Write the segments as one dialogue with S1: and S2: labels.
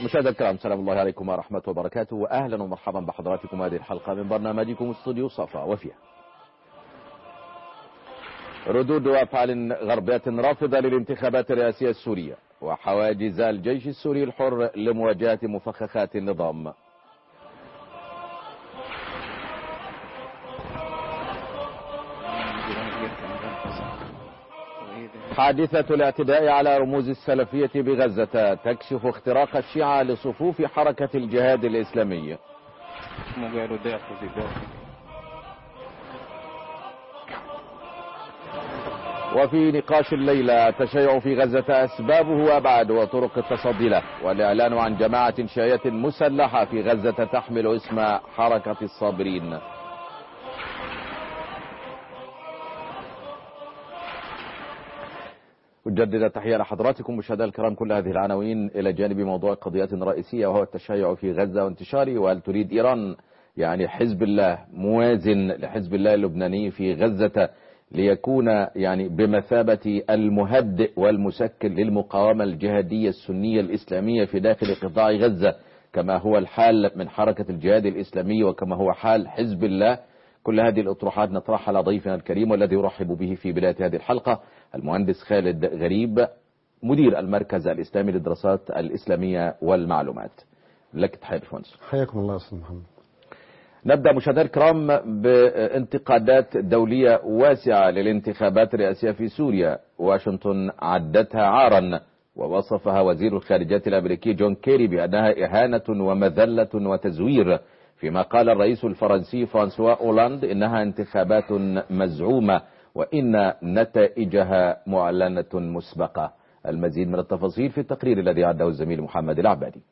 S1: مشاهدينا الكرام سلام الله عليكم ورحمة وبركاته وأهلا ومرحبا بحضراتكم هذه الحلقة من برنامجكم استوديو صفا وفيها ردود وأفعال غربية رافضة للانتخابات الرئاسية السورية وحواجز الجيش السوري الحر لمواجهة مفخخات النظام حادثة الاعتداء على رموز السلفية بغزة تكشف اختراق الشيعة لصفوف حركة الجهاد الإسلامي وفي نقاش الليلة تشيع في غزة أسبابه وأبعاد وطرق التصدي له والإعلان عن جماعة شيعية مسلحة في غزة تحمل اسم حركة الصابرين أجدد التحية لحضراتكم مشاهدينا الكرام كل هذه العناوين إلى جانب موضوع قضية رئيسية وهو التشيع في غزة وانتشاره وهل تريد إيران يعني حزب الله موازن لحزب الله اللبناني في غزة ليكون يعني بمثابة المهدئ والمسكن للمقاومة الجهادية السنية الإسلامية في داخل قطاع غزة كما هو الحال من حركة الجهاد الإسلامي وكما هو حال حزب الله كل هذه الأطروحات نطرحها على ضيفنا الكريم والذي أرحب به في بداية هذه الحلقة المهندس خالد غريب مدير المركز الإسلامي للدراسات الإسلامية والمعلومات لك تحية باشمهندس
S2: حياكم الله أستاذ محمد
S1: نبدأ مشاهدينا الكرام بانتقادات دولية واسعة للانتخابات الرئاسية في سوريا واشنطن عدتها عارا ووصفها وزير الخارجية الأمريكي جون كيري بأنها إهانة ومذلة وتزوير فيما قال الرئيس الفرنسي فرانسوا أولاند إنها انتخابات مزعومة وإن نتائجها معلنة مسبقة المزيد من التفاصيل في التقرير الذي عده الزميل محمد العبادي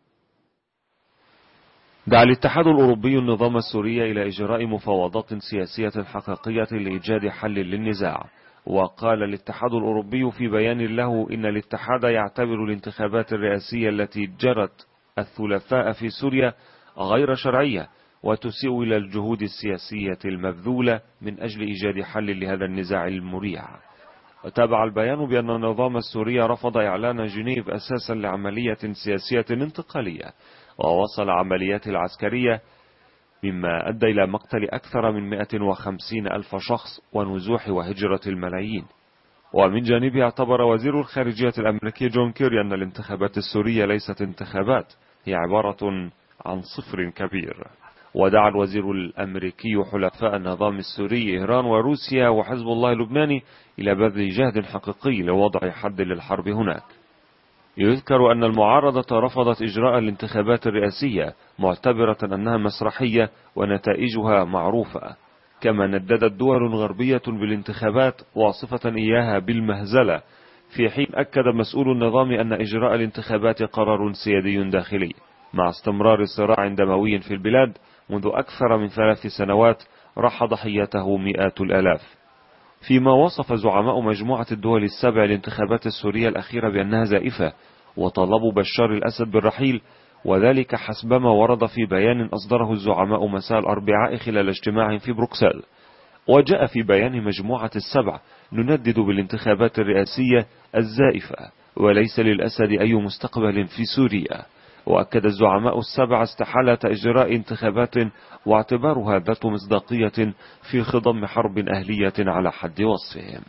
S3: دعا الاتحاد الأوروبي النظام السوري إلى إجراء مفاوضات سياسية حقيقية لإيجاد حل للنزاع وقال الاتحاد الأوروبي في بيان له إن الاتحاد يعتبر الانتخابات الرئاسية التي جرت الثلاثاء في سوريا غير شرعية وتسيء إلى الجهود السياسية المبذولة من أجل إيجاد حل لهذا النزاع المريع وتابع البيان بأن النظام السوري رفض إعلان جنيف أساسا لعملية سياسية انتقالية ووصل عمليات العسكرية مما أدى إلى مقتل أكثر من 150 ألف شخص ونزوح وهجرة الملايين ومن جانبه اعتبر وزير الخارجية الأمريكي جون كيري أن الانتخابات السورية ليست انتخابات هي عبارة عن صفر كبير ودعا الوزير الأمريكي حلفاء النظام السوري إيران وروسيا وحزب الله اللبناني إلى بذل جهد حقيقي لوضع حد للحرب هناك يذكر أن المعارضة رفضت إجراء الانتخابات الرئاسية معتبرة أنها مسرحية ونتائجها معروفة كما نددت دول غربية بالانتخابات واصفة إياها بالمهزلة في حين أكد مسؤول النظام أن إجراء الانتخابات قرار سيادي داخلي مع استمرار صراع دموي في البلاد منذ أكثر من ثلاث سنوات راح ضحيته مئات الآلاف فيما وصف زعماء مجموعة الدول السبع الانتخابات السورية الأخيرة بأنها زائفة وطلبوا بشار الأسد بالرحيل وذلك حسبما ورد في بيان أصدره الزعماء مساء الأربعاء خلال اجتماع في بروكسل وجاء في بيان مجموعة السبع نندد بالانتخابات الرئاسية الزائفة وليس للأسد أي مستقبل في سوريا وأكد الزعماء السبع استحالة إجراء انتخابات واعتبارها ذات مصداقية في خضم حرب أهلية على حد وصفهم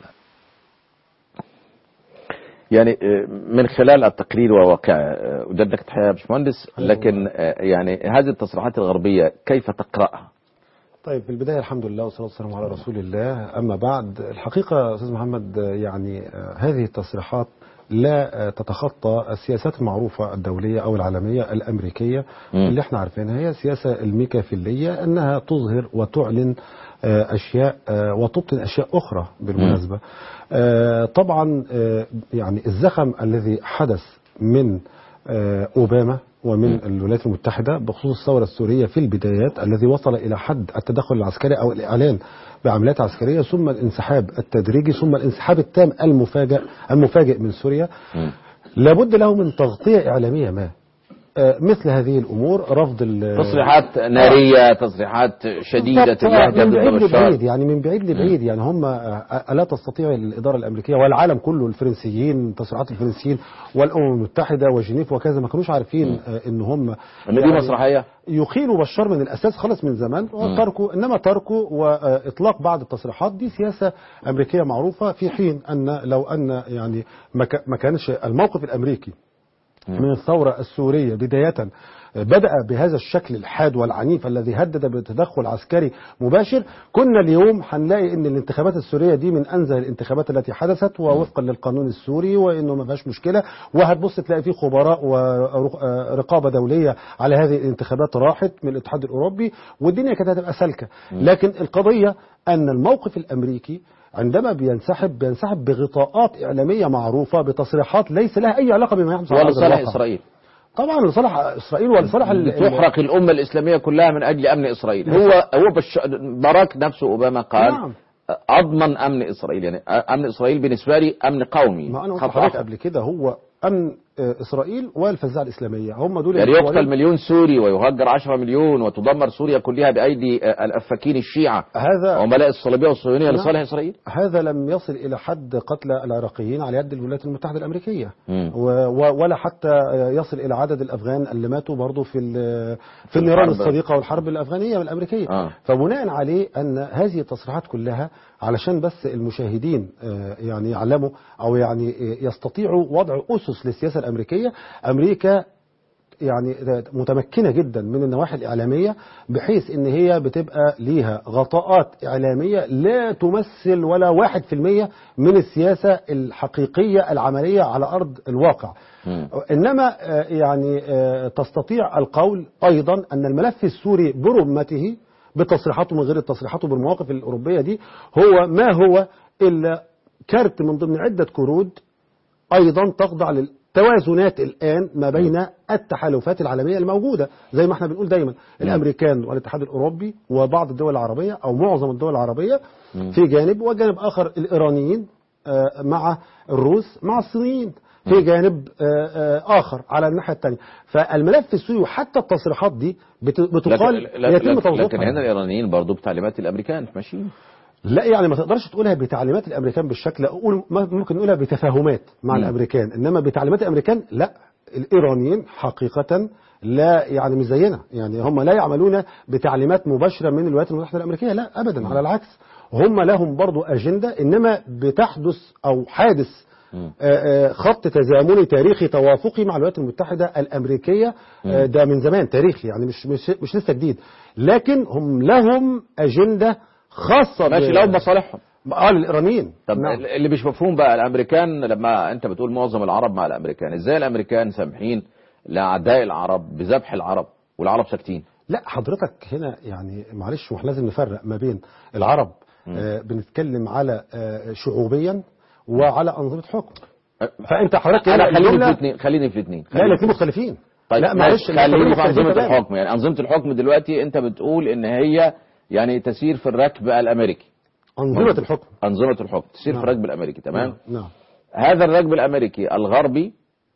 S1: يعني من خلال التقرير وواقع أجدك تحية يا باشمهندس لكن يعني هذه التصريحات الغربية كيف تقرأها؟
S2: طيب في البداية الحمد لله والصلاة والسلام على رسول الله أما بعد الحقيقة أستاذ محمد يعني هذه التصريحات لا تتخطى السياسات المعروفة الدولية أو العالمية الأمريكية م. اللي احنا عارفينها هي السياسة الميكافيلية أنها تظهر وتعلن أشياء وتبطن أشياء أخرى بالمناسبة م. طبعا يعني الزخم الذي حدث من أوباما ومن الولايات المتحدة بخصوص الثورة السورية في البدايات الذي وصل إلى حد التدخل العسكري أو الإعلان بعمليات عسكرية ثم الانسحاب التدريجي ثم الانسحاب التام المفاجئ المفاجئ من سوريا م. لابد له من تغطية إعلامية ما آه، مثل هذه الامور رفض ال-
S1: تصريحات نارية تصريحات شديدة
S2: بالضبط،
S1: اللهجة
S2: من
S1: ضد
S2: بعيد
S1: بشار
S2: لبعيد يعني من بعيد لبعيد يعني هم آه، ألا تستطيع الإدارة الأمريكية والعالم كله الفرنسيين تصريحات الفرنسيين والأمم المتحدة وجنيف وكذا ما كانوش عارفين آه، إن هم
S1: ان دي مسرحية
S2: يخيلوا بشار من الاساس خلص من زمان وتركوا انما تركوا واطلاق بعض التصريحات دي سياسه امريكيه معروفه في حين ان لو ان يعني ما كا- ما كانش الموقف الامريكي من الثوره السوريه بدايه بدأ بهذا الشكل الحاد والعنيف الذي هدد بتدخل عسكري مباشر كنا اليوم هنلاقي ان الانتخابات السورية دي من انزه الانتخابات التي حدثت ووفقا للقانون السوري وانه ما فيهاش مشكلة وهتبص تلاقي فيه خبراء ورقابة دولية على هذه الانتخابات راحت من الاتحاد الاوروبي والدنيا كانت هتبقى سالكة لكن القضية ان الموقف الامريكي عندما بينسحب بينسحب بغطاءات اعلاميه معروفه بتصريحات ليس لها اي علاقه بما يحدث على أرض
S1: ولصالح
S2: الواقع.
S1: إسرائيل
S2: طبعا لصالح اسرائيل ولصالح ال- ال-
S1: تحرق الأمة الإسلامية كلها من أجل أمن إسرائيل هو هو بش... باراك نفسه أوباما قال
S2: نعم.
S1: أضمن أمن إسرائيل يعني أمن إسرائيل بالنسبة لي أمن قومي
S2: ما انا قلت
S1: خط
S2: لحضرتك
S1: آخر.
S2: قبل كده هو امن آه، اسرائيل والفزاعه الاسلاميه هم دول
S1: يعني
S2: القوانين-
S1: يقتل مليون سوري ويهجر 10 مليون وتدمر سوريا كلها بأيدي آه، الأفاكين الشيعة
S2: هذا
S1: وعملاء الصليبية والصهيونية
S2: نعم.
S1: لصالح إسرائيل
S2: هذا لم يصل الى حد قتل العراقيين على يد الولايات المتحده الامريكيه
S1: مم.
S2: و و ولا حتى يصل الى عدد الافغان اللي ماتوا برضه في ال- في النيران
S1: الحرب.
S2: الصديقه والحرب الافغانيه والامريكيه
S1: آه.
S2: فبناء عليه ان هذه التصريحات كلها علشان بس المشاهدين آه، يعني يعلموا او يعني آه، يستطيعوا وضع اسس للسياسه الامريكيه امريكا يعني متمكنة جدا من النواحي الإعلامية بحيث إن هي بتبقى ليها غطاءات إعلامية لا تمثل ولا واحد في المية من السياسة الحقيقية العملية على أرض الواقع
S1: مم.
S2: إنما آه، يعني آه، تستطيع القول أيضا أن الملف السوري برمته بتصريحاته من غير التصريحات بالمواقف الأوروبية دي هو ما هو إلا كارت من ضمن عدة كروت ايضا تخضع للتوازنات الان ما بين التحالفات العالميه الموجوده زي ما احنا بنقول دايما الامريكان والاتحاد الاوروبي وبعض الدول العربيه او معظم الدول العربيه في جانب وجانب اخر الايرانيين آه، مع الروس مع الصينيين في جانب آه، آه، اخر على الناحيه الثانيه فالملف السوري وحتى التصريحات دي بت- بتقال
S1: لكن, لكن,
S2: يتم
S1: لكن,
S2: توظيفها
S1: لكن هنا الإيرانيين برضو بتعليمات الأمريكان ماشيين
S2: لا يعني ما تقدرش تقولها بتعليمات الامريكان بالشكل اقول ما- ممكن نقولها بتفاهمات مع
S1: مم.
S2: الامريكان انما بتعليمات الامريكان لا الايرانيين حقيقه لا يعني مش زينا يعني هم لا يعملون بتعليمات مباشره من الولايات المتحده الامريكيه لا ابدا على العكس هم لهم برضو اجنده انما بتحدث او حادث
S1: مم.
S2: آه، آه، خط تزامني تاريخي توافقي مع الولايات المتحده الامريكيه آه، ده من زمان تاريخي يعني مش مش مش لسه جديد لكن هم لهم اجنده خاصه ب-
S1: ماشي لهم مصالحهم
S2: اه للايرانيين
S1: طب
S2: نعم.
S1: اللي مش مفهوم بقى الامريكان لما انت بتقول معظم العرب مع الامريكان ازاي الامريكان سامحين لاعداء العرب بذبح العرب والعرب ساكتين
S2: لا حضرتك هنا يعني معلش واحنا لازم نفرق ما بين العرب آه بنتكلم على آه شعوبيا وعلى انظمه حكم فانت حضرتك
S1: انا
S2: هنا
S1: خليني في
S2: الجملة-
S1: الاثنين خليني في الاثنين
S2: لا الاثنين مختلفين
S1: طيب
S2: لا معلش
S1: خليني في
S2: المختلفين
S1: انظمه
S2: تماماً.
S1: الحكم يعني انظمه الحكم دلوقتي انت بتقول ان هي يعني تسير في الركب الامريكي
S2: انظمه الحكم
S1: انظمه الحكم تسير في
S2: نعم.
S1: الركب الامريكي تمام
S2: نعم
S1: هذا الركب الامريكي الغربي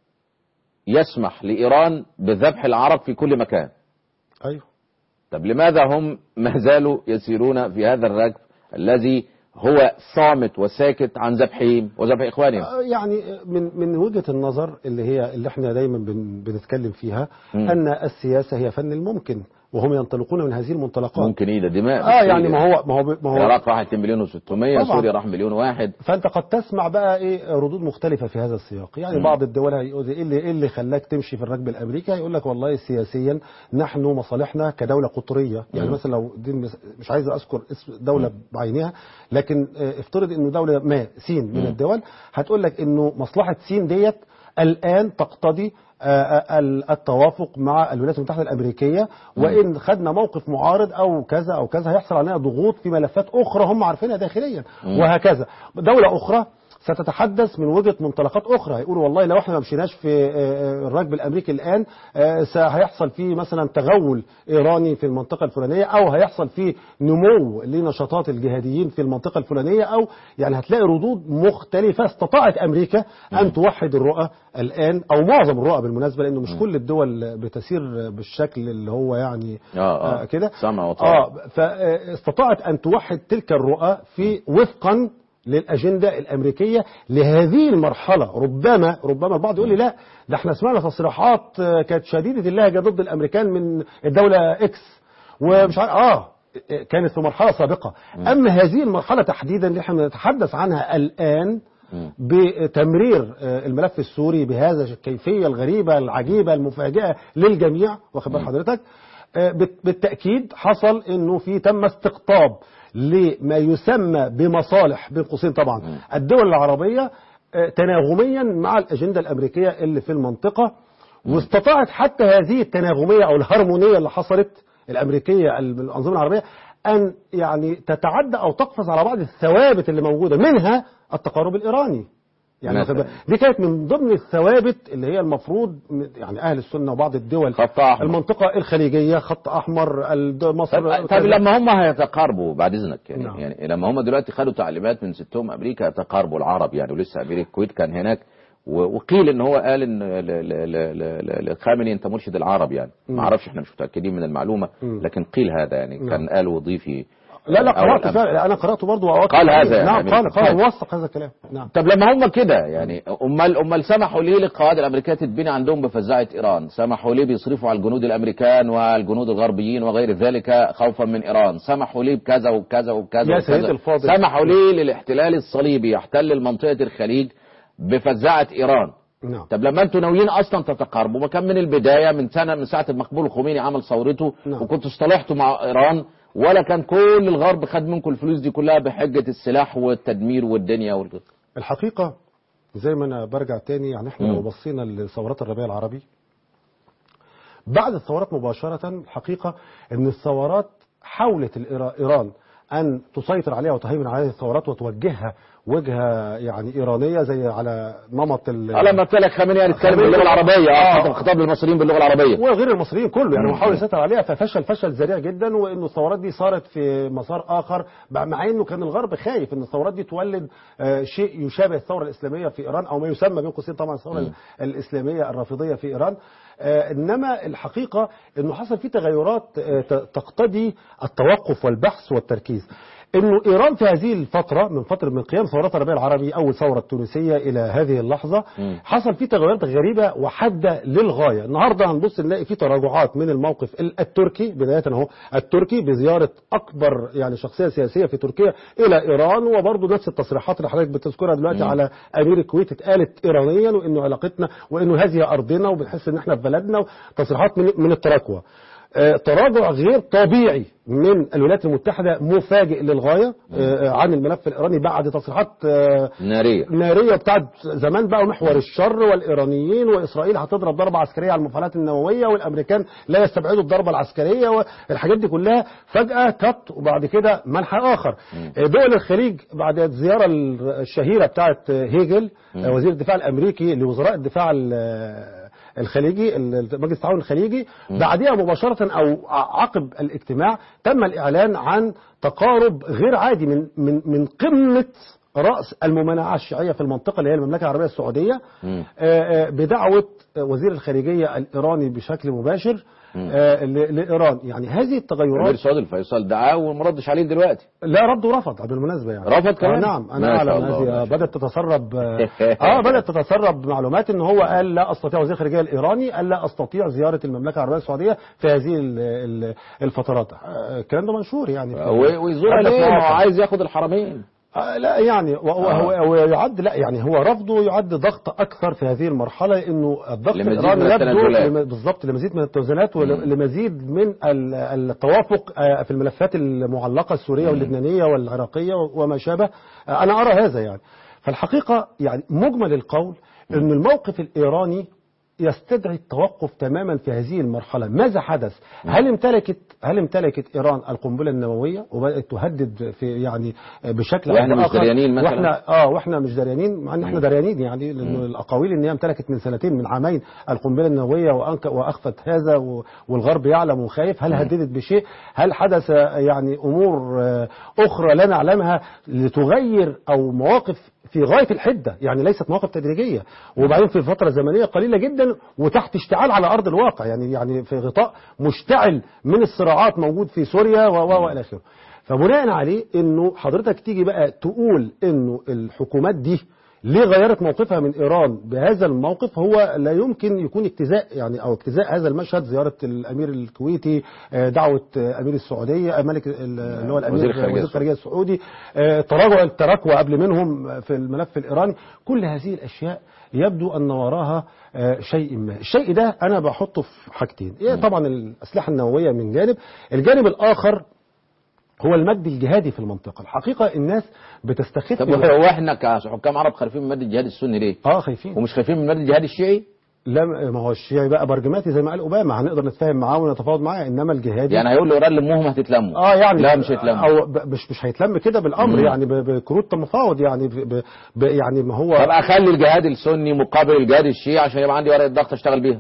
S1: يسمح لايران بذبح العرب في كل مكان
S2: ايوه
S1: طب لماذا هم ما زالوا يسيرون في هذا الركب الذي هو صامت وساكت عن ذبحهم وذبح اخوانهم
S2: آه، يعني من من وجهه النظر اللي هي اللي احنا دايما بن بنتكلم فيها
S1: مم.
S2: ان السياسه هي فن الممكن وهم ينطلقون من هذه المنطلقات
S1: ممكن ايه ده دماء
S2: اه يعني ما هو ما هو ما هو
S1: العراق راح 2 مليون و600
S2: طبعاً.
S1: سوريا راح مليون واحد
S2: فانت قد تسمع بقى ايه ردود مختلفه في هذا السياق يعني
S1: مم.
S2: بعض الدول هيقول ايه اللي ايه اللي خلاك تمشي في الركب الامريكي هيقول لك والله سياسيا نحن مصالحنا كدوله قطريه يعني
S1: مم.
S2: مثلا لو دي مس- مش عايز اذكر اسم دوله بعينها لكن آه، افترض انه دوله ما سين من
S1: مم.
S2: الدول هتقول لك انه مصلحه سين ديت الان تقتضي آه، آه، ال- التوافق مع الولايات المتحده الامريكيه وان خدنا موقف معارض او كذا او كذا هيحصل علينا ضغوط في ملفات اخرى هم عارفينها داخليا
S1: مم.
S2: وهكذا دوله اخرى ستتحدث من وجهه منطلقات اخرى هيقولوا والله لو احنا ما مشيناش في آه، آه، الركب الامريكي الان آه، هيحصل فيه مثلا تغول ايراني في المنطقه الفلانيه او هيحصل فيه نمو لنشاطات الجهاديين في المنطقه الفلانيه او يعني هتلاقي ردود مختلفه استطاعت امريكا ان توحد الرؤى الان او معظم الرؤى بالمناسبه لانه مش كل الدول بتسير بالشكل اللي هو يعني
S1: آه، آه.
S2: آه كده
S1: سمع وطاعة.
S2: اه فاستطاعت ان توحد تلك الرؤى في وفقا للاجنده الامريكيه لهذه المرحله ربما ربما البعض يقول لي لا ده احنا سمعنا تصريحات آه، كانت شديده اللهجه ضد الامريكان من الدوله اكس ومش عارف اه كانت في مرحله سابقه اما هذه المرحله تحديدا اللي احنا بنتحدث عنها الان بتمرير آه، الملف السوري بهذا الكيفيه الغريبه العجيبه المفاجئه للجميع واخد بال حضرتك آه، بت- بالتاكيد حصل انه في تم استقطاب لما يسمى بمصالح بين قوسين طبعا الدول العربيه آه، تناغميا مع الاجنده الامريكيه اللي في المنطقه واستطاعت حتى هذه التناغميه او الهرمونيه اللي حصلت الامريكيه الانظمه العربيه ان يعني تتعدى او تقفز على بعض الثوابت اللي موجوده منها التقارب الايراني يعني
S1: مثلاً.
S2: واخد بالك؟ دي كانت من ضمن الثوابت اللي هي المفروض من- يعني اهل السنه وبعض الدول
S1: خط أحمر.
S2: المنطقه الخليجيه خط احمر الد- مصر
S1: طب, طب
S2: كذا.
S1: لما هم هيتقاربوا بعد اذنك يعني,
S2: نعم.
S1: يعني لما هم دلوقتي خدوا تعليمات من ستهم امريكا يتقاربوا العرب يعني ولسه امير الكويت كان هناك و- وقيل ان هو قال ان ل- ل- ل- ل- لخامنئي انت مرشد العرب يعني ما اعرفش احنا مش متاكدين من المعلومه لكن قيل هذا يعني كان قاله ضيفي
S2: لا لا
S1: أول
S2: قرات
S1: أمس.
S2: فعلا انا قراته برضه وأوافق
S1: قال
S2: عليه.
S1: هذا يعني
S2: نعم
S1: أمريكا.
S2: قال قال
S1: طيب.
S2: وثق هذا الكلام نعم
S1: طب لما هم كده يعني امال امال سمحوا ليه للقواعد الامريكيه تتبني عندهم بفزاعه ايران؟ سمحوا ليه بيصرفوا على الجنود الامريكان والجنود الغربيين وغير ذلك خوفا من ايران؟ سمحوا ليه بكذا وكذا وكذا
S2: يا
S1: وكذا؟
S2: سيدي الفاضل.
S1: سمحوا ليه للاحتلال الصليبي يحتل منطقه الخليج بفزاعه ايران؟
S2: نعم
S1: طب لما انتوا ناويين اصلا تتقاربوا ما كان من البدايه من سنه من ساعه المقبول الخميني عمل ثورته
S2: نعم.
S1: وكنتوا اصطلحتوا مع ايران ولا كان كل الغرب خد منكم الفلوس دي كلها بحجه السلاح والتدمير والدنيا والكلام
S2: الحقيقة زي ما أنا برجع تاني يعني إحنا
S1: مم.
S2: لو بصينا لثورات الربيع العربي بعد الثورات مباشرة الحقيقة أن الثورات حاولت الإيرا- إيران أن تسيطر عليها وتهيمن على هذه الثورات وتوجهها وجهة يعني إيرانية زي على نمط ال-
S1: لما قلت لك خامنئي يتكلم باللغه العربيه اه خطاب للمصريين باللغه العربيه
S2: وغير المصريين كله يعني هو حاول يسيطر عليها ففشل فشل ذريع جدا وانه الثورات دي صارت في مسار اخر مع انه كان الغرب خايف ان الثورات دي تولد آه، شيء يشابه الثوره الاسلاميه في ايران او ما يسمى بين قوسين طبعا الثوره الاسلاميه الرافضيه في ايران آه، انما الحقيقه انه حصل فيه تغيرات آه، ت- تقتضي التوقف والبحث والتركيز انه ايران في هذه الفتره من فتره من قيام ثورات الربيع العربي اول ثوره التونسيه الى هذه اللحظه حصل فيه تغيرات غريبه وحاده للغايه النهارده هنبص نلاقي فيه تراجعات من الموقف ال- التركي بدايه اهو التركي بزياره اكبر يعني شخصيه سياسيه في تركيا الى ايران وبرضه نفس التصريحات اللي حضرتك بتذكرها دلوقتي على امير الكويت اتقالت ايرانيا وانه علاقتنا وانه هذه ارضنا وبنحس ان احنا في بلدنا تصريحات من من التراكوة آه، تراجع غير طبيعي من الولايات المتحدة مفاجئ للغاية آه، عن الملف الإيراني بعد تصريحات آه،
S1: ناريه
S2: نارية بتاعت زمان بقى محور الشر والإيرانيين وإسرائيل هتضرب ضربة عسكرية على المفاعلات النووية والأمريكان لا يستبعدوا الضربة العسكرية والحاجات دي كلها فجأة كت وبعد كده منحى آخر آه، دول الخليج بعد الزيارة الشهيرة بتاعت هيجل آه، وزير الدفاع الأمريكي لوزراء الدفاع ال- الخليجي مجلس التعاون الخليجي بعدها مباشرة أو عقب الاجتماع تم الإعلان عن تقارب غير عادي من من من قمة رأس الممانعة الشيعية في المنطقة اللي هي المملكة العربية السعودية آه، آه، بدعوة وزير الخارجية الإيراني بشكل مباشر آه، ل- لإيران يعني هذه
S1: امير
S2: التغيرات
S1: سعود الفيصل دعاه وما ردش عليه دلوقتي
S2: لا رد ورفض بالمناسبة يعني
S1: رفض كمان؟
S2: آه نعم
S1: ما
S2: أنا
S1: شاء
S2: أعلم
S1: الله، ما
S2: هذه
S1: شاء
S2: بدأت تتسرب آه آه، بدأت تتسرب معلومات إن هو قال لا أستطيع وزير الخارجية الإيراني قال لا أستطيع زيارة المملكة العربية السعودية في هذه ال- ال- الفترات آه، الكلام ده منشور يعني في-
S1: و- ويزورها
S2: حتى في
S1: ليه؟ ما هو
S2: مواقع.
S1: عايز ياخد الحرمين
S2: آه، لا يعني وهو
S1: آه.
S2: هو يعد لا يعني هو رفضه يعد ضغط اكثر في هذه المرحله لانه الضغط
S1: لمزيد
S2: الايراني
S1: من
S2: يبدو
S1: التنازلات.
S2: لم- بالضبط لمزيد من التوازنات ولمزيد من ال- التوافق آه، في الملفات المعلقه السوريه واللبنانيه والعراقيه وما شابه آه، انا ارى هذا يعني فالحقيقه يعني مجمل القول ان الموقف الايراني يستدعي التوقف تماما في هذه المرحلة ماذا حدث هل امتلكت هل امتلكت إيران القنبلة النووية وبدأت تهدد في يعني بشكل أو
S1: وإحنا مش
S2: بآخر؟
S1: دريانين مثلاً؟
S2: واحنا اه واحنا مش دريانين مع ان احنا دريانين يعني لانه الاقاويل ان هي امتلكت من سنتين من عامين القنبله النوويه وأنك واخفت هذا و- والغرب يعلم وخايف هل هددت بشيء هل حدث آه، يعني امور آه، اخرى لا نعلمها لتغير او مواقف في غايه الحده يعني ليست مواقف تدريجيه وبعدين في فتره زمنيه قليله جدا وتحت اشتعال على ارض الواقع يعني يعني في غطاء مشتعل من الصراعات موجود في سوريا و و والى اخره فبناء عليه انه حضرتك تيجي بقى تقول انه الحكومات دي ليه غيرت موقفها من ايران بهذا الموقف هو لا يمكن يكون اجتزاء يعني او اجتزاء هذا المشهد زياره الامير الكويتي آه، دعوه آه، امير السعوديه آه، ملك ال- اللي هو الامير
S1: وزير الخارجية
S2: وزير الخارجيه السعودي آه، تراجع التراكوة قبل منهم في الملف الايراني كل هذه الاشياء يبدو ان وراها آه، شيء ما الشيء ده انا بحطه في حاجتين إيه طبعا الاسلحه النوويه من جانب الجانب الاخر هو المد الجهادي في المنطقه الحقيقه الناس بتستخف
S1: طب
S2: من-
S1: هو احنا كحكام عرب خايفين من مد الجهاد السني ليه؟
S2: اه خايفين
S1: ومش خايفين من مد الجهاد الشيعي؟
S2: لا ما هو الشيعي بقى برجماتي زي ما قال اوباما هنقدر نتفاهم معاه ونتفاوض معاه انما الجهادي
S1: يعني هيقول له ايران لموهم هتتلموا
S2: اه يعني
S1: لا مش هيتلموا
S2: او ب- مش مش هيتلم كده بالامر
S1: مم.
S2: يعني ب- بكروت مفاوض يعني ب ب ب يعني ما هو
S1: طب اخلي الجهاد السني مقابل الجهاد الشيعي عشان يبقى عندي ورقه ضغط اشتغل بيها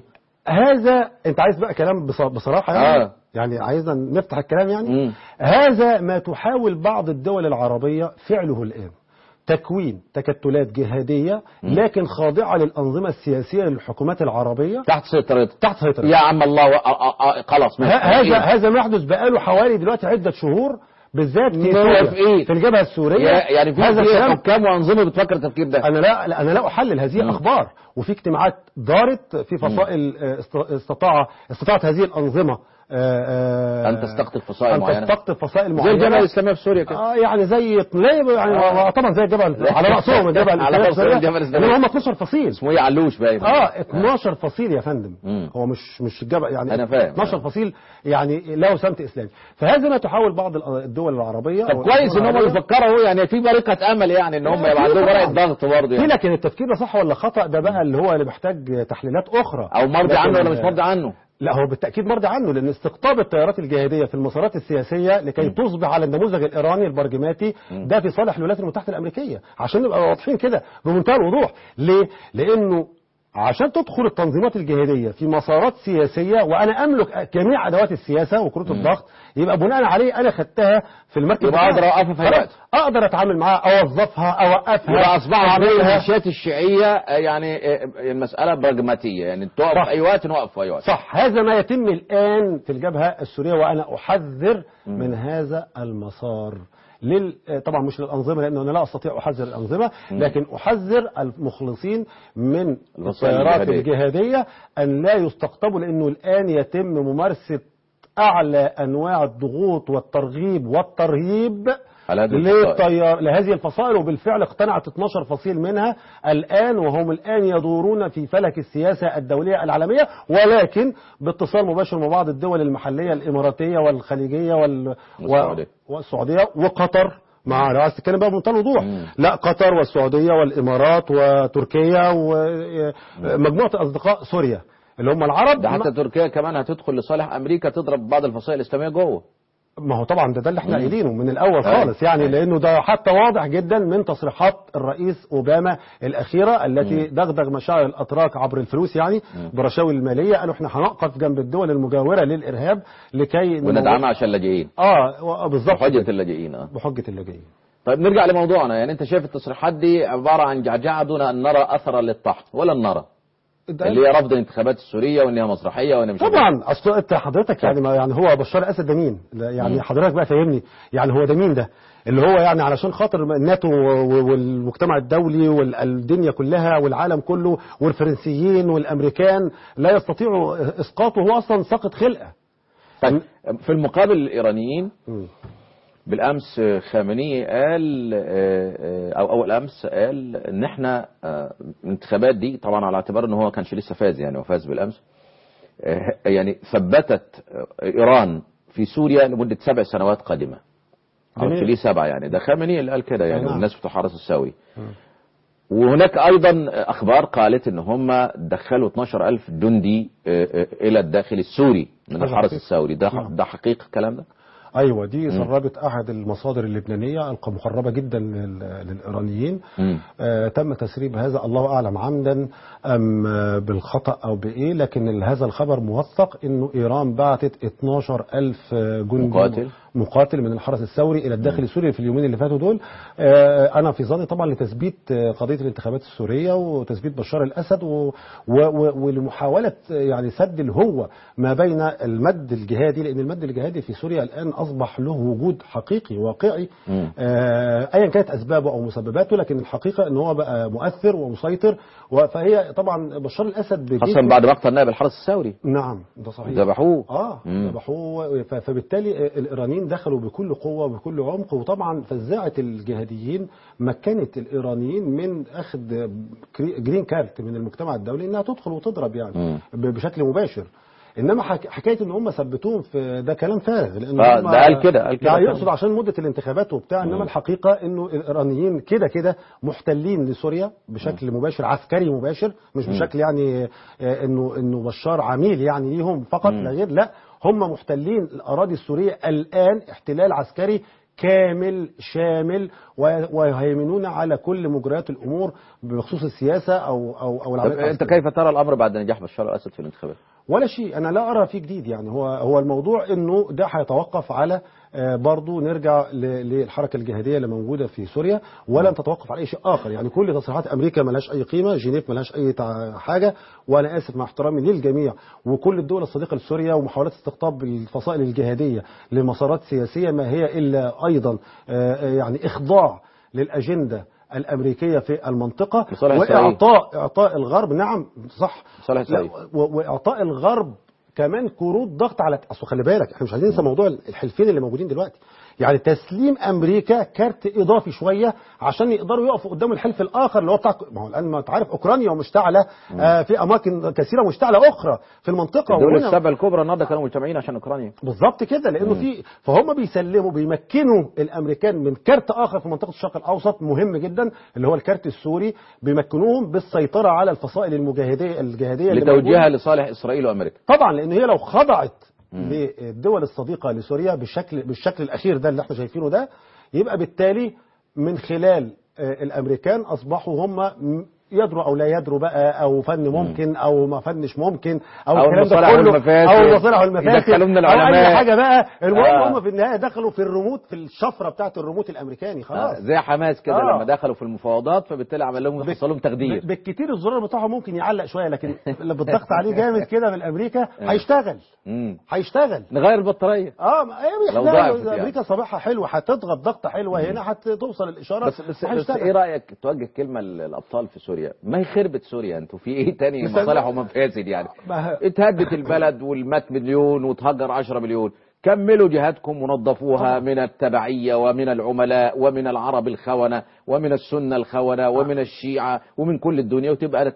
S2: هذا انت عايز بقى كلام بص- بصراحه يعني
S1: آه.
S2: يعني عايزنا نفتح الكلام يعني
S1: مم.
S2: هذا ما تحاول بعض الدول العربيه فعله الان تكوين تكتلات جهاديه لكن خاضعه للانظمه السياسيه للحكومات العربيه
S1: تحت سيطرتك
S2: تحت سيطره
S1: يا عم الله و... آ- آ- آ- خلاص
S2: ه- هذا هذا ما يحدث بقاله حوالي دلوقتي عده شهور بالذات في
S1: موافقين.
S2: سوريا في الجبهه السوريه
S1: يا- يعني في
S2: هذا
S1: في
S2: الكلام
S1: حكام وانظمه بتفكر التفكير ده
S2: انا لا لا- انا لا احلل هذه
S1: مم.
S2: اخبار وفي اجتماعات دارت في فصائل آه، است- استطاع استطاعت هذه الانظمه آه، آه،
S1: أن تستقطب فصائل
S2: ان
S1: معينة.
S2: تستقطب فصائل
S1: زي
S2: معينه
S1: الجبهه الاسلاميه في سوريا كده
S2: اه يعني زي زي يعني
S1: آه.
S2: آه. طبعا زي الجبل على راسهم الجبل
S1: على
S2: الإسلامي
S1: رأسهم
S2: في
S1: الجبل
S2: سوريا.
S1: الإسلامي.
S2: إنما هم 12 فصيل
S1: اسمه ايه علوش باين
S2: اه 12 فصيل يا فندم
S1: مم.
S2: هو مش مش الجبل يعني
S1: أنا فاهم.
S2: 12 فصيل يعني له سمت اسلامي فهذا ما تحاول بعض الدول العربيه
S1: طب
S2: أو
S1: كويس
S2: الدول
S1: ان هم
S2: العربية
S1: بيفكروا يعني في بركه امل يعني ان هم
S2: في
S1: يبقى عندهم
S2: طبعاً.
S1: ورقه ضغط برضه
S2: في
S1: يعني
S2: لكن التفكير ده صح ولا خطأ ده بقى اللي هو اللي محتاج تحليلات أخرى
S1: او مرضي
S2: لكن-
S1: عنه ولا مش مرضي عنه
S2: لا هو بالتأكيد مرضي عنه لأن استقطاب التيارات الجهادية في المسارات السياسية لكي تصبح على النموذج الإيراني البرجماتي ده في صالح الولايات المتحدة الأمريكية عشان نبقى واضحين كده بمنتهى الوضوح ليه؟ لأنه عشان تدخل التنظيمات الجهادية في مسارات سياسية وأنا أملك جميع أدوات السياسة وكروت الضغط يبقى بناء عليه أنا خدتها في المركب
S1: يبقى
S2: بتاعي.
S1: أقدر أوقفها في أي
S2: خلاص،
S1: وقت.
S2: أقدر أتعامل معاها أوظفها أوقفها
S1: يبقى اصبحت
S2: أعملها.
S1: الميليشيات الشيعيه آه، يعني آه، المساله براجماتيه يعني تقف
S2: صح.
S1: في اي وقت نوقف في اي وقت
S2: صح هذا ما يتم الآن في الجبهة السورية وأنا أحذر من هذا المسار لل... طبعا مش للأنظمة لأنه أنا لا أستطيع أحذر الأنظمة لكن أحذر المخلصين من
S1: الوسائل
S2: التيارات
S1: الجهادية.
S2: الجهادية أن لا يستقطبوا لأنه الآن يتم ممارسة أعلى أنواع الضغوط والترغيب والترهيب
S1: على هذه الفصائل.
S2: للطيار لهذه الفصائل وبالفعل اقتنعت 12 فصيل منها الآن وهم الآن يدورون في فلك السياسة الدولية العالمية ولكن باتصال مباشر مع بعض الدول المحلية الإماراتية والخليجية وال...
S1: والسعودية.
S2: والسعودية وقطر مع لو عايز تتكلم بقى بمنتهى الوضوح
S1: مم.
S2: لا قطر والسعودية والإمارات وتركيا ومجموعة أصدقاء سوريا اللي هم العرب
S1: ده حتى تركيا كمان هتدخل لصالح امريكا تضرب بعض الفصائل الاسلاميه جوه
S2: ما هو طبعا ده ده اللي احنا
S1: مم.
S2: قايلينه من الاول
S1: أيوة.
S2: خالص يعني
S1: أيوة.
S2: لانه ده حتى واضح جدا من تصريحات الرئيس اوباما الاخيره التي دغدغ مشاعر الاتراك عبر الفلوس يعني برشاوي الماليه قالوا احنا هنقف جنب الدول المجاوره للارهاب لكي نمو-
S1: وندعمها عشان اللاجئين
S2: اه و- بالظبط
S1: حجه
S2: كده.
S1: اللاجئين اه
S2: بحجه اللاجئين
S1: طيب نرجع لموضوعنا يعني انت شايف التصريحات دي عباره عن جعجعه دون ان نرى اثرا للطحن ولا نرى
S2: ده-
S1: اللي هي رفض الانتخابات السوريه وان هي مسرحيه وان مش
S2: طبعا اصل انت حضرتك يعني ما يعني هو بشار الاسد ده مين؟ ده يعني
S1: مم.
S2: حضرتك بقى فاهمني يعني هو ده مين ده؟ اللي هو يعني علشان خاطر الناتو و- والمجتمع الدولي والدنيا كلها والعالم كله والفرنسيين والامريكان لا يستطيعوا اسقاطه هو اصلا ساقط خلقه.
S1: طيب في المقابل الايرانيين
S2: مم.
S1: بالامس خامنئي قال آه، آه، او اول امس قال ان احنا آه، الانتخابات دي طبعا على اعتبار ان هو كانش لسه فاز يعني وفاز بالامس آه، يعني ثبتت آه، ايران في سوريا لمده سبع سنوات قادمه او
S2: جميل.
S1: ليه سبع يعني ده خامنئي اللي قال كده يعني
S2: نعم.
S1: والناس بتوع حرس الساوي وهناك ايضا اخبار قالت ان هم دخلوا 12000 جندي آه، آه، الى الداخل السوري من
S2: هذا
S1: الحرس
S2: حقيقي.
S1: الثوري ده
S2: نعم.
S1: ده حقيقي الكلام ده
S2: ايوه دي سربت احد المصادر اللبنانيه المقربه جدا لل- للايرانيين
S1: مم.
S2: آه تم تسريب هذا الله اعلم عمدا ام آه، بالخطا او بايه لكن ال- هذا الخبر موثق انه ايران بعتت 12 الف جندي
S1: مقاتل.
S2: مقاتل من الحرس الثوري الى الداخل السوري في اليومين اللي فاتوا دول آه انا في ظني طبعا لتثبيت آه، قضيه الانتخابات السوريه وتثبيت بشار الاسد و و و ولمحاوله آه، يعني سد الهوه ما بين المد الجهادي لان المد الجهادي في سوريا الان اصبح له وجود حقيقي واقعي
S1: مم.
S2: آه، ايا كانت اسبابه او مسبباته لكن الحقيقه ان هو بقى مؤثر ومسيطر و- فهي طبعا بشار الاسد بجيشه-
S1: خاصه بعد مقتل نائب الحرس الثوري
S2: نعم ده صحيح
S1: ذبحوه
S2: اه
S1: مم.
S2: ذبحوه ف- فبالتالي الايرانيين دخلوا بكل قوه وبكل عمق وطبعا فزعه الجهاديين مكنت الايرانيين من اخذ كري- جرين كارت من المجتمع الدولي انها تدخل وتضرب يعني
S1: مم.
S2: ب- بشكل مباشر انما حك- حكايه ان هم ثبتوهم في ده كلام فارغ لان
S1: آه،
S2: هم-
S1: ده قال كده، قال كده
S2: يعني
S1: فعلا.
S2: يقصد عشان مده الانتخابات وبتاع
S1: مم.
S2: انما الحقيقه انه الايرانيين كده كده محتلين لسوريا بشكل مباشر عسكري مباشر مش بشكل يعني آه، انه انه بشار عميل يعني ليهم فقط
S1: مم.
S2: لا غير لا هم محتلين الاراضي السوريه الان احتلال عسكري كامل شامل و- ويهيمنون على كل مجريات الامور بخصوص السياسه او او او
S1: طب
S2: العمليات
S1: انت
S2: العسكرية.
S1: كيف ترى الامر بعد نجاح بشار الاسد في الانتخابات؟
S2: ولا شيء انا لا ارى فيه جديد يعني هو هو الموضوع انه ده هيتوقف على آه، برضو نرجع ل- للحركه الجهاديه اللي موجوده في سوريا ولن تتوقف على اي شيء اخر يعني كل تصريحات امريكا ملهاش اي قيمه جنيف ملهاش اي تع- حاجه وانا اسف مع احترامي للجميع وكل الدول الصديقه لسوريا ومحاولات استقطاب الفصائل الجهاديه لمسارات سياسيه ما هي الا ايضا آه، آه، يعني اخضاع للاجنده الامريكيه في المنطقه
S1: لصالح إسرائيل.
S2: واعطاء اعطاء الغرب نعم صح
S1: لصالح
S2: لا،
S1: إسرائيل.
S2: و- واعطاء الغرب كمان كروت ضغط على اصل خلي بالك احنا مش عايزين ننسى موضوع الحلفين اللي موجودين دلوقتي يعني تسليم امريكا كارت اضافي شويه عشان يقدروا يقفوا قدام الحلف الاخر اللي هو بتاع ما هو الان ما انت عارف اوكرانيا ومشتعله آه في اماكن كثيره مشتعله اخرى في المنطقه
S1: الدول
S2: وهنا-
S1: السبع الكبرى النهارده كانوا مجتمعين عشان اوكرانيا
S2: بالظبط كده لانه في فهم بيسلموا بيمكنوا الامريكان من كارت اخر في منطقه الشرق الاوسط مهم جدا اللي هو الكارت السوري بيمكنوهم بالسيطره على الفصائل المجاهديه الجهاديه اللي
S1: لتوجيهها
S2: موجودة.
S1: لصالح اسرائيل وامريكا
S2: طبعا لان هي لو خضعت للدول الصديقه لسوريا بالشكل بالشكل الاخير ده اللي احنا شايفينه ده يبقى بالتالي من خلال آه، الامريكان اصبحوا هم م- يدروا او لا يدروا بقى او فن ممكن او ما فنش ممكن او,
S1: أو
S2: الكلام ده
S1: المصالح
S2: كله
S1: والمفاسد.
S2: او المصالح والمفاسد
S1: يدخلونا
S2: او اي
S1: العلماء.
S2: حاجه بقى المهم
S1: آه.
S2: هم في النهايه دخلوا في الريموت في الشفره بتاعت الريموت الامريكاني
S1: آه،
S2: خلاص
S1: زي حماس كده
S2: آه.
S1: لما دخلوا في المفاوضات فبالتالي عمل لهم حصل لهم تخدير
S2: ب- بالكتير الزرار بتاعهم ممكن يعلق شويه لكن لما بالضغط عليه جامد كده من امريكا هيشتغل
S1: مم.
S2: هيشتغل
S1: نغير البطاريه
S2: اه ما هي
S1: لو
S2: بيحتاجوا-
S1: ضعفت يعني.
S2: امريكا صباحها حلو هتضغط ضغطه حلوه هنا هتوصل الاشاره
S1: بس بس, بس
S2: وهيشتغل.
S1: ايه رايك توجه كلمه للابطال في سوريا ما هي خربت سوريا انتوا في ايه تاني
S2: بس
S1: مصالح
S2: أنا-
S1: ومفاسد يعني
S2: ما ه-
S1: اتهدت البلد والمات مليون وتهجر 10 مليون كملوا جهادكم ونظفوها
S2: طبعا.
S1: من التبعية ومن العملاء ومن العرب الخونة ومن السنة الخونة ومن الشيعة ومن كل الدنيا وتبقى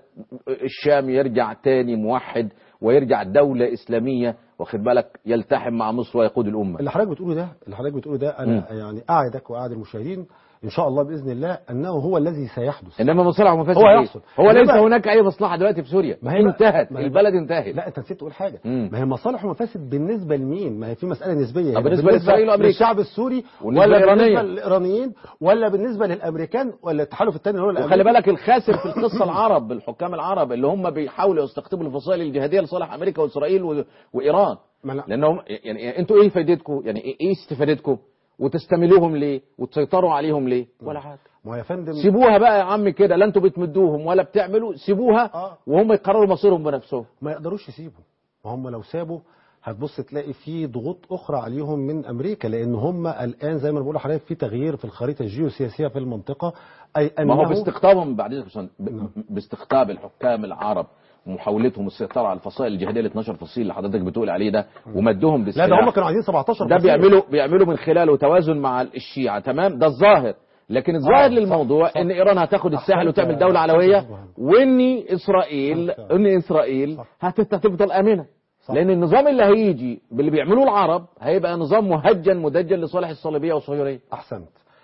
S1: الشام يرجع تاني موحد ويرجع دولة إسلامية واخد بالك يلتحم مع مصر ويقود الأمة
S2: اللي حضرتك بتقوله ده اللي حضرتك بتقوله ده انا يعني اعدك واعد المشاهدين ان شاء الله باذن الله انه هو الذي سيحدث
S1: انما مصالح ومفاسد
S2: هو
S1: إيه؟
S2: يحصل.
S1: هو ليس
S2: إنما-
S1: هناك اي مصلحه دلوقتي في سوريا
S2: ما هي بقى-
S1: انتهت
S2: ما هي
S1: البلد انتهت
S2: لا انت نسيت تقول حاجه
S1: مم.
S2: ما هي مصالح ومفاسد بالنسبه لمين ما هي في مساله نسبيه
S1: طب
S2: هنا.
S1: بالنسبة لإسرائيل وأمريكا؟
S2: للشعب السوري
S1: والنسبة
S2: ولا
S1: للإيرانية؟
S2: بالنسبه للايرانيين ولا بالنسبه للامريكان ولا التحالف الثاني اللي هو
S1: وخلي
S2: الأمريكي؟
S1: بالك الخاسر في القصه العرب الحكام العرب اللي هم بيحاولوا يستقطبوا الفصائل الجهاديه لصالح امريكا واسرائيل و... وايران
S2: ما لا.
S1: لانهم يعني انتوا ايه فايدتكم يعني ايه إيه استفادتكم وتستملوهم ليه وتسيطروا عليهم ليه ولا حاجه
S2: ما هو يا فندم
S1: سيبوها بقى يا عم كده لا انتوا بتمدوهم ولا بتعملوا سيبوها
S2: آه.
S1: وهم يقرروا مصيرهم بنفسهم
S2: ما يقدروش يسيبوا ما هم لو سابوا هتبص تلاقي في ضغوط اخرى عليهم من امريكا لان هم الان زي ما بقول لحضرتك في تغيير في الخريطه الجيوسياسيه في المنطقه اي
S1: ما هو
S2: انه
S1: باستقطابهم بعد اذنك يا أستاذ، ب-
S2: نعم.
S1: باستقطاب الحكام العرب ومحاولتهم السيطره على الفصائل الجهاديه ال 12 فصيل اللي حضرتك بتقول عليه ده ومدهم
S2: لا
S1: بالسلاح
S2: ده هم كانوا عايزين 17
S1: ده
S2: فصيل.
S1: بيعملوا بيعملوا من خلاله توازن مع الشيعة تمام ده الظاهر لكن الظاهر
S2: آه،
S1: للموضوع
S2: صح، صح.
S1: ان ايران هتاخد الساحل
S2: أحسنت
S1: وتعمل
S2: يا
S1: دولة
S2: أستاذ
S1: علوية
S2: إبراهيم.
S1: وان اسرائيل
S2: أحسنت.
S1: ان اسرائيل
S2: صح.
S1: هتت- هتفضل امنة
S2: صح.
S1: لان النظام اللي هيجي باللي بيعملوه العرب هيبقى نظام مهجن مدجن لصالح الصليبية والصهيونية
S2: احسنت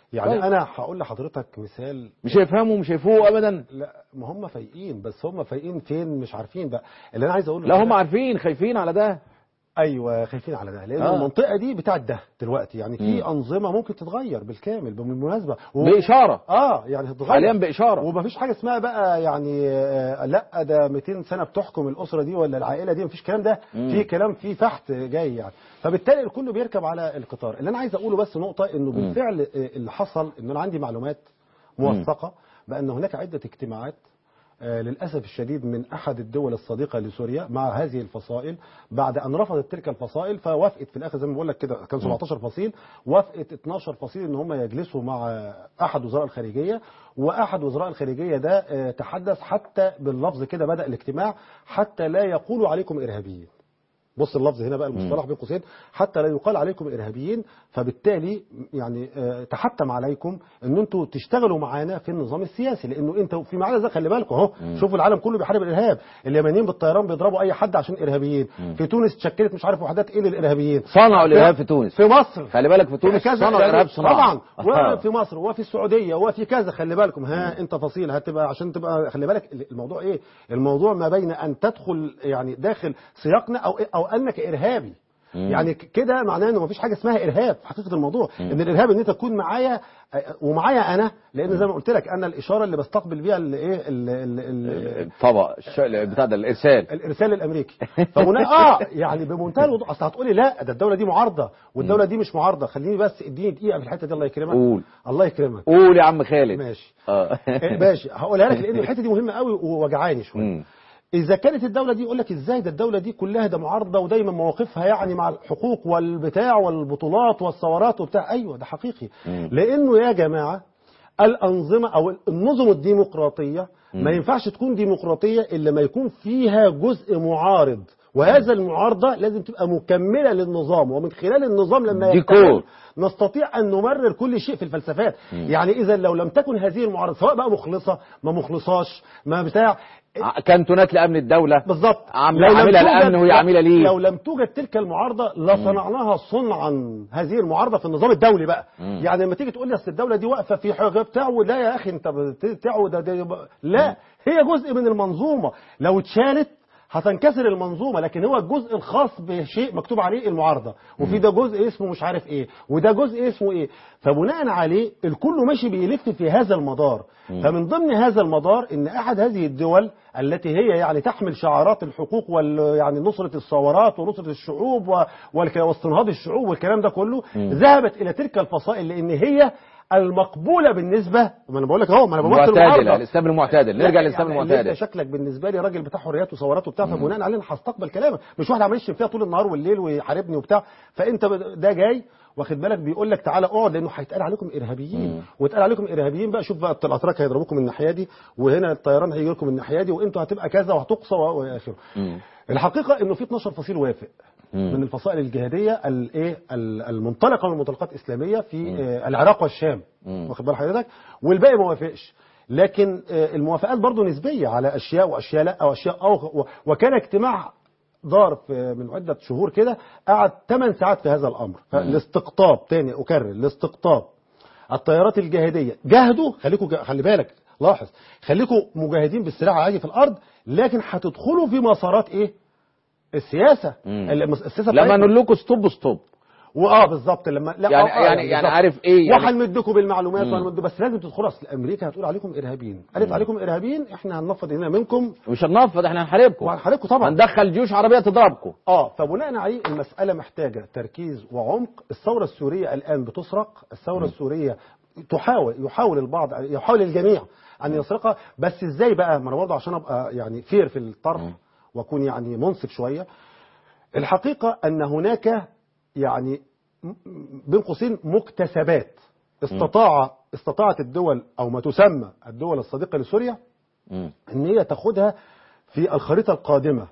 S2: يعني
S1: طيب.
S2: انا هقول لحضرتك مثال
S1: مش هيفهموا مش هيفوقوا ابدا
S2: لا ما هم فايقين بس هم فايقين فين مش عارفين بقى اللي انا عايز اقوله
S1: لا هم
S2: كده-
S1: عارفين خايفين على ده
S2: ايوه خايفين على ده لان
S1: آه.
S2: آه. المنطقه دي بتاعت ده دلوقتي يعني في
S1: مم.
S2: انظمه ممكن تتغير بالكامل بالمناسبه و...
S1: باشاره
S2: اه يعني هتتغير
S1: حاليا باشاره
S2: ومفيش حاجه اسمها بقى يعني آه، لا ده 200 سنه بتحكم الاسره دي ولا العائله دي مفيش كلام ده
S1: مم.
S2: في كلام في فحت جاي يعني فبالتالي الكل بيركب على القطار اللي انا عايز اقوله بس نقطه انه
S1: مم.
S2: بالفعل آه، اللي حصل ان انا عندي معلومات موثقه بان هناك عده اجتماعات آه، للاسف الشديد من احد الدول الصديقه لسوريا مع هذه الفصائل بعد ان رفضت تلك الفصائل فوافقت في الاخر زي ما بقول لك كده كان 17 فصيل وافقت 12 فصيل ان هم يجلسوا مع احد وزراء الخارجيه واحد وزراء الخارجيه ده آه، تحدث حتى باللفظ كده بدا الاجتماع حتى لا يقولوا عليكم ارهابيين بص اللفظ هنا بقى المصطلح بين قوسين حتى لا يقال عليكم ارهابيين فبالتالي يعني آه، تحتم عليكم ان انتوا تشتغلوا معانا في النظام السياسي لانه انت في معانا ده خلي بالكم اهو شوفوا العالم كله بيحارب الارهاب اليمنيين بالطيران بيضربوا اي حد عشان ارهابيين في تونس تشكلت مش عارف وحدات ايه للارهابيين
S1: صنعوا الارهاب في تونس
S2: في مصر
S1: خلي بالك في تونس
S2: كذا
S1: صنعوا
S2: يعني
S1: الارهاب صناعه
S2: طبعا وفي مصر وفي السعوديه وفي كذا خلي بالكم ها انت فصيل هتبقى عشان تبقى خلي بالك الموضوع ايه الموضوع ما بين ان تدخل يعني داخل سياقنا او او انك ارهابي
S1: مم.
S2: يعني ك- كده معناه انه مفيش حاجه اسمها ارهاب في حقيقه الموضوع ان الارهاب ان انت تكون معايا آه، ومعايا انا لان زي ما قلت لك انا الاشاره اللي بستقبل بيها الايه ال- ال- ال-
S1: الطبق الش- بتاع ده الارسال
S2: الارسال الامريكي فهنا اه يعني بمنتهى الوضوح اصل هتقولي لا ده الدوله دي معارضه والدوله دي مش معارضه خليني بس اديني دقيقه في الحته دي الله يكرمك
S1: قول.
S2: الله يكرمك
S1: قول يا عم خالد
S2: ماشي
S1: اه
S2: إيه، ماشي هقولها لك لان الحته دي مهمه قوي ووجعاني شويه
S1: مم.
S2: اذا كانت الدوله دي يقول لك ازاي ده الدوله دي كلها ده معارضه ودايما مواقفها يعني مع الحقوق والبتاع والبطولات والثورات وبتاع ايوه ده حقيقي
S1: مم.
S2: لانه يا جماعه الانظمه او النظم الديمقراطيه ما ينفعش تكون ديمقراطيه الا ما يكون فيها جزء معارض وهذا المعارضه لازم تبقى مكمله للنظام ومن خلال النظام لما
S1: دي
S2: يكتمل
S1: كور.
S2: نستطيع ان نمرر كل شيء في الفلسفات يعني اذا لو لم تكن هذه المعارضه سواء بقى مخلصه ما مخلصاش ما بتاع
S1: ع- كانتونات لامن الدوله
S2: بالظبط
S1: عم-
S2: لو لم
S1: عاملها
S2: توجد-
S1: الأمن وهي عاملة ليه؟
S2: لو لم توجد تلك المعارضه لصنعناها صنعا هذه المعارضه في النظام الدولي بقى
S1: مم.
S2: يعني لما تيجي تقول لي اصل الدوله دي واقفه في حاجه بتاعه لا يا اخي انت بتاعه ده, ده لا هي جزء من المنظومه لو اتشالت هتنكسر المنظومه لكن هو الجزء الخاص بشيء مكتوب عليه المعارضه وفي ده جزء اسمه مش عارف ايه وده جزء اسمه ايه فبناء عليه الكل ماشي بيلف في هذا المدار فمن ضمن هذا المدار ان احد هذه الدول التي هي يعني تحمل شعارات الحقوق وال يعني نصره الثورات ونصره الشعوب و- والك- واستنهاض الشعوب والكلام ده كله ذهبت الى تلك الفصائل لان هي المقبوله بالنسبه ما انا بقول لك اهو ما انا بمثل
S1: معتدله
S2: المعارضه
S1: الاسلام المعتدل نرجع للاسلام
S2: يعني انت
S1: المعتدل
S2: شكلك بالنسبه لي راجل بتاع حريات وثورات وبتاع فبناء عليه انا هستقبل كلامك مش واحد عمال يشتم فيها طول النهار والليل ويحاربني وبتاع فانت ب- ده جاي واخد بالك بيقول لك تعالى اقعد لانه هيتقال عليكم ارهابيين ويتقال عليكم ارهابيين بقى شوف بقى الاتراك هيضربوكم من الناحيه دي وهنا الطيران هيجي لكم من الناحيه دي وانتوا هتبقى كذا وهتقصى و- والى اخره
S1: مم.
S2: الحقيقه انه في 12 فصيل وافق
S1: مم.
S2: من الفصائل الجهاديه الايه ال- المنطلقه من منطلقات اسلاميه في آه، العراق والشام
S1: مم.
S2: واخد بال حضرتك والباقي ما وافقش لكن آه، الموافقات برضو نسبيه على اشياء واشياء لا واشياء اه و- وكان اجتماع دار في من عده شهور كده قعد 8 ساعات في هذا الامر فالاستقطاب تاني اكرر الاستقطاب الطيارات الجهاديه جاهدوا خليكم جا- خلي بالك لاحظ خليكم مجاهدين بالسلاح عادي في الارض لكن هتدخلوا في مسارات ايه السياسه
S1: مم.
S2: المس- السياسه
S1: لما
S2: بتاعتكم.
S1: نقول لكم ستوب ستوب
S2: واه بالظبط لما لا
S1: يعني-
S2: آه آه
S1: يعني- يعني
S2: بالظبط.
S1: عارف إيه يعني-
S2: وهنمدكم بالمعلومات
S1: مم.
S2: وهنمد بس لازم تدخلوا اصل امريكا هتقول عليكم ارهابيين قالت عليكم ارهابيين احنا هننفض هنا منكم
S1: مش هننفض احنا هنحاربكم
S2: وهنحاربكم طبعا
S1: هندخل جيوش عربيه تضربكم
S2: اه فبناء عليه المساله محتاجه تركيز وعمق الثوره السوريه الان بتسرق الثوره السوريه تحاول يحاول البعض يحاول الجميع ان يسرقها بس ازاي بقى ما انا برضه عشان ابقى يعني فير في الطرح واكون يعني منصف شويه الحقيقه ان هناك يعني م- م- بين قوسين مكتسبات استطاع استطاعت الدول او ما تسمى الدول الصديقه لسوريا
S1: مم.
S2: ان هي تاخدها في الخريطه القادمه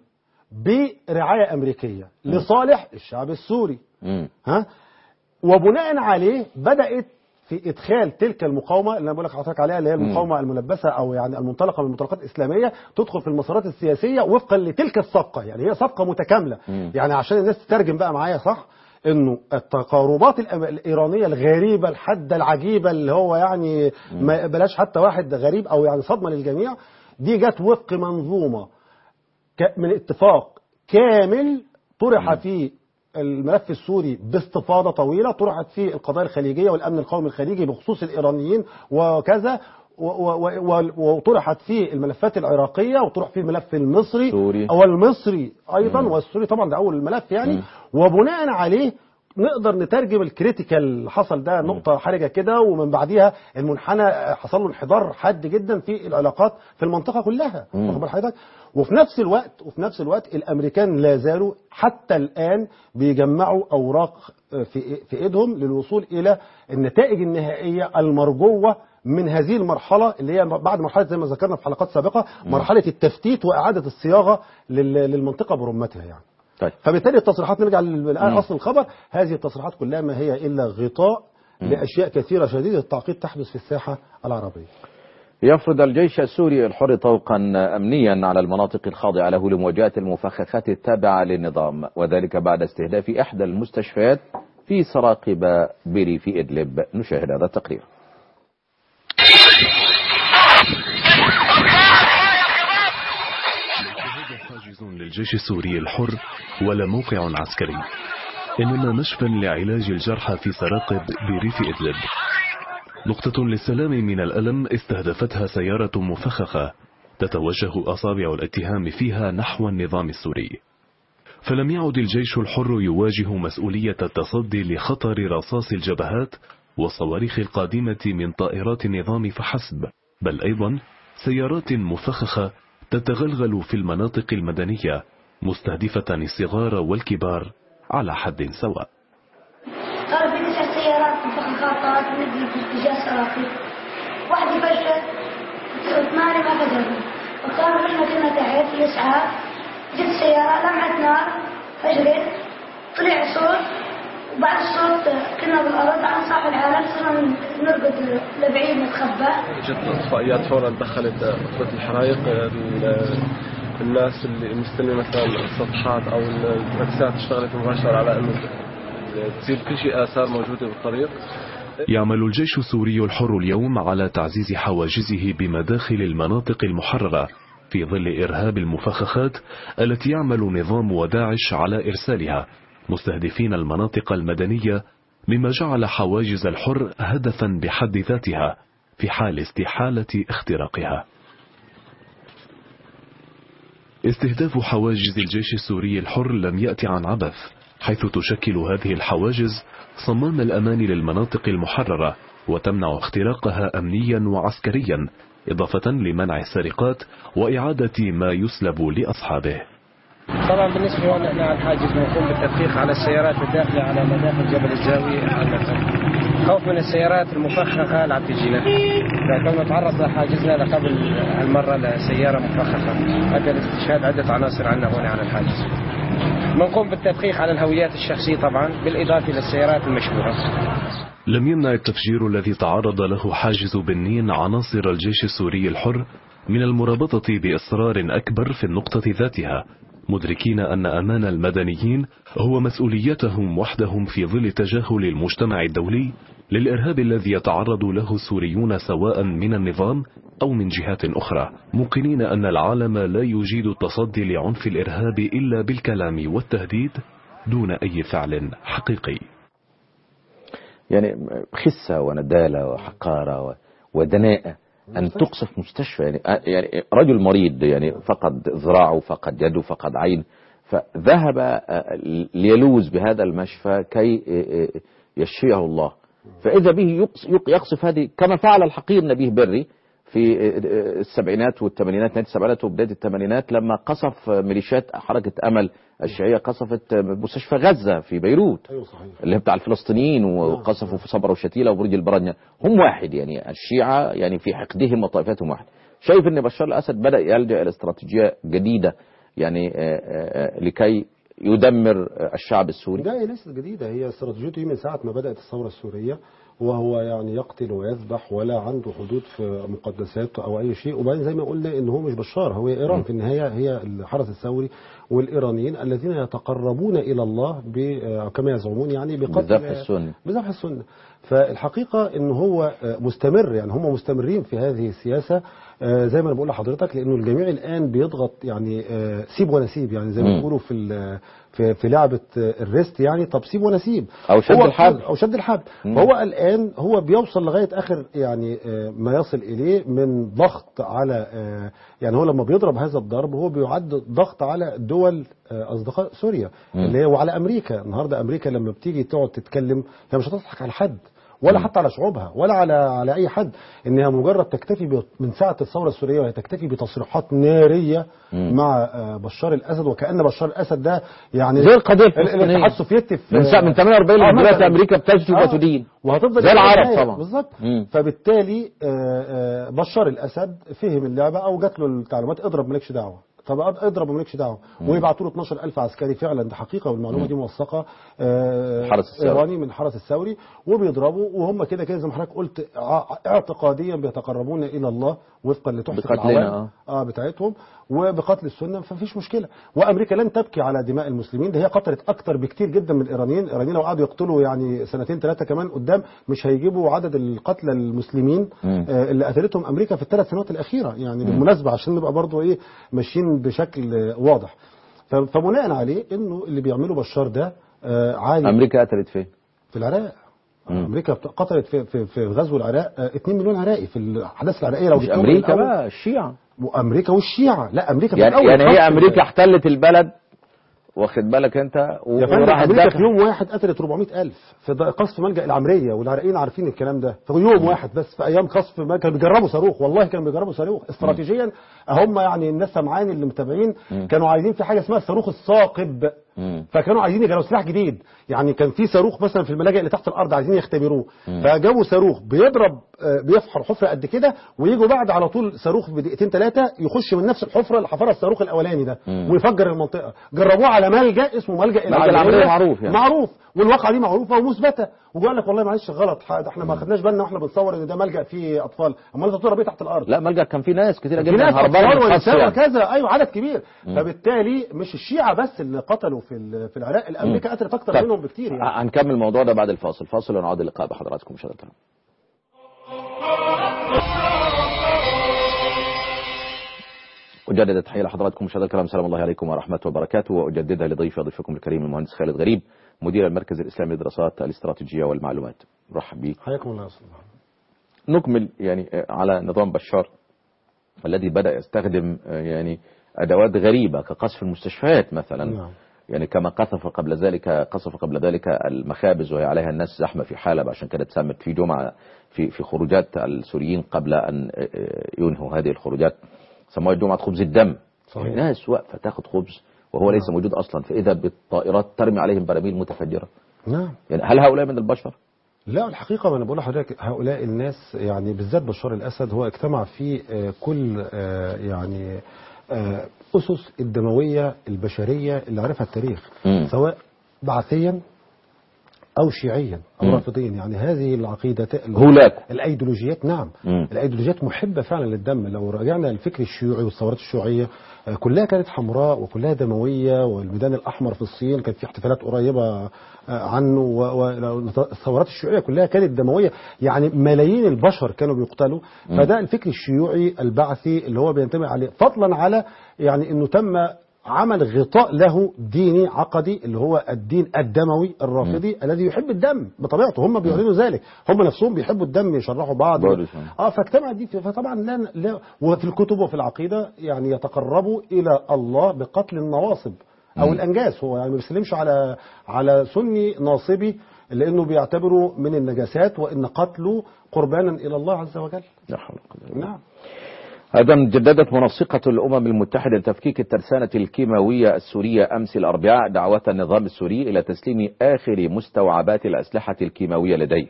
S2: برعايه امريكيه لصالح الشعب السوري
S1: مم.
S2: ها وبناء عليه بدات في ادخال تلك المقاومه اللي انا بقول لك حضرتك عليها اللي هي المقاومه الملبسه او يعني المنطلقه من المنطلقات الاسلاميه تدخل في المسارات السياسيه وفقا لتلك الصفقه يعني هي صفقه متكامله
S1: مم.
S2: يعني عشان الناس تترجم بقى معايا صح انه التقاربات الأم- الايرانيه الغريبه الحاده العجيبه اللي هو يعني ما بلاش حتى واحد غريب او يعني صدمه للجميع دي جت وفق منظومه ك- من اتفاق كامل طرح فيه الملف السوري باستفاضه طويله طرحت فيه القضايا الخليجيه والامن القومي الخليجي بخصوص الايرانيين وكذا و- و- و- وطرحت فيه الملفات العراقيه وطرح فيه الملف المصري
S1: سوري.
S2: والمصري ايضا والسوري طبعا ده اول الملف يعني وبناء عليه نقدر نترجم الكريتيكال اللي حصل ده نقطة حرجة كده ومن بعديها المنحنى حصل له انحدار حاد جدا في العلاقات في المنطقة كلها واخد بال حضرتك وفي نفس الوقت وفي نفس الوقت الامريكان لا زالوا حتى الان بيجمعوا اوراق في في ايدهم للوصول الى النتائج النهائية المرجوة من هذه المرحلة اللي هي بعد مرحلة زي ما ذكرنا في حلقات سابقة مرحلة التفتيت وإعادة الصياغة لل- للمنطقة برمتها يعني
S1: طيب
S2: فبالتالي التصريحات نرجع لأصل الخبر هذه التصريحات كلها ما هي إلا غطاء لأشياء كثيرة شديدة التعقيد تحدث في الساحة العربية
S1: يفرض الجيش السوري الحر طوقا أمنيا على المناطق الخاضعة له لمواجهة المفخخات التابعة للنظام وذلك بعد استهداف إحدى المستشفيات في سراقب بريف إدلب نشاهد هذا التقرير
S4: هذا حاجز للجيش السوري الحر ولا موقع عسكري إنما مشفى لعلاج الجرحى في سراقب بريف إدلب نقطة للسلام من الألم استهدفتها سيارة مفخخة تتوجه أصابع الاتهام فيها نحو النظام السوري فلم يعد الجيش الحر يواجه مسؤولية التصدي لخطر رصاص الجبهات والصواريخ القادمة من طائرات النظام فحسب بل أيضا سيارات مفخخة تتغلغل في المناطق المدنية مستهدفة الصغار والكبار على حد سواء
S5: صار في تسع سيارات مفخخات طارت من في اتجاه سراقي واحدة فشلت ثمانية ما فشلوا وكانوا احنا كنا تحت في اسعاف جت سيارة لمعت نار فشلت طلع صوت وبعد الصوت كنا بالأرض عن صاحب العالم صرنا نرقد لبعيد نتخبى
S6: جت اطفائيات فورا دخلت خطوط الحرائق ال- الناس اللي مستلمه مثلا السطحات او التاكسات اشتغلت مباشره على انه تصير كل شيء اثار موجوده بالطريق
S4: يعمل الجيش السوري الحر اليوم على تعزيز حواجزه بمداخل المناطق المحررة في ظل إرهاب المفخخات التي يعمل نظام وداعش على إرسالها مستهدفين المناطق المدنية مما جعل حواجز الحر هدفا بحد ذاتها في حال استحالة اختراقها استهداف حواجز الجيش السوري الحر لم يأتي عن عبث حيث تشكل هذه الحواجز صمام الأمان للمناطق المحررة وتمنع اختراقها أمنيا وعسكريا إضافة لمنع السرقات وإعادة ما يسلب لأصحابه
S7: طبعا بالنسبه لنا احنا على الحاجز نقوم بالتدقيق على السيارات الداخله على مداخل جبل الزاويه عامة. خوف من السيارات المفخخه اللي عم تجينا فكنا نتعرض لحاجزنا لقبل المره لسياره مفخخه ادى لاستشهاد عده عناصر عندنا هون على الحاجز بنقوم بالتدقيق على الهويات الشخصيه طبعا بالاضافه للسيارات المشبوهه
S4: لم يمنع التفجير الذي تعرض له حاجز بنين عناصر الجيش السوري الحر من المرابطة بإصرار أكبر في النقطة ذاتها مدركين أن أمان المدنيين هو مسؤوليتهم وحدهم في ظل تجاهل المجتمع الدولي للإرهاب الذي يتعرض له السوريون سواء من النظام أو من جهات أخرى موقنين أن العالم لا يجيد التصدي لعنف الإرهاب إلا بالكلام والتهديد دون أي فعل حقيقي
S1: يعني خسة وندالة وحقارة و- ودناءة أن تقصف مستشفى يعني يعني رجل مريض يعني فقد ذراعه فقد يده فقد عين فذهب آه، ليلوذ بهذا المشفى كي آه، آه، يشفيه الله فإذا به يقص- يق- يقصف هذه كما فعل الحقير نبيه بري في آه، آه، السبعينات والثمانينات نهاية السبعينات وبداية الثمانينات لما قصف آه، ميليشيات حركة أمل الشيعية قصفت آه، مستشفى غزة في بيروت
S2: ايوه صحيح
S1: اللي هي بتاع الفلسطينيين وقصفوا في صبرا وشتيلة وبرج البرنيا هم واحد يعني الشيعة يعني في حقدهم وطائفتهم واحد شايف ان بشار الاسد بدا يلجا الى استراتيجيه جديده يعني آه، آه، آه، لكي يدمر آه، الشعب السوري
S2: ده ليست جديدة هي استراتيجيته من ساعة ما بدأت الثورة السورية وهو يعني يقتل ويذبح ولا عنده حدود في مقدساته او اي شيء وبعدين زي ما قلنا ان هو مش بشار هو ايران في النهايه هي الحرس الثوري والايرانيين الذين يتقربون الى الله ب- كما يزعمون يعني بقتل
S1: بذبح السنة.
S2: بذبح السنه فالحقيقه ان هو مستمر يعني هم مستمرين في هذه السياسه آه، زي ما انا بقول لحضرتك لانه الجميع الان بيضغط يعني آه، سيب ونسيب يعني زي
S1: مم.
S2: ما بيقولوا في ال- في في لعبه آه، الريست يعني طب سيب ونسيب
S1: أو شد
S2: هو-
S1: الحبل.
S2: او شد الحبل
S1: مم.
S2: فهو الان هو بيوصل لغايه اخر يعني آه، ما يصل اليه من ضغط على آه، يعني هو لما بيضرب هذا الضرب هو بيعد ضغط على دول آه، اصدقاء سوريا
S1: مم.
S2: اللي هي وعلى امريكا النهارده امريكا لما بتيجي تقعد تتكلم هي مش هتضحك على حد ولا حتى على شعوبها ولا على على اي حد انها مجرد تكتفي ب- من ساعه الثوره السوريه وهي تكتفي بتصريحات ناريه
S1: مم.
S2: مع آه، بشار الاسد وكان بشار الاسد ده يعني
S1: زي القضية
S2: ال-
S1: الفلسطينية.
S2: الاتحاد السوفيتي في
S1: من ساعة من 48
S2: آه،
S1: لغاية دلوقتي
S2: مثلاً.
S1: أمريكا بتجدي
S2: آه.
S1: وتدين
S2: وهتفضل
S1: زي
S2: كده
S1: العرب
S2: للنهاية.
S1: طبعا.
S2: بالظبط
S1: مم.
S2: فبالتالي آه، آه، بشار الاسد فهم اللعبه او جات له التعليمات اضرب مالكش دعوه طب اضرب مالكش دعوه ويبعتوا له 12000 عسكري فعلا ده حقيقه والمعلومه دي موثقه آه،
S1: الحرس الثوري.
S2: ايراني من الحرس الثوري وبيضربوا وهم كده كده زي ما حضرتك قلت ع- اعتقاديا بيتقربون الى الله وفقا لتحفه
S1: بقتلنا،
S2: العوام اه بتاعتهم وبقتل السنه فمفيش مشكله وامريكا لن تبكي على دماء المسلمين ده هي قتلت اكتر بكتير جدا من الايرانيين الايرانيين لو قعدوا يقتلوا يعني سنتين ثلاثه كمان قدام مش هيجيبوا عدد القتلى المسلمين
S1: مم.
S2: آه اللي قتلتهم امريكا في الثلاث سنوات الاخيره يعني بالمناسبه عشان نبقى برضو ايه ماشيين بشكل آه، واضح ف- فبناء عليه انه اللي بيعمله بشار ده آه عادي
S1: أمريكا قتلت فين؟
S2: في العراق
S1: مم.
S2: امريكا بت- قتلت في في في غزو العراق آه، 2 مليون عراقي في الاحداث العراقيه لو
S1: مش
S2: جبتهم
S1: أمريكا
S2: الأول.
S1: بقى الشيعة
S2: وامريكا والشيعه لا امريكا في
S1: يعني,
S2: الأول
S1: يعني هي
S2: خالص.
S1: أمريكا احتلت البلد واخد بالك أنت و-
S2: يا فندم
S1: وراحت
S2: امريكا
S1: داخل-
S2: في يوم واحد قتلت 400 الف في ض- قصف ملجا العمريه والعراقيين عارفين الكلام ده في يوم واحد بس في ايام قصف ملجأ كانوا بيجربوا صاروخ والله كانوا بيجربوا صاروخ استراتيجيا هم يعني الناس سامعين اللي متابعين كانوا عايزين في حاجه اسمها الصاروخ الثاقب
S1: مم.
S2: فكانوا عايزين يجربوا سلاح جديد يعني كان في صاروخ مثلا في الملاجئ اللي تحت الارض عايزين يختبروه فجابوا صاروخ بيضرب آه، بيفحر حفره قد كده ويجوا بعد على طول صاروخ بدقيقتين ثلاثه يخش من نفس الحفره اللي حفرها الصاروخ الاولاني ده
S1: مم.
S2: ويفجر المنطقه جربوه على ملجا اسمه ملجا
S1: ملجأ العمرية معروف يعني.
S2: معروف والواقعه دي معروفه ومثبته وقال لك والله معلش غلط ح- ده احنا ما خدناش بالنا واحنا بنصور ان ده ملجا فيه اطفال امال انت بتضرب ايه تحت الارض
S1: لا ملجأ كان في ناس كتيرة
S2: في
S1: جدا
S2: ناس
S1: هربانة
S2: اطفال
S1: من القصف
S2: ونساء
S1: يعني.
S2: وكذا ايوه عدد كبير فبالتالي مش الشيعه بس اللي قتلوا في ال- في العراق الامريكا قتلت اكتر
S1: طيب.
S2: منهم بكتير يعني
S1: هنكمل الموضوع ده بعد الفاصل فاصل ونعود اللقاء بحضراتكم مشاهدة الكرام أجدد التحية لحضراتكم مشاهدة الكرام سلام الله عليكم ورحمة وبركاته وأجددها لضيفي ضيفكم الكريم المهندس خالد غريب مدير المركز الإسلامي للدراسات الاستراتيجية والمعلومات رحب بيك
S2: حياكم الله يا استاذ محمد.
S1: نكمل يعني على نظام بشار الذي بدأ يستخدم يعني أدوات غريبة كقصف المستشفيات مثلا
S2: نعم.
S1: يعني كما قصف قبل ذلك قصف قبل ذلك المخابز وهي عليها الناس زحمة في حلب عشان كده تسمت في جمعة في في خروجات السوريين قبل أن ينهوا هذه الخروجات سموها جمعة خبز الدم
S2: صحيح.
S1: يعني ناس واقفة تاخد خبز وهو ليس موجود أصلا فإذا بالطائرات ترمي عليهم براميل متفجرة
S2: نعم
S1: يعني هل هؤلاء من البشر؟
S2: لا الحقيقة ما أنا بقول لحضرتك هؤلاء الناس يعني بالذات بشار الأسد هو اجتمع فيه آه، كل آه، يعني آه، أسس الدموية البشرية اللي عرفها التاريخ
S1: مم.
S2: سواء بعثيا أو شيعيا أو
S1: مم.
S2: رافضيا يعني هذه العقيدة
S1: هولاك
S2: الايديولوجيات نعم
S1: مم.
S2: الايديولوجيات محبه فعلا للدم لو رجعنا للفكر الشيوعي والثورات الشيوعيه آه، كلها كانت حمراء وكلها دمويه والميدان الاحمر في الصين كانت في احتفالات قريبه آه، عنه والثورات الشيوعيه كلها كانت دمويه يعني ملايين البشر كانوا بيقتلوا فده الفكر الشيوعي البعثي اللي هو بينتمي عليه فضلا على يعني انه تم عمل غطاء له ديني عقدي اللي هو الدين الدموي الرافضي الذي يحب الدم بطبيعته هم بيعلنوا ذلك هم نفسهم بيحبوا الدم يشرحوا بعض
S1: برضه شوية.
S2: اه فاجتمعت دي فطبعا لا, لا وفي الكتب وفي العقيده يعني يتقربوا الى الله بقتل النواصب او
S1: مم.
S2: الانجاس هو يعني ما بيسلمش على على سني ناصبي لانه بيعتبره من النجاسات وان قتله قربانا الى الله عز وجل
S1: لا حول ولا قوة إلا بالله.
S2: نعم
S1: أيضا جددت منسقة الأمم المتحدة لتفكيك الترسانة الكيماوية السورية أمس الأربعاء دعوة النظام السوري إلى تسليم آخر مستوعبات الأسلحة الكيماوية لديه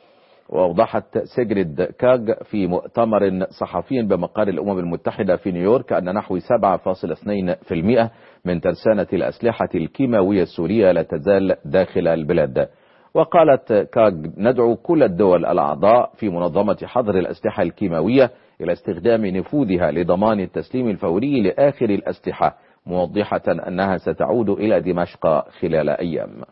S1: وأوضحت سيجريد كاج في مؤتمر صحفي بمقر الأمم المتحدة في نيويورك أن نحو 7.2% من ترسانة الأسلحة الكيماوية السورية لا تزال داخل البلاد وقالت كاج ندعو كل الدول الأعضاء في منظمة حظر الأسلحة الكيماوية إلى استخدام نفوذها لضمان التسليم الفوري لآخر الأسلحة موضحة أنها ستعود إلى دمشق خلال أيام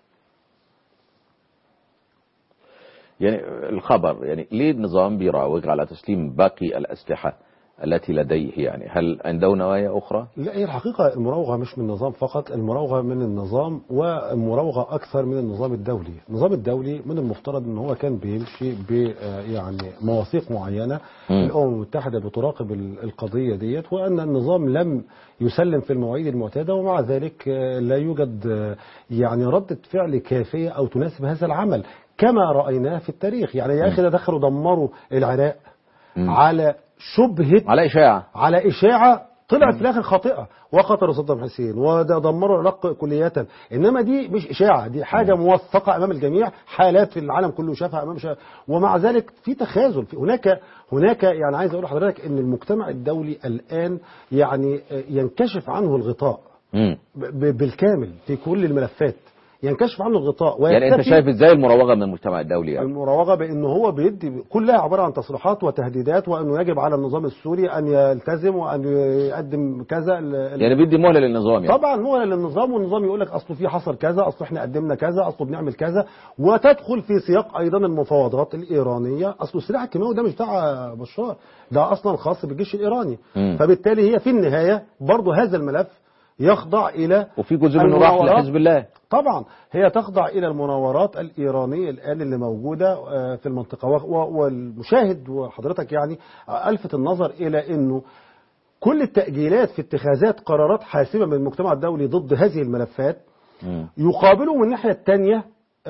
S1: يعني الخبر يعني ليه النظام بيراوغ على تسليم باقي الأسلحة التي لديه يعني هل عنده نوايا أخرى؟
S2: لا هي الحقيقة المراوغة مش من النظام فقط المراوغة من النظام والمراوغة أكثر من النظام الدولي النظام الدولي من المفترض أن هو كان بيمشي ب يعني مواثيق معينة
S1: مم.
S2: الأمم المتحدة بتراقب ال- القضية ديت وأن النظام لم يسلم في المواعيد المعتادة ومع ذلك آه، لا يوجد آه، يعني ردة فعل كافية أو تناسب هذا العمل كما رأيناه في التاريخ يعني يا أخي ده دخلوا دمروا العراق
S1: مم.
S2: على شبهة
S1: على إشاعة
S2: على إشاعة طلعت في الآخر خاطئة وقتلوا صدام حسين ودمروا العراق كلية إنما دي مش إشاعة دي حاجة موثقة أمام الجميع حالات في العالم كله شافها أمام شا... ومع ذلك في تخاذل في هناك هناك يعني عايز أقول لحضرتك إن المجتمع الدولي الآن يعني ينكشف عنه الغطاء
S1: مم.
S2: ب- ب- بالكامل في كل الملفات ينكشف عنه الغطاء
S1: يعني أنت
S2: ويكتفي
S1: شايف إزاي المراوغة من المجتمع الدولي يعني؟
S2: المراوغه بانه هو بيدي كلها عباره عن تصريحات وتهديدات وانه يجب على النظام السوري ان يلتزم وان يقدم كذا ال- ال-
S1: يعني بيدي مهلة للنظام يعني
S2: طبعا هو للنظام والنظام يقول لك اصله في حصل كذا اصله احنا قدمنا كذا اصله بنعمل كذا وتدخل في سياق ايضا المفاوضات الايرانيه اصله السلاح الكيماوي ده مش بتاع بشار ده اصلا خاص بالجيش الايراني
S1: مم.
S2: فبالتالي هي في النهايه برضه هذا الملف يخضع الى
S1: وفي جزء منه راح
S2: المناورات.
S1: لحزب الله
S2: طبعا هي تخضع الى المناورات الايرانيه الان اللي موجوده آه، في المنطقه و- و- والمشاهد وحضرتك يعني آه، الفت النظر الى انه كل التاجيلات في اتخاذات قرارات حاسمه من المجتمع الدولي ضد هذه الملفات
S1: مم.
S2: يقابله من الناحيه الثانيه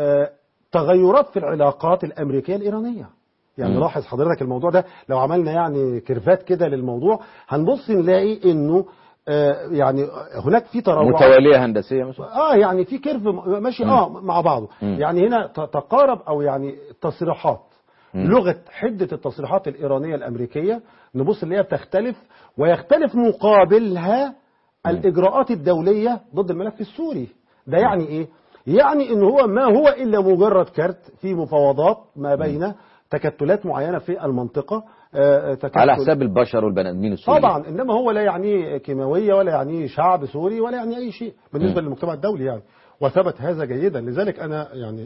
S2: تغيرات في العلاقات الامريكيه الايرانيه يعني
S1: مم.
S2: لاحظ حضرتك الموضوع ده لو عملنا يعني كيرفات كده للموضوع هنبص نلاقي انه آه، يعني هناك في تراوح
S1: متوالية هندسية مثلا
S2: اه يعني في كيرف م- ماشي اه مع بعضه
S1: مم.
S2: يعني هنا ت- تقارب او يعني تصريحات
S1: مم.
S2: لغه حده التصريحات الايرانيه الامريكيه نبص اللي هي بتختلف ويختلف مقابلها الاجراءات الدوليه ضد الملف السوري ده يعني ايه يعني ان هو ما هو الا مجرد كارت في مفاوضات ما بين تكتلات معينه في المنطقه آه، تكتل
S1: على حساب البشر والبني ادمين السوريين
S2: طبعا انما هو لا يعنيه كيماويه ولا يعنيه شعب سوري ولا يعني اي شيء بالنسبه
S1: مم.
S2: للمجتمع الدولي يعني وثبت هذا جيدا لذلك انا يعني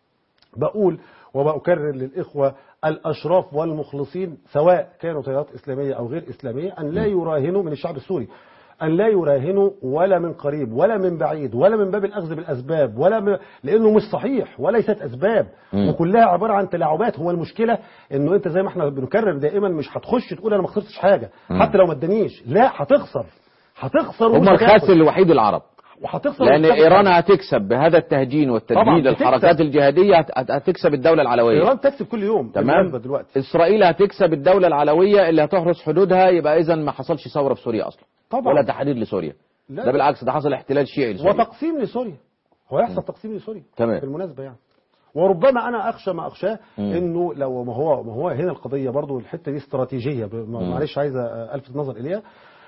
S2: بقول وبأكرر للإخوة الأشراف والمخلصين سواء كانوا تيارات إسلامية أو غير إسلامية أن لا يراهنوا من الشعب السوري أن لا يراهنوا ولا من قريب ولا من بعيد ولا من باب الأخذ بالأسباب ولا م... لأنه مش صحيح وليست أسباب
S1: مم.
S2: وكلها عبارة عن تلاعبات هو المشكلة أنه أنت زي ما احنا بنكرر دائما مش هتخش تقول أنا ما خسرتش حاجة
S1: مم.
S2: حتى لو ما ادانيش لا هتخسر هتخسر
S1: هم
S2: ومش هتاخد.
S1: الخاسر الوحيد العرب
S2: وهتخسر
S1: لأن
S2: ومش هتاخد.
S1: إيران هتكسب بهذا التهجين والتدمير
S2: طبعاً
S1: للحركات
S2: بتكسب.
S1: الجهادية هت- هت- هتكسب الدولة العلوية
S2: إيران تكسب كل يوم
S1: تمام
S2: بالمناسبة دلوقتي
S1: إسرائيل هتكسب الدولة العلوية اللي هتحرس حدودها يبقى إذا ما حصلش ثورة في سوريا أصلا
S2: طبعا
S1: ولا تحرير لسوريا
S2: لا.
S1: ده بالعكس ده حصل احتلال شيعي لسوريا
S2: وتقسيم لسوريا هو يحصل تقسيم لسوريا
S1: تمام.
S2: بالمناسبه يعني وربما انا اخشى ما اخشاه
S1: مم.
S2: انه لو ما هو ما هو هنا القضيه برضو الحته دي استراتيجيه ب-
S1: مم.
S2: معلش عايز الفت النظر اليها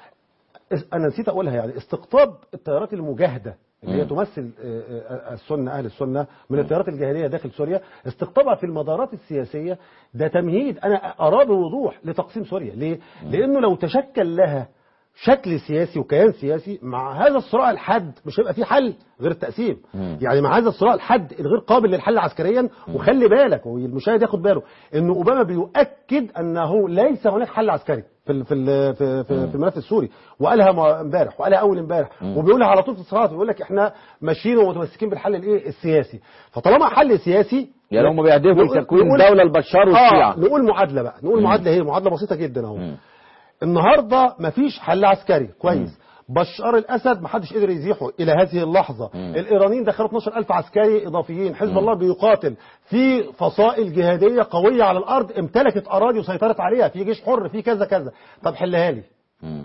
S2: اس- انا نسيت اقولها يعني استقطاب التيارات المجاهده اللي هي
S1: مم.
S2: تمثل آه، آه، السنه اهل السنه من التيارات الجاهليه داخل سوريا استقطابها في المدارات السياسيه ده تمهيد انا ارى بوضوح لتقسيم سوريا ليه؟ لانه لو تشكل لها شكل سياسي وكيان سياسي مع هذا الصراع الحاد مش هيبقى فيه حل غير التقسيم
S1: مم.
S2: يعني مع هذا الصراع الحاد الغير قابل للحل عسكريا وخلي بالك والمشاهد ياخد باله ان اوباما بيؤكد انه ليس هناك حل عسكري في ال- في ال- في في, في الملف السوري وقالها ما- امبارح وقالها اول امبارح وبيقولها على طول في التصريحات بيقول لك احنا ماشيين ومتمسكين بالحل الايه السياسي فطالما حل سياسي
S1: يعني هم بيهدفوا
S2: نقول-
S1: لتكوين
S2: نقول-
S1: دولة البشار والشيعة
S2: اه نقول معادله بقى نقول
S1: مم.
S2: معادله هي معادله بسيطه جدا اهو
S1: مم.
S2: النهارده مفيش حل عسكري كويس بشار الاسد محدش قدر يزيحه الى هذه اللحظه
S1: مم.
S2: الايرانيين دخلوا 12000 عسكري اضافيين حزب الله بيقاتل في فصائل جهاديه قويه على الارض امتلكت اراضي وسيطرت عليها في جيش حر في كذا كذا طب حلها لي
S1: مم.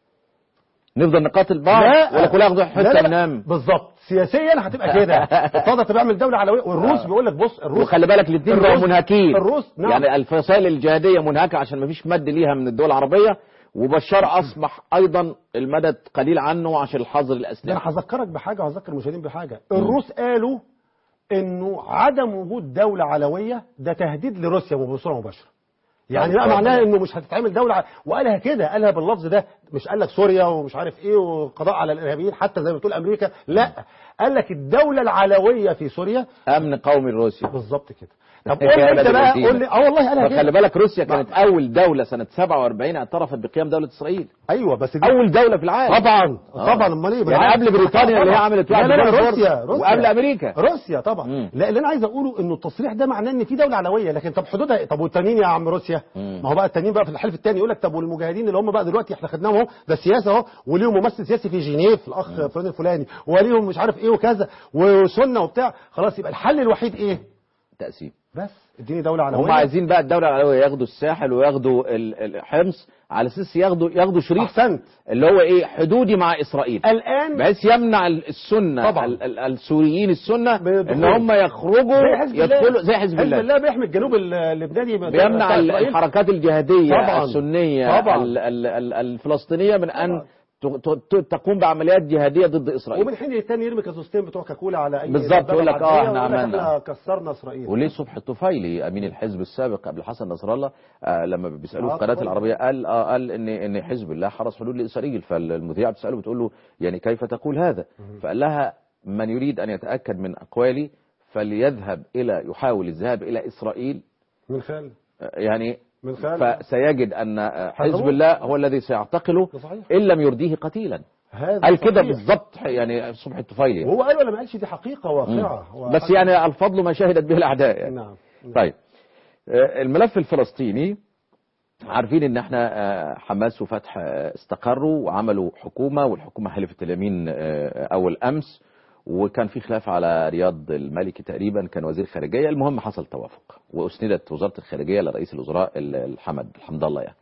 S1: نفضل نقاتل بعض ولا كل واحد يروح
S2: لا، لا،
S1: حته
S2: لا.
S1: ننام
S2: بالظبط سياسيا هتبقى كده تقدر تعمل دوله علويه والروس بيقول لك بص الروس
S1: وخلي بالك الاثنين بقوا
S2: الروس-
S1: منهكين
S2: الروس نعم
S1: يعني الفصائل الجهاديه منهكه عشان ما فيش مد ليها من الدول العربيه وبشار اصبح ايضا المدد قليل عنه عشان الحظر
S2: ده انا
S1: الاسلحه
S2: هذكرك بحاجه وهذكر المشاهدين بحاجه الروس قالوا انه عدم وجود دوله علويه ده تهديد لروسيا بصوره مباشره يعني
S1: طبعاً.
S2: بقى معناها انه مش هتتعمل دوله ع- وقالها كده قالها باللفظ ده مش قال لك سوريا ومش عارف ايه وقضاء على الارهابيين حتى زي ما بتقول امريكا لا قال لك الدوله العلويه في سوريا
S1: امن قومي روسيا
S2: بالظبط كده طب
S1: يا
S2: قول لي
S1: ولد
S2: انت بقى
S1: الذين.
S2: قول لي اه والله قالها
S1: خلي
S2: كده
S1: بالك روسيا كانت اول دوله سنه 47 اعترفت بقيام دوله اسرائيل
S2: ايوه بس دي
S1: اول دوله في العالم
S2: طبعا
S1: آه.
S2: طبعا امال ايه
S1: يعني قبل بريطانيا اللي هي عملت
S2: لا
S1: واحد
S2: لا لا
S1: باسبورت،
S2: روسيا روسيا
S1: وقبل امريكا
S2: روسيا طبعا
S1: مم.
S2: لا اللي انا عايز اقوله انه التصريح ده معناه ان في دوله علويه لكن طب حدودها إيه؟ طب والتانيين يا عم روسيا
S1: مم.
S2: ما هو بقى التانيين بقى في الحلف الثاني يقول لك طب والمجاهدين اللي هم بقى دلوقتي احنا خدناهم اهو ده سياسه اهو وليهم ممثل سياسي في جنيف الاخ فلان الفلاني وليهم مش عارف ايه وكذا وسنه وبتاع خلاص يبقى الحل الوحيد ايه
S1: تقسيم
S2: بس اديني دوله علويه
S1: هم عايزين بقى الدوله العلويه ياخدوا الساحل وياخدوا ال- الحمص على اساس ياخدوا ياخدوا شريط
S2: احسنت
S1: اللي هو ايه حدودي مع اسرائيل
S2: الان
S1: بحيث يمنع السنه
S2: طبعاً.
S1: ال- ال- السوريين السنه
S2: بالدخول.
S1: ان هم يخرجوا
S2: زي حزب الله
S1: يدخلوا زي حزب
S2: حزب
S1: الله
S2: الله بيحمي الجنوب ال- اللبناني
S1: بيمنع
S2: بتاع
S1: ال-
S2: إسرائيل.
S1: الحركات الجهاديه
S2: طبعاً.
S1: السنيه
S2: طبعاً.
S1: ال- ال- ال- الفلسطينيه من ان ت- ت- ت- تقوم بعمليات جهاديه ضد اسرائيل
S2: ومن حين للتاني يرمي كازوستين بتوع كاكولا على اي
S1: بالظبط،
S2: دبابة
S1: يقول لك آه،
S2: معدية
S1: إحنا
S2: ويقول لك
S1: عملنا.
S2: احنا كسرنا اسرائيل
S1: وليه صبحي الطفيلي امين الحزب السابق قبل حسن نصر الله آه لما بيسالوه
S2: آه،
S1: في قناه
S2: طفيلي.
S1: العربيه قال آه قال ان ان حزب الله حرس حدود لاسرائيل فالمذيعه بتساله بتقول له يعني كيف تقول هذا؟ فقال لها من يريد ان يتاكد من اقوالي فليذهب الى يحاول الذهاب الى اسرائيل
S2: من خلال
S1: آه، يعني
S2: من خلال
S1: فسيجد ان آه، حزب
S2: حضرموت.
S1: الله هو الذي سيعتقله
S2: ده صحيح.
S1: ان لم يرضيه قتيلا
S2: هذا
S1: قال كده
S2: صحيح.
S1: بالظبط يعني صبحي الطفيلي
S2: وهو قال ولا ما قالش دي حقيقه واقعه هو
S1: بس
S2: حاجة-
S1: يعني الفضل ما شهدت به الاعداء يعني.
S2: نعم نعم.
S1: طيب آه، الملف الفلسطيني عارفين ان احنا آه، حماس وفتح آه، استقروا وعملوا حكومه والحكومه حلفت اليمين آه، اول امس وكان في خلاف على رياض المالكي تقريبا كان وزير خارجيه المهم حصل توافق واسندت وزاره الخارجيه لرئيس الوزراء ال- الحمد الحمد الله يعني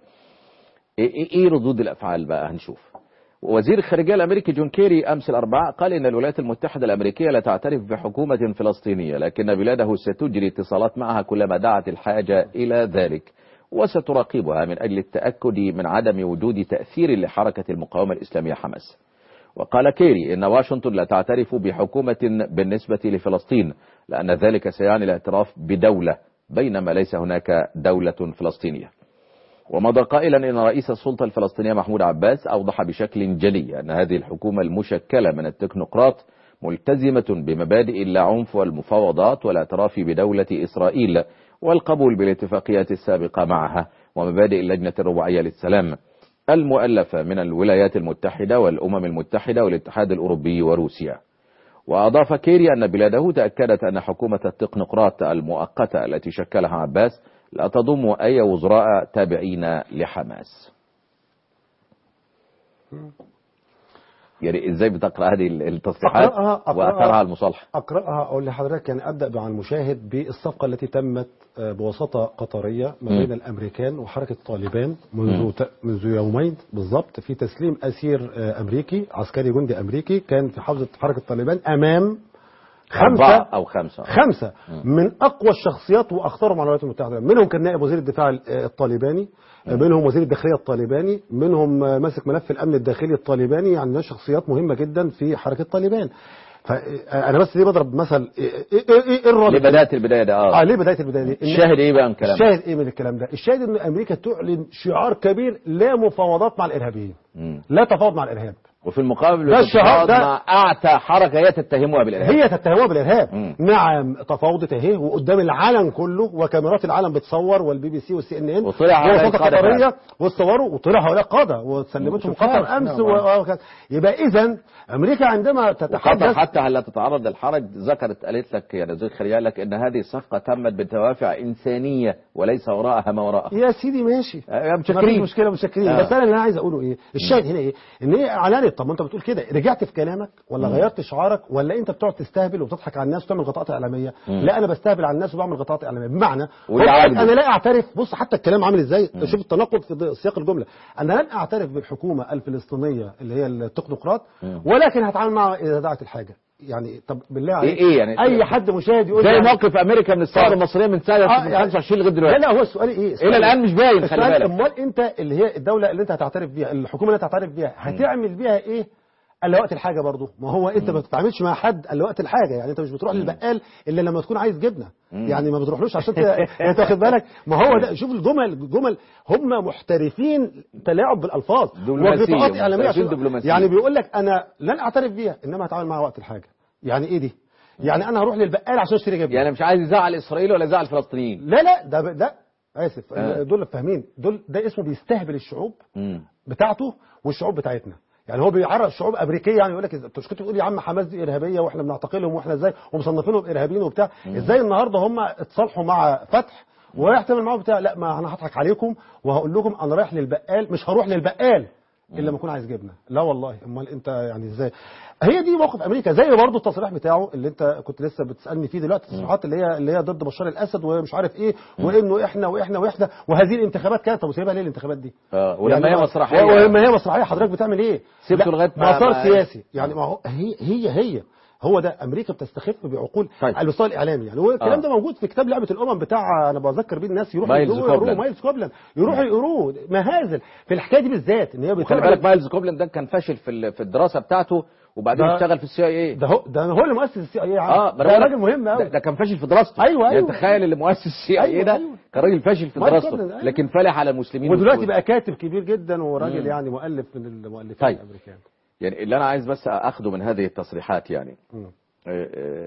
S1: ايه إيه- ايه ردود الافعال بقى هنشوف وزير الخارجيه الامريكي جون كيري امس الاربعاء قال ان الولايات المتحده الامريكيه لا تعترف بحكومه فلسطينيه لكن بلاده ستجري اتصالات معها كلما دعت الحاجه الى ذلك وستراقبها من اجل التاكد من عدم وجود تاثير لحركه المقاومه الاسلاميه حماس وقال كيري ان واشنطن لا تعترف بحكومه بالنسبه لفلسطين لان ذلك سيعني الاعتراف بدوله بينما ليس هناك دوله فلسطينيه ومضى قائلا ان رئيس السلطه الفلسطينيه محمود عباس اوضح بشكل جلي ان هذه الحكومه المشكله من التكنوقراط ملتزمه بمبادئ اللاعنف والمفاوضات والاعتراف بدوله اسرائيل والقبول بالاتفاقيات السابقه معها ومبادئ اللجنه الرباعيه للسلام المؤلفه من الولايات المتحده والامم المتحده والاتحاد الاوروبي وروسيا. وأضاف كيري أن بلاده تأكدت أن حكومة التكنوقراط المؤقتة التي شكلها عباس لا تضم أي وزراء تابعين لحماس يعني ازاي بتقرا هذه التصريحات
S2: أقرأها- أقرأها.
S1: واثرها على المصالحه
S2: اقراها اقول لحضرتك يعني ابدا مع المشاهد بالصفقه التي تمت آه، بواسطه قطريه ما
S1: مم.
S2: بين الامريكان وحركه طالبان منذ ت- منذ يومين بالضبط في تسليم اسير آه، امريكي عسكري جندي امريكي كان في حوزه حركه طالبان امام
S1: أربعة
S2: خمسه
S1: أو خمسة
S2: خمسة من أقوى الشخصيات وأخطرهم على الولايات المتحدة منهم كان نائب وزير الدفاع ال- الطالباني منهم وزير الداخلية الطالباني منهم ماسك ملف الأمن الداخلي الطالباني يعني ده شخصيات مهمة جدا في حركة طالبان فأنا بس ليه بضرب مثل إيه إيه إيه إيه الرد
S1: ليه بدات البدايه ده
S2: اه
S1: اه
S2: ليه بداية البداية دي إن-
S1: الشاهد ايه بقى من الكلام ده؟
S2: الشاهد ايه من الكلام ده الشاهد ان امريكا تعلن شعار كبير لا مفاوضات مع الارهابيين
S1: مم.
S2: لا تفاوض مع الارهاب
S1: وفي المقابل
S2: ده الشهر-
S1: بتتفاوض
S2: ده-
S1: مع اعتى حركه هي تتهمها بالارهاب
S2: هي تتهمها بالارهاب
S1: مم.
S2: نعم تفاوضت اهي وقدام العالم كله وكاميرات العالم بتصور والبي بي سي والسي ان ان
S1: وطلع هؤلاء القادة
S2: قطريه وتصوروا وطلع هؤلاء قاده وسلمتهم
S1: وشفناها،
S2: قطر امس
S1: شفناها.
S2: و- وكذا. يبقى اذا امريكا عندما
S1: وقطر
S2: تتحدث
S1: حتى هلا تتعرض للحرج ذكرت قالت لك يعني زي خريال لك ان هذه الصفقه تمت بدوافع انسانيه وليس وراءها ما وراءها
S2: يا سيدي ماشي
S1: آه،
S2: ما فيش
S1: متشكرين
S2: مشكله متشكرين
S1: آه.
S2: بس انا اللي انا عايز اقوله ايه الشاهد هنا ايه ان هي اعلنت طب ما انت بتقول كده رجعت في كلامك ولا غيرت شعارك ولا انت بتقعد تستهبل وبتضحك على الناس وتعمل غطاءات اعلاميه لا انا بستهبل على الناس وبعمل غطاءات اعلاميه بمعنى
S1: ودي
S2: هو
S1: عاجبه.
S2: انا لا اعترف بص حتى الكلام عامل ازاي شوف التناقض في ض- سياق الجمله انا لن اعترف بالحكومه الفلسطينيه اللي هي التكنوقراط ولكن هتعامل معها اذا دعت الحاجه يعني طب بالله عليك
S1: إيه يعني؟
S2: اي حد مشاهد يقول
S1: زي
S2: يعني-
S1: موقف امريكا من الثوره
S2: آه.
S1: المصريه من سنه
S2: آه، يعني-
S1: 25 لغايه
S2: لا
S1: دلوقتي
S2: لا هو السؤال ايه السؤال
S1: الى الان مش باين خلي
S2: السؤال
S1: بالك
S2: امال انت اللي هي الدوله اللي انت هتعترف بيها الحكومه اللي انت هتعترف بيها هتعمل بيها ايه الا وقت الحاجه برضه ما هو انت ما بتتعاملش مع حد الا وقت الحاجه يعني انت مش بتروح للبقال الا لما تكون عايز جبنه يعني ما بتروحلوش عشان ت- يعني انت واخد بالك ما هو ده شوف الجمل الجمل هم محترفين تلاعب بالالفاظ
S1: دبلوماسية،
S2: وبطاقات اعلاميه
S1: محترفين
S2: عشان
S1: دبلوماسية.
S2: يعني بيقول لك انا لن اعترف بيها انما هتعامل معاها وقت الحاجه يعني ايه دي يعني انا هروح للبقال عشان اشتري جبنه
S1: يعني مش عايز يزعل اسرائيل ولا يزعل الفلسطينيين
S2: لا لا ده ده اسف
S1: آه.
S2: دول فاهمين دول ده اسمه بيستهبل الشعوب
S1: مم.
S2: بتاعته والشعوب بتاعتنا يعني هو بيعرف شعوب امريكيه يعني يقول لك انت مش كنت بتقول يا عم حماس دي ارهابيه واحنا بنعتقلهم واحنا ازاي ومصنفينهم ارهابيين وبتاع ازاي النهارده هم اتصالحوا مع فتح ويحتمل معاهم بتاع لا ما انا هضحك عليكم وهقول لكم انا رايح للبقال مش هروح للبقال الا لما اكون عايز جبنه لا والله امال انت يعني ازاي هي دي موقف امريكا زي برضه التصريح بتاعه اللي انت كنت لسه بتسالني فيه دلوقتي التصريحات اللي هي اللي هي ضد بشار الاسد ومش عارف ايه وانه احنا واحنا واحنا وهذه الانتخابات كانت طب وسايبها ليه الانتخابات دي
S1: آه، ولما
S2: يعني
S1: هي مسرحية.
S2: ولما هي مسرحيه حضرتك بتعمل ايه
S1: سيبته
S2: لا،
S1: لغاية ما-
S2: مسار
S1: ما-
S2: سياسي يعني ما هو هي هي هي هو ده امريكا بتستخف بعقول
S1: طيب.
S2: على المستوى الاعلامي يعني والكلام
S1: آه.
S2: ده موجود في كتاب لعبه الامم بتاع انا بذكر بيه الناس يروحوا
S1: مايلز
S2: يقروه- يقروه
S1: كوبلاند.
S2: مايلز كوبلاند يروحوا يقروه مهازل في الحكايه دي بالذات ان هي
S1: وخلي
S2: بتعمل-
S1: بالك مايلز كوبلاند ده كان فاشل في ال- في الدراسه بتاعته وبعدين
S2: ده-
S1: اشتغل في السي اي اي
S2: ده هو ده هو اللي مؤسس السي اي
S1: اه
S2: ده
S1: بقول لك
S2: راجل مهم
S1: ده,
S2: قوي
S1: ده كان فاشل في دراسته
S2: أيوة،
S1: يعني
S2: أيوة.
S1: تخيل اللي مؤسس السي اي
S2: أيوة،
S1: ده
S2: أيوة.
S1: كان راجل فاشل في
S2: مايلز
S1: دراسته
S2: كوبلاند، أيوة.
S1: لكن فالح على المسلمين
S2: ودلوقتي
S1: والسود.
S2: بقى كاتب كبير جدا وراجل
S1: مم.
S2: يعني مؤلف من المؤلفين
S1: طيب.
S2: الامريكان
S1: يعني اللي انا عايز بس اخده من هذه التصريحات يعني
S2: مم.
S1: آه، آه،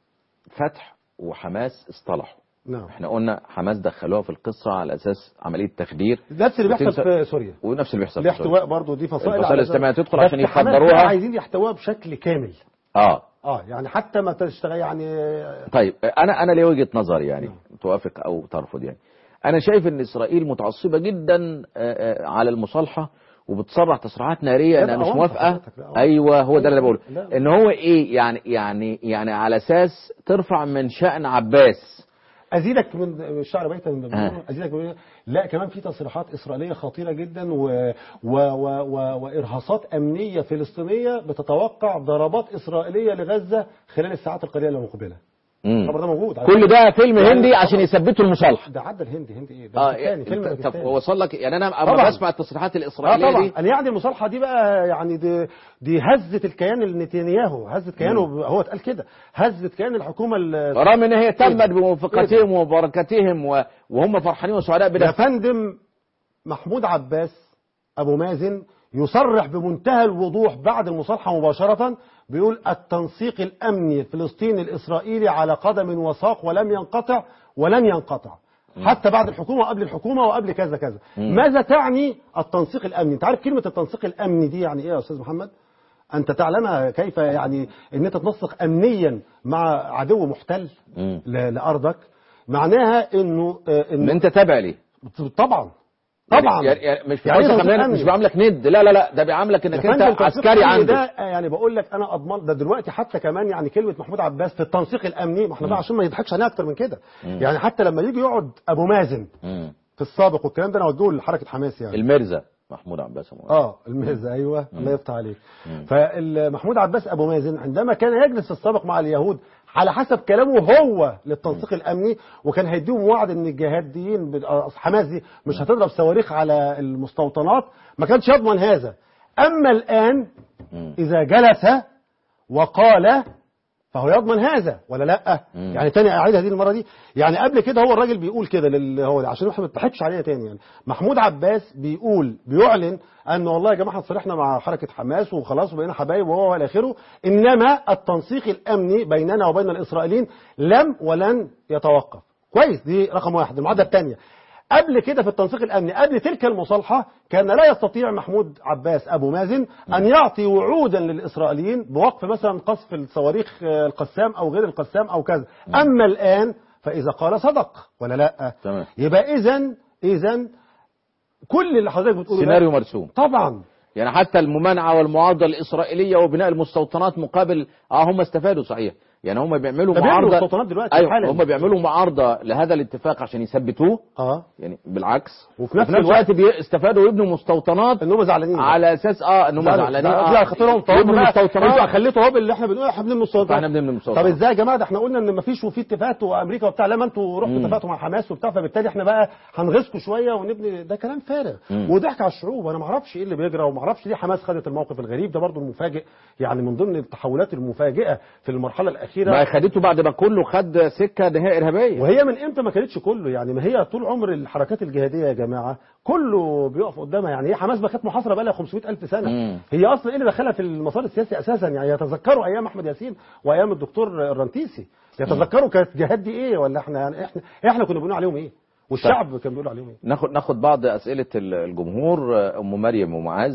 S1: فتح وحماس اصطلحوا
S2: نعم
S1: احنا قلنا حماس دخلوها في القصه على اساس عمليه تخدير
S2: نفس اللي بيحصل
S1: وتنسى-
S2: في سوريا
S1: ونفس اللي بيحصل في سوريا.
S2: الاحتواء برضه دي فصائل
S1: الفصائل
S2: على-
S1: الاجتماعية تدخل
S2: بس
S1: عشان
S2: حماس
S1: يخدروها.
S2: بقى عايزين يحتووها بشكل كامل
S1: اه
S2: اه يعني حتى ما تشتغل يعني
S1: طيب انا انا لي وجهه نظر يعني توافق او ترفض يعني انا شايف ان اسرائيل متعصبه جدا آه، آه، على المصالحه وبتصرح تصريحات ناريه
S2: لا،
S1: انها
S2: لا،
S1: مش
S2: أوامر
S1: موافقه
S2: حضرتك، لا، أوامر.
S1: ايوه هو ده اللي انا
S2: لا.
S1: بقوله ان هو ايه يعني يعني يعني على اساس ترفع من شان عباس
S2: ازيدك من الشعر بيتا من
S1: آه.
S2: ازيدك من لا كمان في تصريحات اسرائيليه خطيره جدا و... و... و... و... وارهاصات امنيه فلسطينيه بتتوقع ضربات اسرائيليه لغزه خلال الساعات القليله المقبله
S1: مم.
S2: الخبر ده موجود
S1: كل ده فيلم
S2: يعني
S1: هندي عشان يثبتوا المصالحه
S2: ده عدى الهندي هندي ايه ده
S1: اه
S2: باكستاني فيلم
S1: طب
S2: باكستاني
S1: وصل لك يعني انا
S2: طبعاً.
S1: اما بسمع التصريحات
S2: اه
S1: الاسرائيليه
S2: طبعا
S1: دي
S2: انا يعني المصالحه دي بقى يعني دي دي هزت الكيان النتنياهو هزت كيانه هو اتقال كده هزت كيان الحكومه ال-
S1: رغم ان هي تمت بموافقتهم وبركتهم و- وهم فرحانين وسعداء
S2: يا
S1: بده
S2: فندم محمود عباس ابو مازن يصرح بمنتهى الوضوح بعد المصالحه مباشره بيقول التنسيق الامني الفلسطيني الاسرائيلي على قدم وساق ولم ينقطع ولن ينقطع حتى بعد الحكومه وقبل الحكومه وقبل كذا كذا ماذا تعني التنسيق الامني انت عارف كلمه التنسيق الامني دي يعني ايه يا استاذ محمد انت تعلم كيف يعني ان انت تنسق امنيا مع عدو محتل
S1: مم.
S2: ل- لارضك معناها انه آه،
S1: ان
S2: ان
S1: انت تابع ليه
S2: طبعا طبعا
S1: يعني, يعني مش
S2: يعني
S1: يعني
S2: إيه تنسيق
S1: مش
S2: أمني؟
S1: بعاملك ند لا لا لا ده بيعاملك انك
S2: يا
S1: انت
S2: فندم التنسيق
S1: عسكري
S2: الأمني
S1: عنده
S2: ده يعني بقول لك انا اضمن ده دلوقتي حتى كمان يعني كلمه محمود عباس في التنسيق الامني ما احنا بقى عشان ما يضحكش علينا اكتر من كده يعني حتى لما يجي يقعد ابو مازن
S1: مم.
S2: في السابق والكلام ده انا اوجهه لحركه حماس يعني
S1: المرزا محمود عباس أبو مازن.
S2: اه المهزة ايوه الله يفتح عليك فمحمود عباس ابو مازن عندما كان يجلس في السابق مع اليهود على حسب كلامه هو للتنسيق الامني وكان هيديهم وعد ان الجهاديين بال- آه، حماس دي مش هتضرب صواريخ على المستوطنات ما كانش يضمن هذا اما الان
S1: مم.
S2: اذا جلس وقال فهو يضمن هذا ولا لا
S1: مم.
S2: يعني تاني اعيد هذه المره دي يعني قبل كده هو الراجل بيقول كده لل هو ده عشان احنا ما نضحكش عليها تاني يعني محمود عباس بيقول بيعلن ان والله يا جماعه صالحنا مع حركه حماس وخلاص وبقينا حبايب وهو والى اخره انما التنسيق الامني بيننا وبين الاسرائيليين لم ولن يتوقف كويس دي رقم واحد المعادله الثانيه قبل كده في التنسيق الامني قبل تلك المصالحه كان لا يستطيع محمود عباس ابو مازن ان يعطي وعودا للاسرائيليين بوقف مثلا قصف الصواريخ آه، القسام او غير القسام او كذا اما الان فاذا قال صدق ولا لا
S1: تمام.
S2: يبقى اذا اذا كل اللي حضرتك بتقوله ده-
S1: سيناريو مرسوم
S2: طبعا
S1: يعني حتى الممانعة والمعارضة الإسرائيلية وبناء المستوطنات مقابل اه هم استفادوا صحيح يعني هم بيعملوا
S2: ده بيعملوا
S1: معارضه
S2: مستوطنات دلوقتي
S1: ايوه
S2: حالا.
S1: هم بيعملوا معارضه لهذا الاتفاق عشان يثبتوه
S2: اه
S1: يعني بالعكس
S2: وفي نفس
S1: الوقت بيستفادوا ويبنوا مستوطنات
S2: ان هم زعلانين
S1: على اساس اه ان هم زعلانين
S2: اه
S1: اه
S2: دي خاطرهم طب
S1: يبنوا
S2: انتوا
S1: مستوطنات
S2: خليتوا هوب اللي احنا بنقول احنا بنبني مستوطنات
S1: احنا بنبني
S2: طب
S1: مستوطنات
S2: ازاي يا جماعه ده احنا قلنا ان مفيش وفي اتفاقات وامريكا وبتاع لما انتوا رحتوا
S1: مم.
S2: اتفقتوا مع حماس وبتاع فبالتالي احنا بقى هنغيظكم شويه ونبني ده كلام فارغ
S1: مم.
S2: وضحك على الشعوب انا ما اعرفش ايه اللي بيجرى وما اعرفش ليه حماس خدت الموقف الغريب ده برضو المفاجئ يعني من ضمن التحولات المفاجئه في المرحله الاخيره
S1: ما خدته بعد ما كله خد سكه نهائي ارهابيه
S2: وهي من امتى ما كانتش كله يعني ما هي طول عمر الحركات الجهاديه يا جماعه كله بيقف قدامها يعني هي حماس ما كانت محاصره بقى لها 500 الف سنه
S1: مم.
S2: هي اصلا ايه اللي دخلها في المسار السياسي اساسا يعني يتذكروا ايام احمد ياسين وايام الدكتور الرنتيسي يتذكروا كانت جهاد دي ايه ولا احنا يعني احنا احنا كنا بنقول عليهم ايه والشعب كان بيقول عليهم ايه
S1: ناخد ناخد بعض اسئله ال- الجمهور آه، ام مريم ومعاذ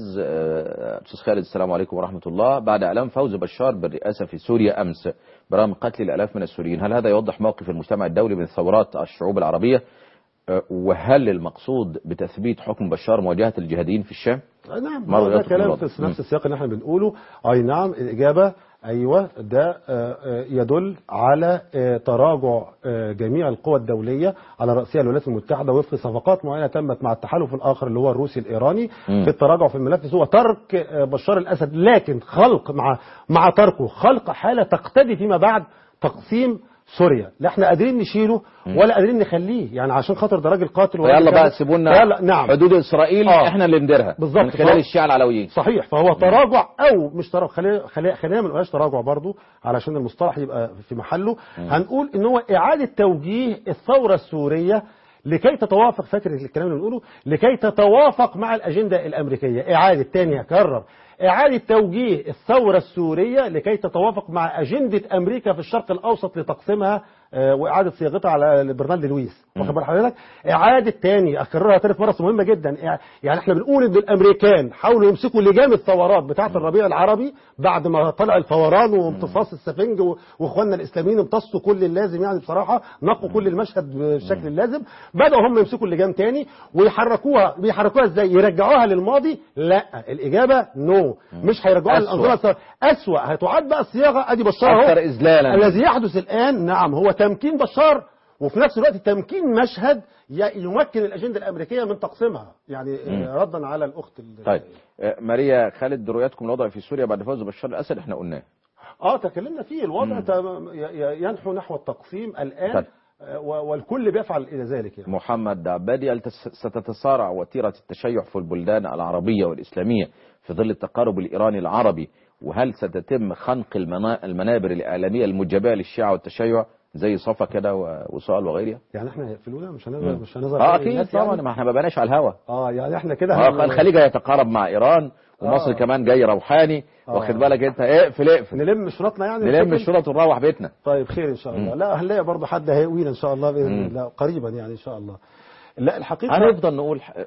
S1: آه، استاذ خالد السلام عليكم ورحمه الله بعد اعلان فوز بشار بالرئاسه في سوريا امس برغم قتل الالاف من السوريين هل هذا يوضح موقف المجتمع الدولي من ثورات الشعوب العربيه آه، وهل المقصود بتثبيت حكم بشار مواجهه الجهاديين في الشام
S2: آه نعم
S1: مرة
S2: ده
S1: يدخل
S2: كلام
S1: الوضع.
S2: في نفس السياق اللي احنا بنقوله اي نعم الاجابه ايوه ده آه، آه، يدل على آه، تراجع آه، جميع القوى الدوليه على راسها الولايات المتحده وفق صفقات معينه تمت مع التحالف الاخر اللي هو الروسي الايراني
S1: مم.
S2: في التراجع في الملف هو ترك آه، بشار الاسد لكن خلق مع مع تركه خلق حاله تقتضي فيما بعد تقسيم سوريا لا احنا قادرين نشيله ولا قادرين نخليه يعني عشان خاطر ده راجل قاتل وراجل
S1: يلا بقى
S2: كذا.
S1: سيبونا
S2: يلا نعم
S1: حدود اسرائيل
S2: آه.
S1: احنا اللي نديرها
S2: بالظبط.
S1: من خلال
S2: فهو-
S1: الشيعة العلويين
S2: صحيح فهو تراجع او مش تراجع خلينا خلينا خلينا ما نقولهاش تراجع برضو علشان المصطلح يبقى في محله هنقول ان هو اعاده توجيه الثوره السوريه لكي تتوافق فاكر الكلام اللي بنقوله لكي تتوافق مع الاجنده الامريكيه اعاده تاني اكرر اعاده توجيه الثوره السوريه لكي تتوافق مع اجنده امريكا في الشرق الاوسط لتقسيمها آه، واعاده صياغتها على برنامج لويس واخد بال حضرتك اعاده تاني اكررها ثالث مره أصل مهمه جدا يعني احنا بنقول ان الامريكان حاولوا يمسكوا لجام الثورات بتاعه الربيع العربي بعد ما طلع الفوران وامتصاص السفنج و- واخواننا الاسلاميين امتصوا كل اللازم يعني بصراحه نقوا كل المشهد بالشكل اللازم بداوا هم يمسكوا اللجام تاني ويحركوها بيحركوها ازاي يرجعوها للماضي لا الاجابه نو مش هيرجعوها
S1: أسوأ.
S2: للانظمه الثورية. اسوا هتعاد بقى الصياغه ادي بشار اهو
S1: اكثر اذلالا
S2: الذي يحدث الآن نعم هو تمكين بشار وفي نفس الوقت تمكين مشهد ي- يمكن الأجندة الأمريكية من تقسيمها يعني آه، ردا على الأخت ال-
S1: طيب آه، ماريا خالد رؤيتكم الوضع في سوريا بعد فوز بشار الاسد احنا قلناه
S2: اه تكلمنا فيه الوضع تم- ي- ي- ينحو نحو التقسيم الآن
S1: طيب.
S2: آه، و- والكل بيفعل إلى ذلك يعني
S1: محمد عبادي هل تس- ستتسارع وتيرة التشيع في البلدان العربية والإسلامية في ظل التقارب الإيراني العربي وهل ستتم خنق المنا- المنابر الإعلامية المجباة للشيعة والتشيع زي صفا كده و- وسؤال وغيرها
S2: يعني احنا هيقفلونا مش هنظهر مش هنظهر
S1: اه
S2: تاني
S1: اكيد
S2: للناس
S1: طبعا
S2: يعني؟
S1: ما احنا ما بقناش على الهوا
S2: اه يعني احنا كده
S1: اه
S2: هن-
S1: الخليج هيتقارب مع ايران ومصر
S2: آه.
S1: كمان جاي روحاني
S2: آه.
S1: واخد بالك انت اقفل اقفل
S2: نلم شرطنا يعني
S1: نلم
S2: نفتكر؟
S1: الشرط ونروح بيتنا
S2: طيب خير ان شاء الله لا هنلاقي برضه حد هيقوينا ان شاء الله باذن
S1: مم.
S2: الله قريبا يعني ان شاء الله لا الحقيقه
S1: هنفضل نقول ح-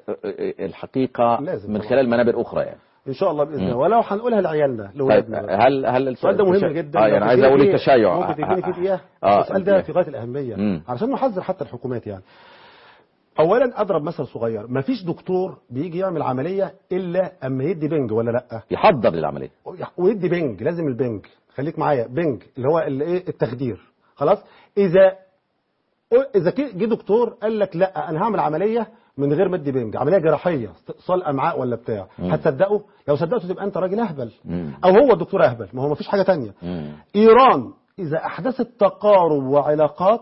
S1: الحقيقة
S2: لازم
S1: من
S2: طبعا.
S1: خلال منابر أخرى يعني
S2: ان شاء الله باذن
S1: مم.
S2: الله ولو هنقولها لعيالنا
S1: طيب
S2: لاولادنا بقى.
S1: هل هل
S2: السؤال ده مهم
S1: التشيع-
S2: جدا
S1: اه
S2: لو
S1: يعني عايز
S2: تديني
S1: اقول
S2: فيه-
S1: التشيع
S2: ممكن تديني فيه دقيقه
S1: اه
S2: السؤال ده في غايه الاهميه
S1: مم.
S2: علشان نحذر حتى الحكومات يعني اولا اضرب مثل صغير مفيش دكتور بيجي يعمل عمليه الا اما يدي بنج ولا لا
S1: يحضر للعملية
S2: ويدي بنج لازم البنج خليك معايا بنج اللي هو اللي ايه التخدير خلاص اذا اذا كي- جه دكتور قال لك لا انا هعمل عمليه من غير ما ادي بنج عمليه جراحيه استئصال امعاء ولا بتاع هتصدقه لو صدقته تبقى انت راجل اهبل
S1: مم.
S2: او هو الدكتور اهبل ما هو ما فيش حاجه تانية
S1: مم.
S2: ايران اذا احدثت تقارب وعلاقات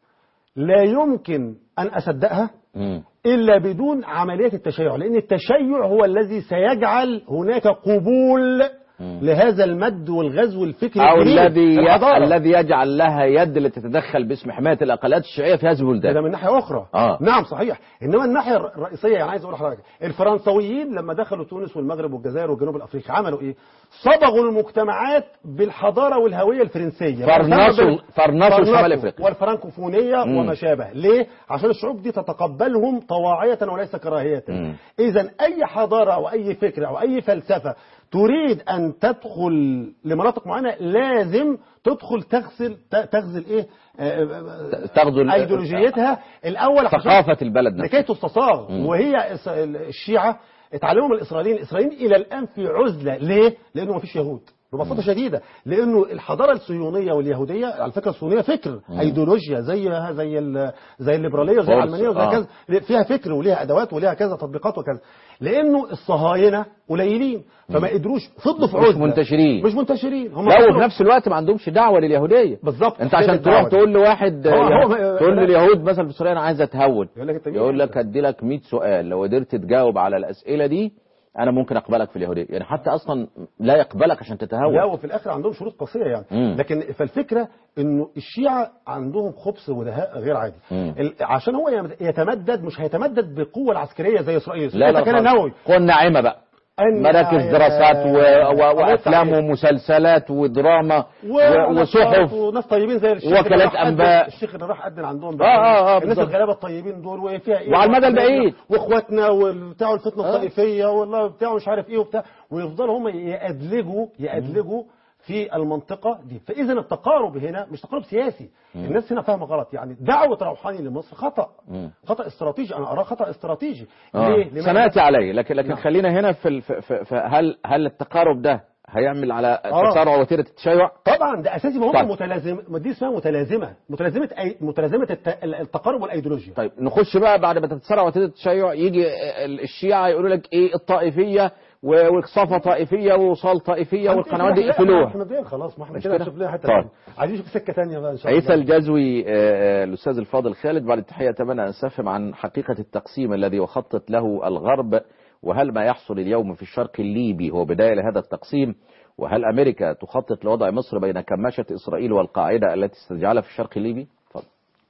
S2: لا يمكن ان اصدقها
S1: مم.
S2: إلا بدون عملية التشيع لأن التشيع هو الذي سيجعل هناك قبول لهذا المد والغزو الفكري
S1: أو
S2: الجديد،
S1: الذي
S2: الحضارة.
S1: الذي يجعل لها يد لتتدخل باسم حماية الأقليات الشيعية في هذه
S2: ده
S1: البلدان
S2: من ناحية أخرى
S1: آه.
S2: نعم صحيح إنما الناحية الرئيسية يعني عايز أقول لحضرتك الفرنسويين لما دخلوا تونس والمغرب والجزائر والجنوب الأفريقي عملوا إيه؟ صبغوا المجتمعات بالحضارة والهوية الفرنسية
S1: فرنسوا-
S2: بال-
S1: فرنسوا شمال أفريقيا.
S2: والفرنكوفونية
S1: مم.
S2: وما شابه ليه؟ عشان الشعوب دي تتقبلهم طواعية وليس كراهية
S1: مم.
S2: إذا أي حضارة أو أي فكرة أو أي فلسفة تريد أن تدخل لمناطق معينة لازم تدخل تغسل ت- تغزل إيه؟ آه، آه،
S1: تغزو ال-
S2: ايديولوجيتها الاول عشان-
S1: ثقافة البلد
S2: لكي
S1: نفسها
S2: تستصاغ
S1: مم.
S2: وهي الس- الشيعة اتعلموا من الاسرائيليين الاسرائيليين الى الان في عزله ليه لانه ما فيش يهود ببساطه شديده لانه الحضاره الصهيونيه واليهوديه على فكره الصهيونيه فكر ايديولوجيا زيها زي ال- زي الليبراليه وزي
S1: خالص.
S2: العلمانيه وزي
S1: آه.
S2: كذا فيها فكر وليها ادوات وليها كذا تطبيقات وكذا لانه الصهاينه قليلين فما قدروش فضلوا في
S1: مش
S2: عزله
S1: منتشرين.
S2: مش منتشرين هم
S1: لا
S2: فضلوا-
S1: وفي نفس الوقت ما عندهمش دعوه لليهوديه
S2: بالظبط
S1: انت عشان
S2: فين
S1: تروح
S2: الدعوة دي؟
S1: تقول لواحد
S2: هو- هو-
S1: يعني تقول لليهود مثلا في سوريا انا عايز اتهون
S2: يقول لك انت مين
S1: يقول
S2: انت؟
S1: لك ادي لك 100 سؤال لو قدرت تجاوب على الاسئله دي انا ممكن اقبلك في اليهوديه يعني حتى اصلا لا يقبلك عشان
S2: لا
S1: تتهون
S2: وفي الاخر عندهم شروط قاسيه يعني
S1: مم.
S2: لكن فالفكره انه الشيعه عندهم خبث ودهاء غير عادي
S1: مم.
S2: ال- عشان هو يم- يتمدد مش هيتمدد بالقوه العسكريه زي اسرائيل
S1: لا لا
S2: كان
S1: خالص.
S2: نووي
S1: قوة ناعمة بقى
S2: أن-
S1: مراكز
S2: آه،
S1: دراسات و... و...
S2: آه،
S1: وافلام
S2: صحيح.
S1: ومسلسلات ودراما و...
S2: وناس-
S1: وصحف
S2: وناس طيبين زي الشيخ اللي
S1: وكالات
S2: راح قدم-
S1: أنباء.
S2: الشيخ اللي راح قدم عندهم
S1: آه،
S2: ده.
S1: آه، آه،
S2: الناس
S1: بالظبط.
S2: الغلابه الطيبين دول وفيها ايه
S1: وعلى المدى البعيد.
S2: واخواتنا وبتاع الفتنه
S1: آه.
S2: الطائفيه والله بتاع مش عارف ايه وبتاع ويفضلوا هم يأدلجوا يأدلجوا في المنطقة دي فإذا التقارب هنا مش تقارب سياسي الناس هنا فاهمة غلط يعني دعوة روحاني لمصر خطأ
S1: مم.
S2: خطأ استراتيجي أنا أراه خطأ استراتيجي
S1: آه.
S2: ليه؟ لماذا؟
S1: سناتي عليه لكن لكن
S2: نعم.
S1: خلينا هنا في ال... في... في... في... هل هل التقارب ده هيعمل على
S2: آه.
S1: تسارع وتيره التشيع؟
S2: طبعا ده اساسي ما هو
S1: طيب.
S2: متلازم ما دي اسمها متلازمه متلازمه أي... متلازمه الت... التقارب والايديولوجيا
S1: طيب نخش بقى بعد ما تتسارع وتيره التشيع يجي ال- الشيعة يقولوا لك ايه الطائفية و- وصفة طائفية ووصال طائفية والقنوات دي
S2: لا،
S1: يقفلوها
S2: احنا مبدئيا خلاص ما احنا
S1: مش
S2: كده
S1: كده؟
S2: نشوف لنا حته
S1: طيب.
S2: ثانيه عايزين نشوف سكه ثانيه بقى ان شاء الله
S1: عيسى الجزوي آه، آه، الأستاذ الفاضل خالد بعد التحية أتمنى أن أستفهم عن حقيقة التقسيم الذي يخطط له الغرب وهل ما يحصل اليوم في الشرق الليبي هو بداية لهذا التقسيم وهل أمريكا تخطط لوضع مصر بين كماشة إسرائيل والقاعدة التي استجعلها في الشرق الليبي؟ اتفضل.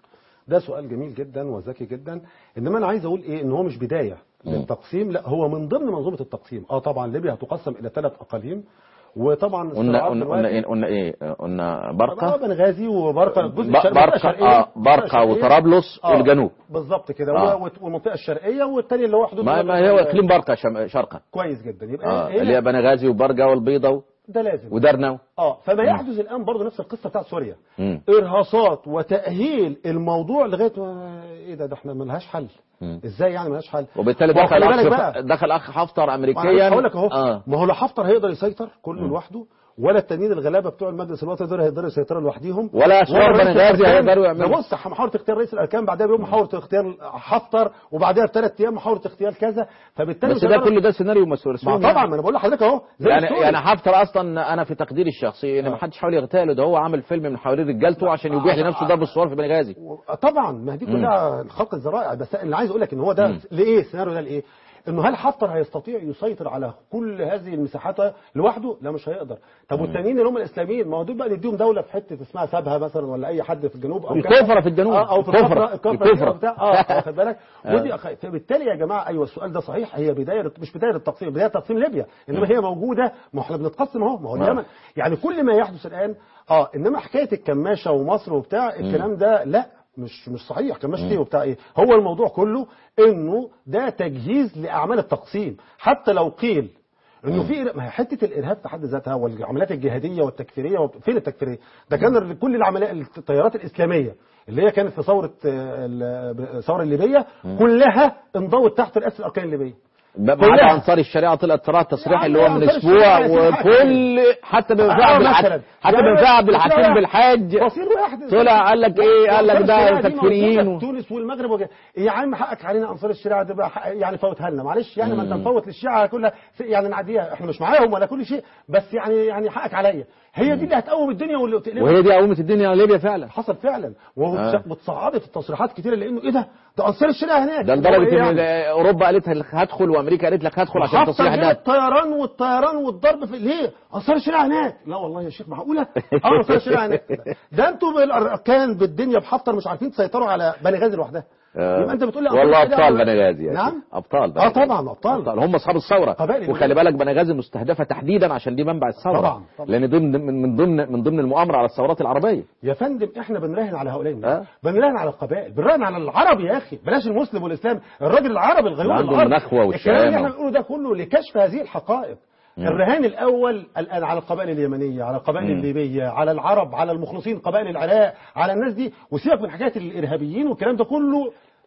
S2: ده سؤال جميل جدا وذكي جدا انما انا عايز اقول ايه ان هو مش بدايه للتقسيم لا هو من ضمن منظومه التقسيم اه طبعا ليبيا هتقسم الى ثلاث اقاليم وطبعا
S1: قلنا
S2: الصراعات
S1: قلنا قلنا
S2: دلوقتي-
S1: إيه قلنا إيه قلنا
S2: آه،
S1: برقة
S2: بنغازي وبرقه الجزء
S1: ب-
S2: الشرقي
S1: برقة
S2: الشرقية،
S1: آه
S2: المنطقة
S1: برقة
S2: الشرقية.
S1: وطرابلس
S2: آه،
S1: والجنوب
S2: بالظبط كده
S1: آه.
S2: و- والمنطقه الشرقيه والثاني اللي هو حدود
S1: ما, ما هو اقليم برقة شم- شرقا
S2: كويس جدا يبقى
S1: آه
S2: هنا
S1: اللي هي بنغازي وبرقة والبيضة
S2: ده لازم
S1: ودرنو
S2: اه فما يحدث الان برضه نفس القصه بتاعت سوريا
S1: مم.
S2: ارهاصات وتاهيل الموضوع لغايه ما ايه ده ده احنا ملهاش حل
S1: مم.
S2: ازاي يعني ملهاش حل
S1: وبالتالي
S2: ما هو
S1: دخل
S2: خلي بالك
S1: أخ
S2: بقى.
S1: دخل أخ حفتر
S2: ما أنا
S1: أمريكيا
S2: هقول لك اهو
S1: آه.
S2: ما هو لا حفتر هيقدر يسيطر كله لوحده ولا التانيين الغلابه بتوع المجلس الوطني دول هيقدروا يسيطروا لوحديهم
S1: ولا أشرار
S2: ولا رئيس
S1: بنغازي
S2: الأركان.
S1: هيقدروا
S2: ده
S1: يعملوا
S2: بص محاوله اختيار رئيس الاركان بعدها بيوم محاوله اختيار حفتر وبعدها بثلاث ايام محاوله اختيار كذا فبالتالي
S1: بس
S2: مش
S1: ده
S2: هيقدروا-
S1: كل ده سيناريو مسؤول
S2: ما طبعا ما انا بقول لحضرتك اهو زي
S1: يعني
S2: السوري.
S1: يعني حفتر اصلا انا في تقديري الشخصي ان ما حدش حاول يغتاله ده هو عامل فيلم من حوالين رجالته عشان يبيح لنفسه ضرب الصور في بنغازي
S2: و- طبعا ما دي كلها خلق الذرائع بس اللي عايز اقول لك ان هو ده
S1: مم.
S2: لايه السيناريو ده لايه انه هل حفتر هيستطيع يسيطر على كل هذه المساحات لوحده لا مش هيقدر طب والتانيين اللي هم الاسلاميين ما هو دول بقى نديهم دوله في حته اسمها سبها مثلا ولا اي حد في الجنوب او كذا.
S1: الكفرة في الجنوب.
S2: آه او في
S1: الكفرة.
S2: الكفره الكفره
S1: الكفرة.
S2: بتاع اه واخد بالك
S1: آه.
S2: ودي أخ... فبالتالي يا جماعه ايوه السؤال ده صحيح هي بدايه مش بدايه التقسيم بدايه تقسيم ليبيا انما هي موجوده ما احنا بنتقسم اهو ما هو
S1: آه.
S2: اليمن يعني كل ما يحدث الان اه انما حكايه الكماشه ومصر وبتاع الكلام ده لا مش مش صحيح كماشه ايه وبتاع ايه هو الموضوع كله انه ده تجهيز لاعمال التقسيم حتى لو قيل انه في ما هي حته الارهاب في حد ذاتها والعمليات الجهاديه والتكفيريه وب- فين التكفيريه ده كان ال- كل العمليات التيارات الاسلاميه اللي هي كانت في ثوره آه، ال- الثوره الليبيه كلها انضوت تحت رئاسه الاركان الليبيه
S1: ما
S2: كلها.
S1: عدا انصار الشريعه طلعت صراحه تصريح
S2: يا
S1: اللي هو
S2: عم
S1: من
S2: أنصار
S1: اسبوع
S2: الشريعة يا سيدي
S1: وكل حتى بن
S2: آه،
S1: عبد
S2: مثلاً.
S1: الحكيم حتى
S2: لا،
S1: بن
S2: لا،
S1: عبد
S2: لا،
S1: الحكيم
S2: لا.
S1: بالحاج
S2: بصير واحد
S1: طلع قال لك ايه قال لك
S2: أنصار
S1: ده
S2: الشريعة دي
S1: تكفيريين
S2: موجودة
S1: و-
S2: في تونس والمغرب وكده يا عم حقك علينا انصار الشريعه دي بقى حق- يعني فوتها لنا معلش يعني ما انت
S1: مم.
S2: مفوت للشيعه كلها يعني نعديها احنا مش معاهم ولا كل شيء بس يعني يعني حقك عليا هي دي اللي هتقوم الدنيا واللي تقلبها
S1: وهي دي قومه الدنيا ليبيا فعلا
S2: حصل فعلا
S1: آه.
S2: وتصعبت التصريحات كتيره لانه ايه ده ده انصار الشريعه هناك
S1: ده
S2: هو
S1: لدرجه
S2: إيه
S1: ان
S2: يعني؟
S1: اوروبا قالت لك هدخل وامريكا قالت لك هدخل عشان
S2: حتى
S1: التصريح
S2: غير
S1: ده
S2: الطيران والطيران والضرب في ليه انصار الشريعه هناك لا والله يا شيخ معقوله اه انصار الشريعه هناك ده انتوا بالاركان بالدنيا بحفتر مش عارفين تسيطروا على بنغازي لوحدها
S1: آه.
S2: يبقى انت بتقول لي أنصار
S1: والله
S2: الشريعة
S1: ابطال
S2: ولا-
S1: بنغازي يعني
S2: نعم
S1: ابطال
S2: اه
S1: بنغازي.
S2: طبعا ابطال
S1: ابطال هم اصحاب الثوره
S2: قبائل
S1: وخلي بالك بنغازي مستهدفه تحديدا عشان دي منبع الثوره
S2: طبعا، طبعا.
S1: لان ضمن من من ضمن من ضمن المؤامره على الثورات العربيه
S2: يا فندم احنا بنراهن على هؤلاء الناس
S1: آه.
S2: بنراهن على القبائل بنراهن على العرب يا اخي بلاش المسلم والاسلام الراجل العربي الغيور
S1: عنده
S2: الأرض.
S1: النخوة
S2: الكلام اللي
S1: والشهامة.
S2: احنا بنقوله ده كله لكشف هذه الحقائق الرهان الاول الان على القبائل اليمنيه على القبائل
S1: مم.
S2: الليبيه على العرب على المخلصين قبائل العراق على الناس دي وسيبك من حكايه الارهابيين والكلام ده كله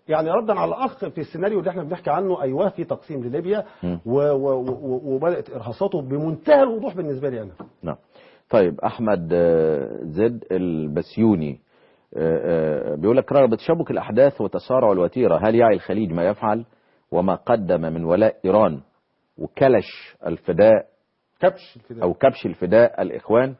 S2: يعني ردا على الاخ في السيناريو اللي احنا بنحكي عنه ايوه في تقسيم لليبيا
S1: مم.
S2: و و و وبدات ارهاصاته بمنتهى الوضوح بالنسبه لي انا
S1: نعم طيب احمد آه، زد البسيوني آه، آه، بيقول لك رغم تشابك الاحداث وتسارع الوتيره هل يعي الخليج ما يفعل وما قدم من ولاء ايران وكلش الفداء
S2: كبش الفداء
S1: او كبش الفداء الاخوان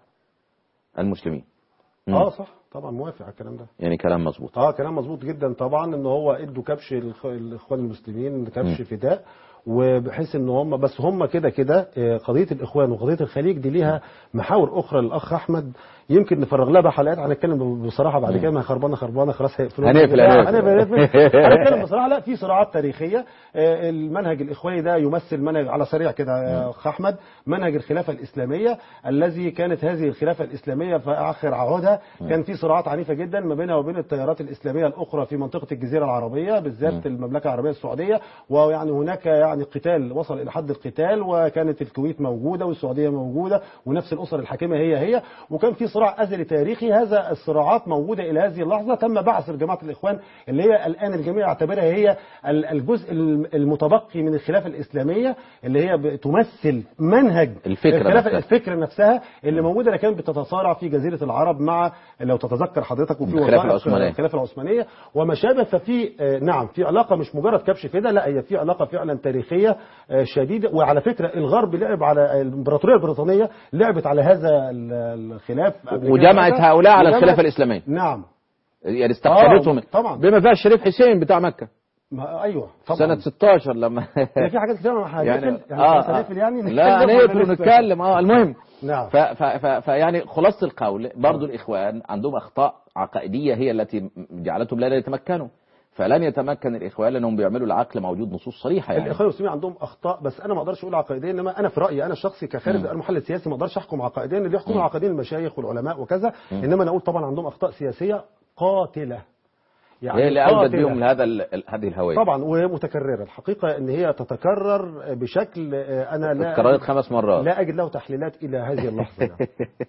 S1: المسلمين مم.
S2: اه صح طبعا موافق على الكلام ده
S1: يعني كلام مظبوط
S2: اه كلام مظبوط جدا طبعا ان هو ادوا كبش الإخ- الاخوان المسلمين كبش فداء وبحيث ان هم بس هم كده كده آه، قضيه الاخوان وقضيه الخليج دي ليها محاور اخرى للاخ احمد يمكن نفرغ لها بقى حلقات هنتكلم بصراحه بعد كده ما هي خربانه خربانه خلاص هيقفلوا
S1: هنقفل-
S2: لا،
S1: هنقفل.
S2: هنقفل هنقفل. هنتكلم بصراحه لا في صراعات تاريخيه آه، المنهج الاخواني ده يمثل منهج على سريع كده يا اخ احمد منهج الخلافه الاسلاميه الذي كانت هذه الخلافه الاسلاميه في اخر عهودها كان في صراعات عنيفه جدا ما بينها وبين التيارات الاسلاميه الاخرى في منطقه الجزيره العربيه بالذات المملكه العربيه السعوديه ويعني هناك يعني قتال وصل الى حد القتال وكانت الكويت موجوده والسعوديه موجوده ونفس الاسر الحاكمه هي هي وكان في صراع ازلي تاريخي هذا الصراعات موجوده الى هذه اللحظه تم بعث جماعه الاخوان اللي هي الان الجميع يعتبرها هي ال- الجزء المتبقي من الخلافه الاسلاميه اللي هي بتمثل منهج
S1: الفكرة
S2: الخلافه
S1: نفسها.
S2: الفكره نفسها اللي موجوده اللي كانت بتتصارع في جزيره العرب مع لو تتذكر حضرتك وفي
S1: الخلافة
S2: وثائق
S1: العثمانية.
S2: الخلافه العثمانيه وما شابه ففي آه، نعم في علاقه مش مجرد كبش فدا لا هي في علاقه فعلا تاريخيه آه، شديده وعلى فكره الغرب لعب على الامبراطوريه البريطانيه لعبت على هذا ال- الخلاف قبل كده.
S1: وجمعت هؤلاء على
S2: وجمعت-
S1: الخلافة الإسلامية
S2: نعم
S1: يعني استقطبتهم
S2: آه، طبعا.
S1: بما فيها الشريف حسين بتاع مكة
S2: ما ايوه طبعا
S1: سنة 16 لما
S2: هي في حاجات كتير ما
S1: يعني
S2: هنقفل يعني
S1: آه
S2: مش
S1: آه.
S2: هنقفل يعني
S1: لا
S2: نتكلم ولا
S1: نقفل
S2: لسه؟
S1: ونتكلم اه المهم
S2: نعم
S1: ف ف ف فيعني خلاصة القول برضو الإخوان عندهم أخطاء عقائدية هي التي جعلتهم لا يتمكنوا فلن يتمكن الإخوان لأنهم بيعملوا العقل موجود نصوص صريحة يعني
S2: الاخوان المسلمين عندهم اخطاء بس انا ما اقدرش اقول عقائديا انما انا في رايي انا الشخصي كخالد انا محلل سياسي ما اقدرش احكم عقائديا اللي يحكموا عقائديا المشايخ والعلماء وكذا انما انا اقول طبعا عندهم اخطاء سياسيه قاتله
S1: هي اللي أوجد
S2: قاتلة.
S1: بهم هذا ال- ال- هذه الهوية
S2: طبعا ومتكرره الحقيقه ان هي تتكرر بشكل آه، انا لا
S1: اتكررت خمس مرات
S2: لا اجد له تحليلات الى هذه اللحظه يعني.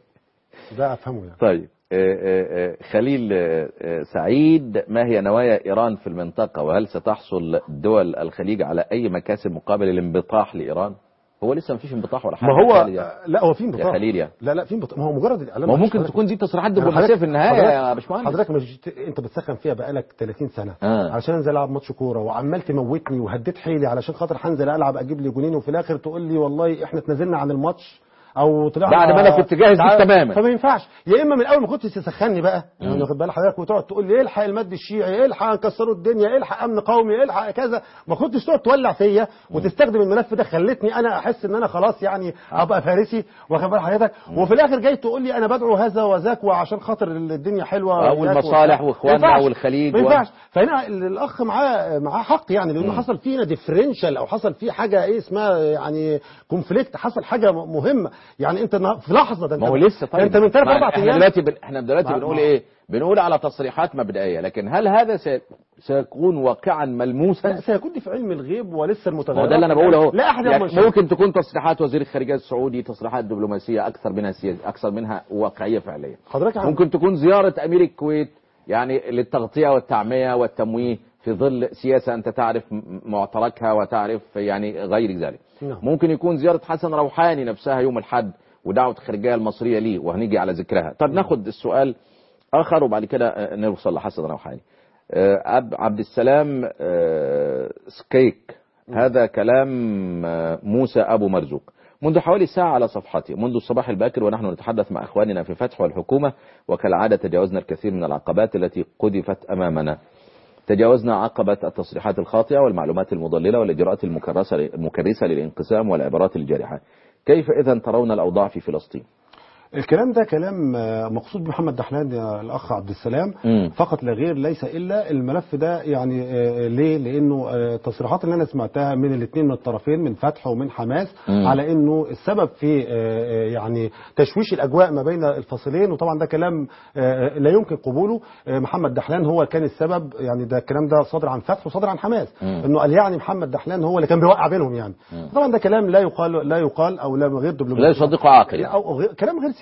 S2: ده افهمه يعني
S1: طيب آه، آه، آه، خليل آه، آه، سعيد ما هي نوايا إيران في المنطقة وهل ستحصل دول الخليج على أي مكاسب مقابل الانبطاح لإيران هو لسه ما فيش انبطاح ولا حاجة
S2: ما هو
S1: خالد يعني.
S2: لا هو في انبطاح
S1: يا خليل يعني.
S2: لا لا في انبطاح ما هو مجرد الاعلام
S1: ما هو ممكن
S2: حضرتك-
S1: تكون دي تصريحات
S2: يعني
S1: دبلوماسية
S2: حضرتك-
S1: في النهاية
S2: حضرتك-
S1: يا باشمهندس
S2: حضرتك مش انت بتسخن فيها بقالك 30 سنه
S1: آه.
S2: عشان انزل العب ماتش كوره وعمال تموتني وهديت حيلي علشان خاطر هنزل العب اجيب لي جونين وفي الاخر تقول لي والله احنا اتنازلنا عن الماتش او طلعنا
S1: بعد ما أنا كنت جاهز
S2: تعال-
S1: ليك تماما.
S2: فما ينفعش يا اما من اول ما كنت تسخني بقى يعني واخد بال حضرتك وتقعد تقول لي الحق المد الشيعي الحق هنكسروا الدنيا الحق امن قومي الحق كذا ما كنتش تقعد تولع فيا وتستخدم الملف ده خلتني انا احس ان انا خلاص يعني ابقى فارسي واخد بال حضرتك وفي الاخر جاي تقول لي انا بدعو هذا وذاك وعشان خاطر الدنيا حلوه
S1: أو
S2: وياك
S1: المصالح
S2: وبتاع.
S1: وإخواننا
S2: ما ينفعش.
S1: والخليج
S2: ما
S1: و-
S2: ينفعش فهنا الاخ معاه معاه حق يعني لانه حصل فينا ديفرنشال او حصل فيه حاجه ايه اسمها يعني كونفليكت حصل حاجه م- مهمه يعني انت النهار- في لحظه ده انت
S1: ما هو لسه طيب
S2: انت من ثلاث
S1: ما
S2: اربع
S1: احنا
S2: ايام
S1: دلوقتي بن... احنا دلوقتي
S2: ما-
S1: بنقول
S2: ما-
S1: ايه بنقول على تصريحات مبدئيه لكن هل هذا سي... سيكون واقعا ملموسا
S2: لا سيكون دي في علم الغيب ولسه
S1: ما هو
S2: المتغيرات
S1: ده اللي انا بقوله اهو
S2: لا احد
S1: يعني
S2: يعمل شيء.
S1: ممكن تكون تصريحات وزير الخارجيه السعودي تصريحات دبلوماسيه اكثر منها سياسيه اكثر منها واقعيه فعليا
S2: حضرتك عم-
S1: ممكن تكون زياره امير الكويت يعني للتغطيه والتعميه والتمويه في ظل سياسه انت تعرف م- معتركها وتعرف يعني غير ذلك
S2: نعم.
S1: ممكن يكون زياره حسن روحاني نفسها يوم الحد ودعوه الخارجيه المصريه ليه وهنيجي على ذكرها طب ناخد السؤال اخر وبعد كده آه، نوصل لحسن روحاني آه، عبد عبد السلام آه، سكيك هذا كلام آه، موسى أبو مرزوق منذ حوالي ساعة على صفحتي منذ الصباح الباكر ونحن نتحدث مع أخواننا في فتح والحكومة وكالعادة تجاوزنا الكثير من العقبات التي قذفت أمامنا تجاوزنا عقبة التصريحات الخاطئة والمعلومات المضللة والإجراءات المكرسة المكرسة للانقسام والعبارات الجارحة كيف إذا ترون الأوضاع في فلسطين
S2: الكلام ده كلام آه، مقصود بمحمد دحلان يا الاخ عبد السلام
S1: مم.
S2: فقط لا غير ليس الا الملف ده يعني آه، ليه لانه آه، التصريحات اللي انا سمعتها من الاثنين من الطرفين من فتح ومن حماس
S1: مم.
S2: على انه السبب في آه، آه، يعني تشويش الاجواء ما بين الفصيلين وطبعا ده كلام آه، لا يمكن قبوله آه، محمد دحلان هو كان السبب يعني ده الكلام ده صادر عن فتح وصادر عن حماس
S1: مم.
S2: انه قال يعني محمد دحلان هو اللي كان بيوقع بينهم يعني طبعا ده كلام لا يقال لا يقال او لا غير دبلوماسي
S1: لا يصدقه عاقل يعني.
S2: أو غير كلام غير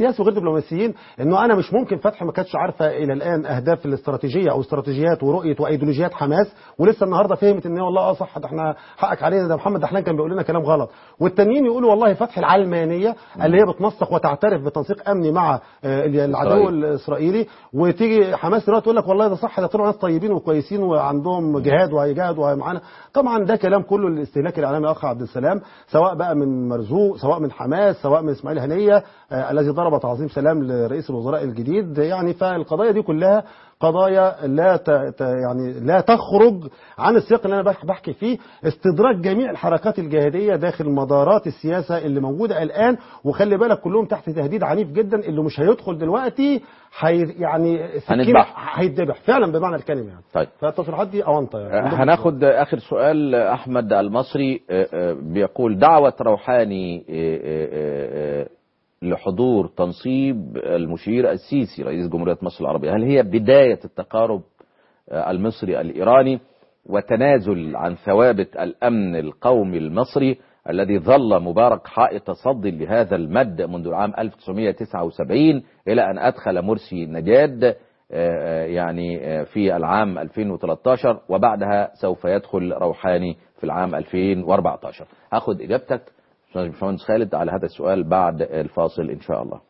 S2: سياسي وغير دبلوماسيين انه انا مش ممكن فتح ما كانتش عارفه الى الان اهداف الاستراتيجيه او استراتيجيات ورؤيه وايديولوجيات حماس ولسه النهارده فهمت ان هي والله اه صح ده احنا حقك علينا ده محمد دحلان كان بيقول لنا كلام غلط والتانيين يقولوا والله فتح العلمانيه اللي هي بتنسق وتعترف بتنسيق امني مع آه، العدو
S1: إسرائيل.
S2: الاسرائيلي وتيجي حماس دلوقتي تقول لك والله ده صح ده طلعوا ناس طيبين وكويسين وعندهم جهاد وهيجاهدوا ومعانا طبعا ده كلام كله الاستهلاك الاعلامي اخ عبد السلام سواء بقى من مرزوق سواء من حماس سواء من اسماعيل هنيه آه الذي ضرب تعظيم سلام لرئيس الوزراء الجديد يعني فالقضايا دي كلها قضايا لا ت... ت... يعني لا تخرج عن السياق اللي انا بح- بحكي فيه استدراج جميع الحركات الجهاديه داخل مدارات السياسه اللي موجوده الان وخلي بالك كلهم تحت تهديد عنيف جدا اللي مش هيدخل دلوقتي حي... يعني سكينة
S1: هنذبح.
S2: هيتذبح فعلا بمعنى الكلمه يعني
S1: طيب
S2: فالتصريحات دي اونطه يعني
S1: آه، هناخد اخر سؤال آه، احمد المصري آه، آه، بيقول دعوة روحاني آه، آه، آه، لحضور تنصيب المشير السيسي رئيس جمهورية مصر العربية هل هي بداية التقارب آه، المصري الإيراني وتنازل عن ثوابت الأمن القومي المصري الذي ظل مبارك حائط صد لهذا المد منذ العام 1979 إلى أن أدخل مرسي نجاد آه، آه، يعني آه، في العام 2013 وبعدها سوف يدخل روحاني في العام 2014 هاخد إجابتك أستاذ باشمهندس خالد على هذا السؤال بعد الفاصل إن شاء الله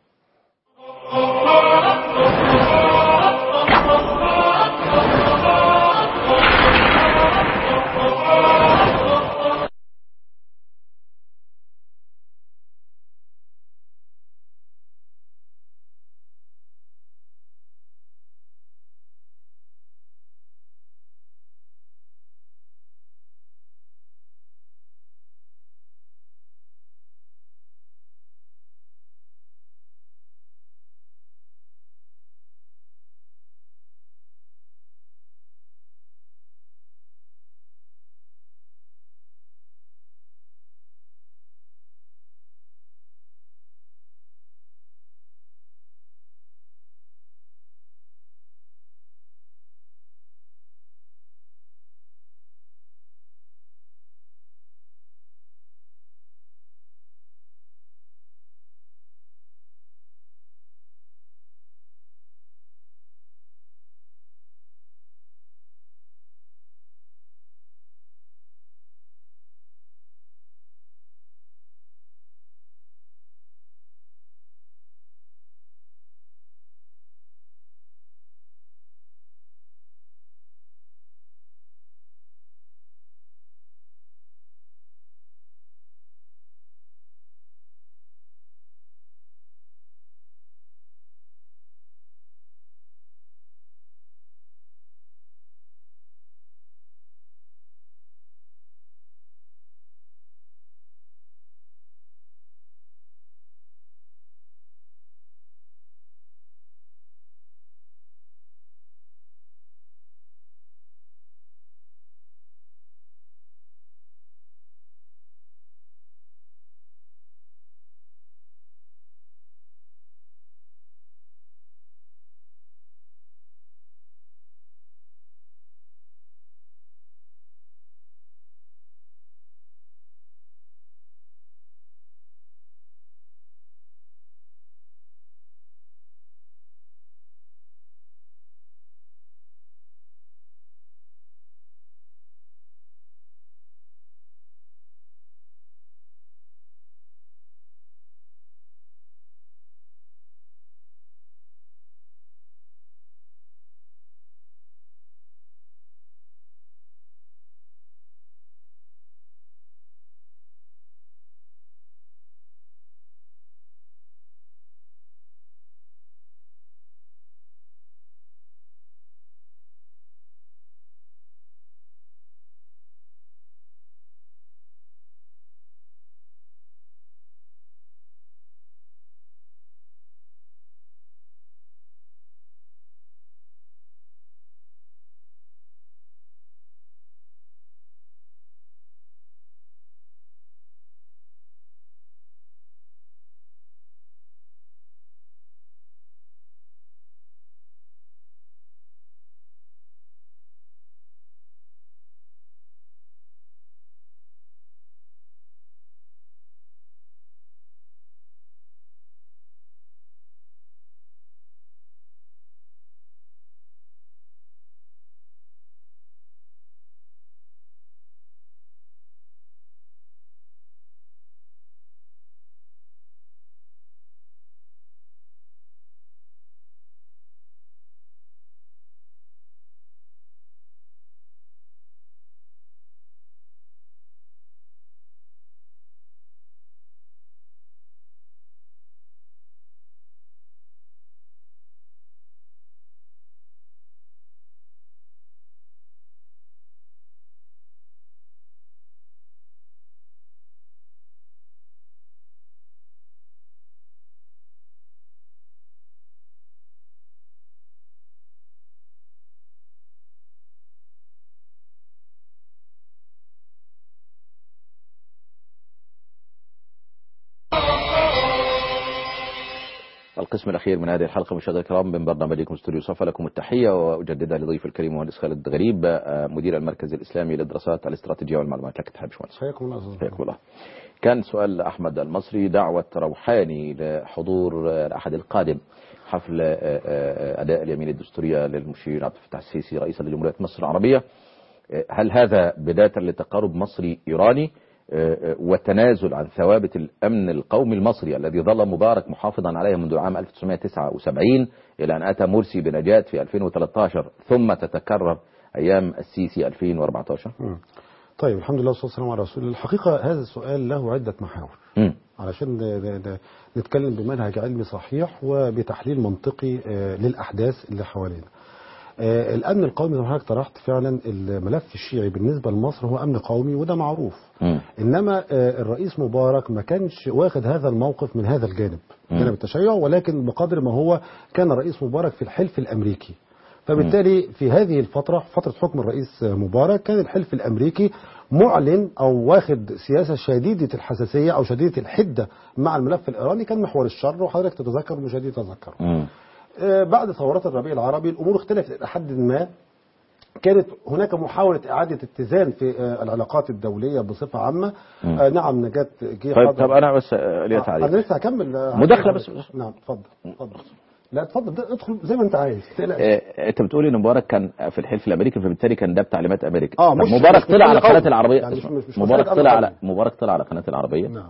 S1: القسم الأخير من هذه الحلقة مشاهدينا الكرام من برنامجكم استوديو صفا لكم التحية وأجددها لضيف الكريم مهندس خالد غريب آه، مدير المركز الإسلامي للدراسات الاستراتيجية والمعلومات لك تحب باشمهندس
S2: حياكم الله أستاذ
S1: حياكم الله كان سؤال أحمد المصري دعوة روحاني لحضور آه، الأحد القادم حفل آه، آه، أداء اليمين الدستورية للمشير عبد الفتاح السيسي رئيسا لجمهورية مصر العربية آه، هل هذا بداية لتقارب مصري إيراني آه، آه، وتنازل عن ثوابت الأمن القومي المصري الذي ظل مبارك محافظا عليه منذ العام 1979 إلى أن أتى مرسي بنجاة في 2013 ثم تتكرر أيام السيسي 2014
S2: مم. طيب الحمد لله والصلاه والسلام على رسول الله الحقيقه هذا السؤال له عده محاور
S1: مم.
S2: علشان ن- ن- ن- نتكلم بمنهج علمي صحيح وبتحليل منطقي آه، للاحداث اللي حوالينا. آه، الامن القومي زي ما حضرتك طرحت فعلا الملف الشيعي بالنسبه لمصر هو امن قومي وده معروف.
S1: مم.
S2: انما آه، الرئيس مبارك ما كانش واخد هذا الموقف من هذا الجانب جانب التشيع ولكن بقدر ما هو كان الرئيس مبارك في الحلف الامريكي فبالتالي في هذه الفترة فترة حكم الرئيس مبارك كان الحلف الأمريكي معلن أو واخد سياسة شديدة الحساسية أو شديدة الحدة مع الملف الإيراني كان محور الشر وحضرتك تتذكر ومشاهدي يتذكروا
S1: مم.
S2: آه، بعد ثورات الربيع العربي الامور اختلفت الى حد ما كانت هناك محاولة إعادة اتزان في آه، العلاقات الدولية بصفة عامة آه نعم نجاة جه
S1: طيب
S2: حضر-
S1: طب أنا بس آه، ليا
S2: آه،
S1: تعليق
S2: أنا لسه هكمل آه،
S1: مداخلة بس.
S2: نعم اتفضل اتفضل لا اتفضل ده- ادخل زي ما أنت عايز ما تقلقش.
S1: آه، انت بتقول ان مبارك كان في الحلف الامريكي فبالتالي كان ده بتعليمات امريكا
S2: آه،
S1: طب
S2: مش-
S1: مبارك
S2: مش
S1: طلع على
S2: مسألة
S1: قناه
S2: قوي.
S1: العربيه
S2: يعني مش-
S1: اسمع،
S2: مش- مش
S1: مبارك
S2: مسألة
S1: طلع
S2: قوي.
S1: على مبارك طلع على قناه العربيه
S2: نعم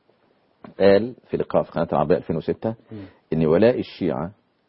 S1: قال في لقاء في قناه العربيه 2006 ان ولاء الشيعه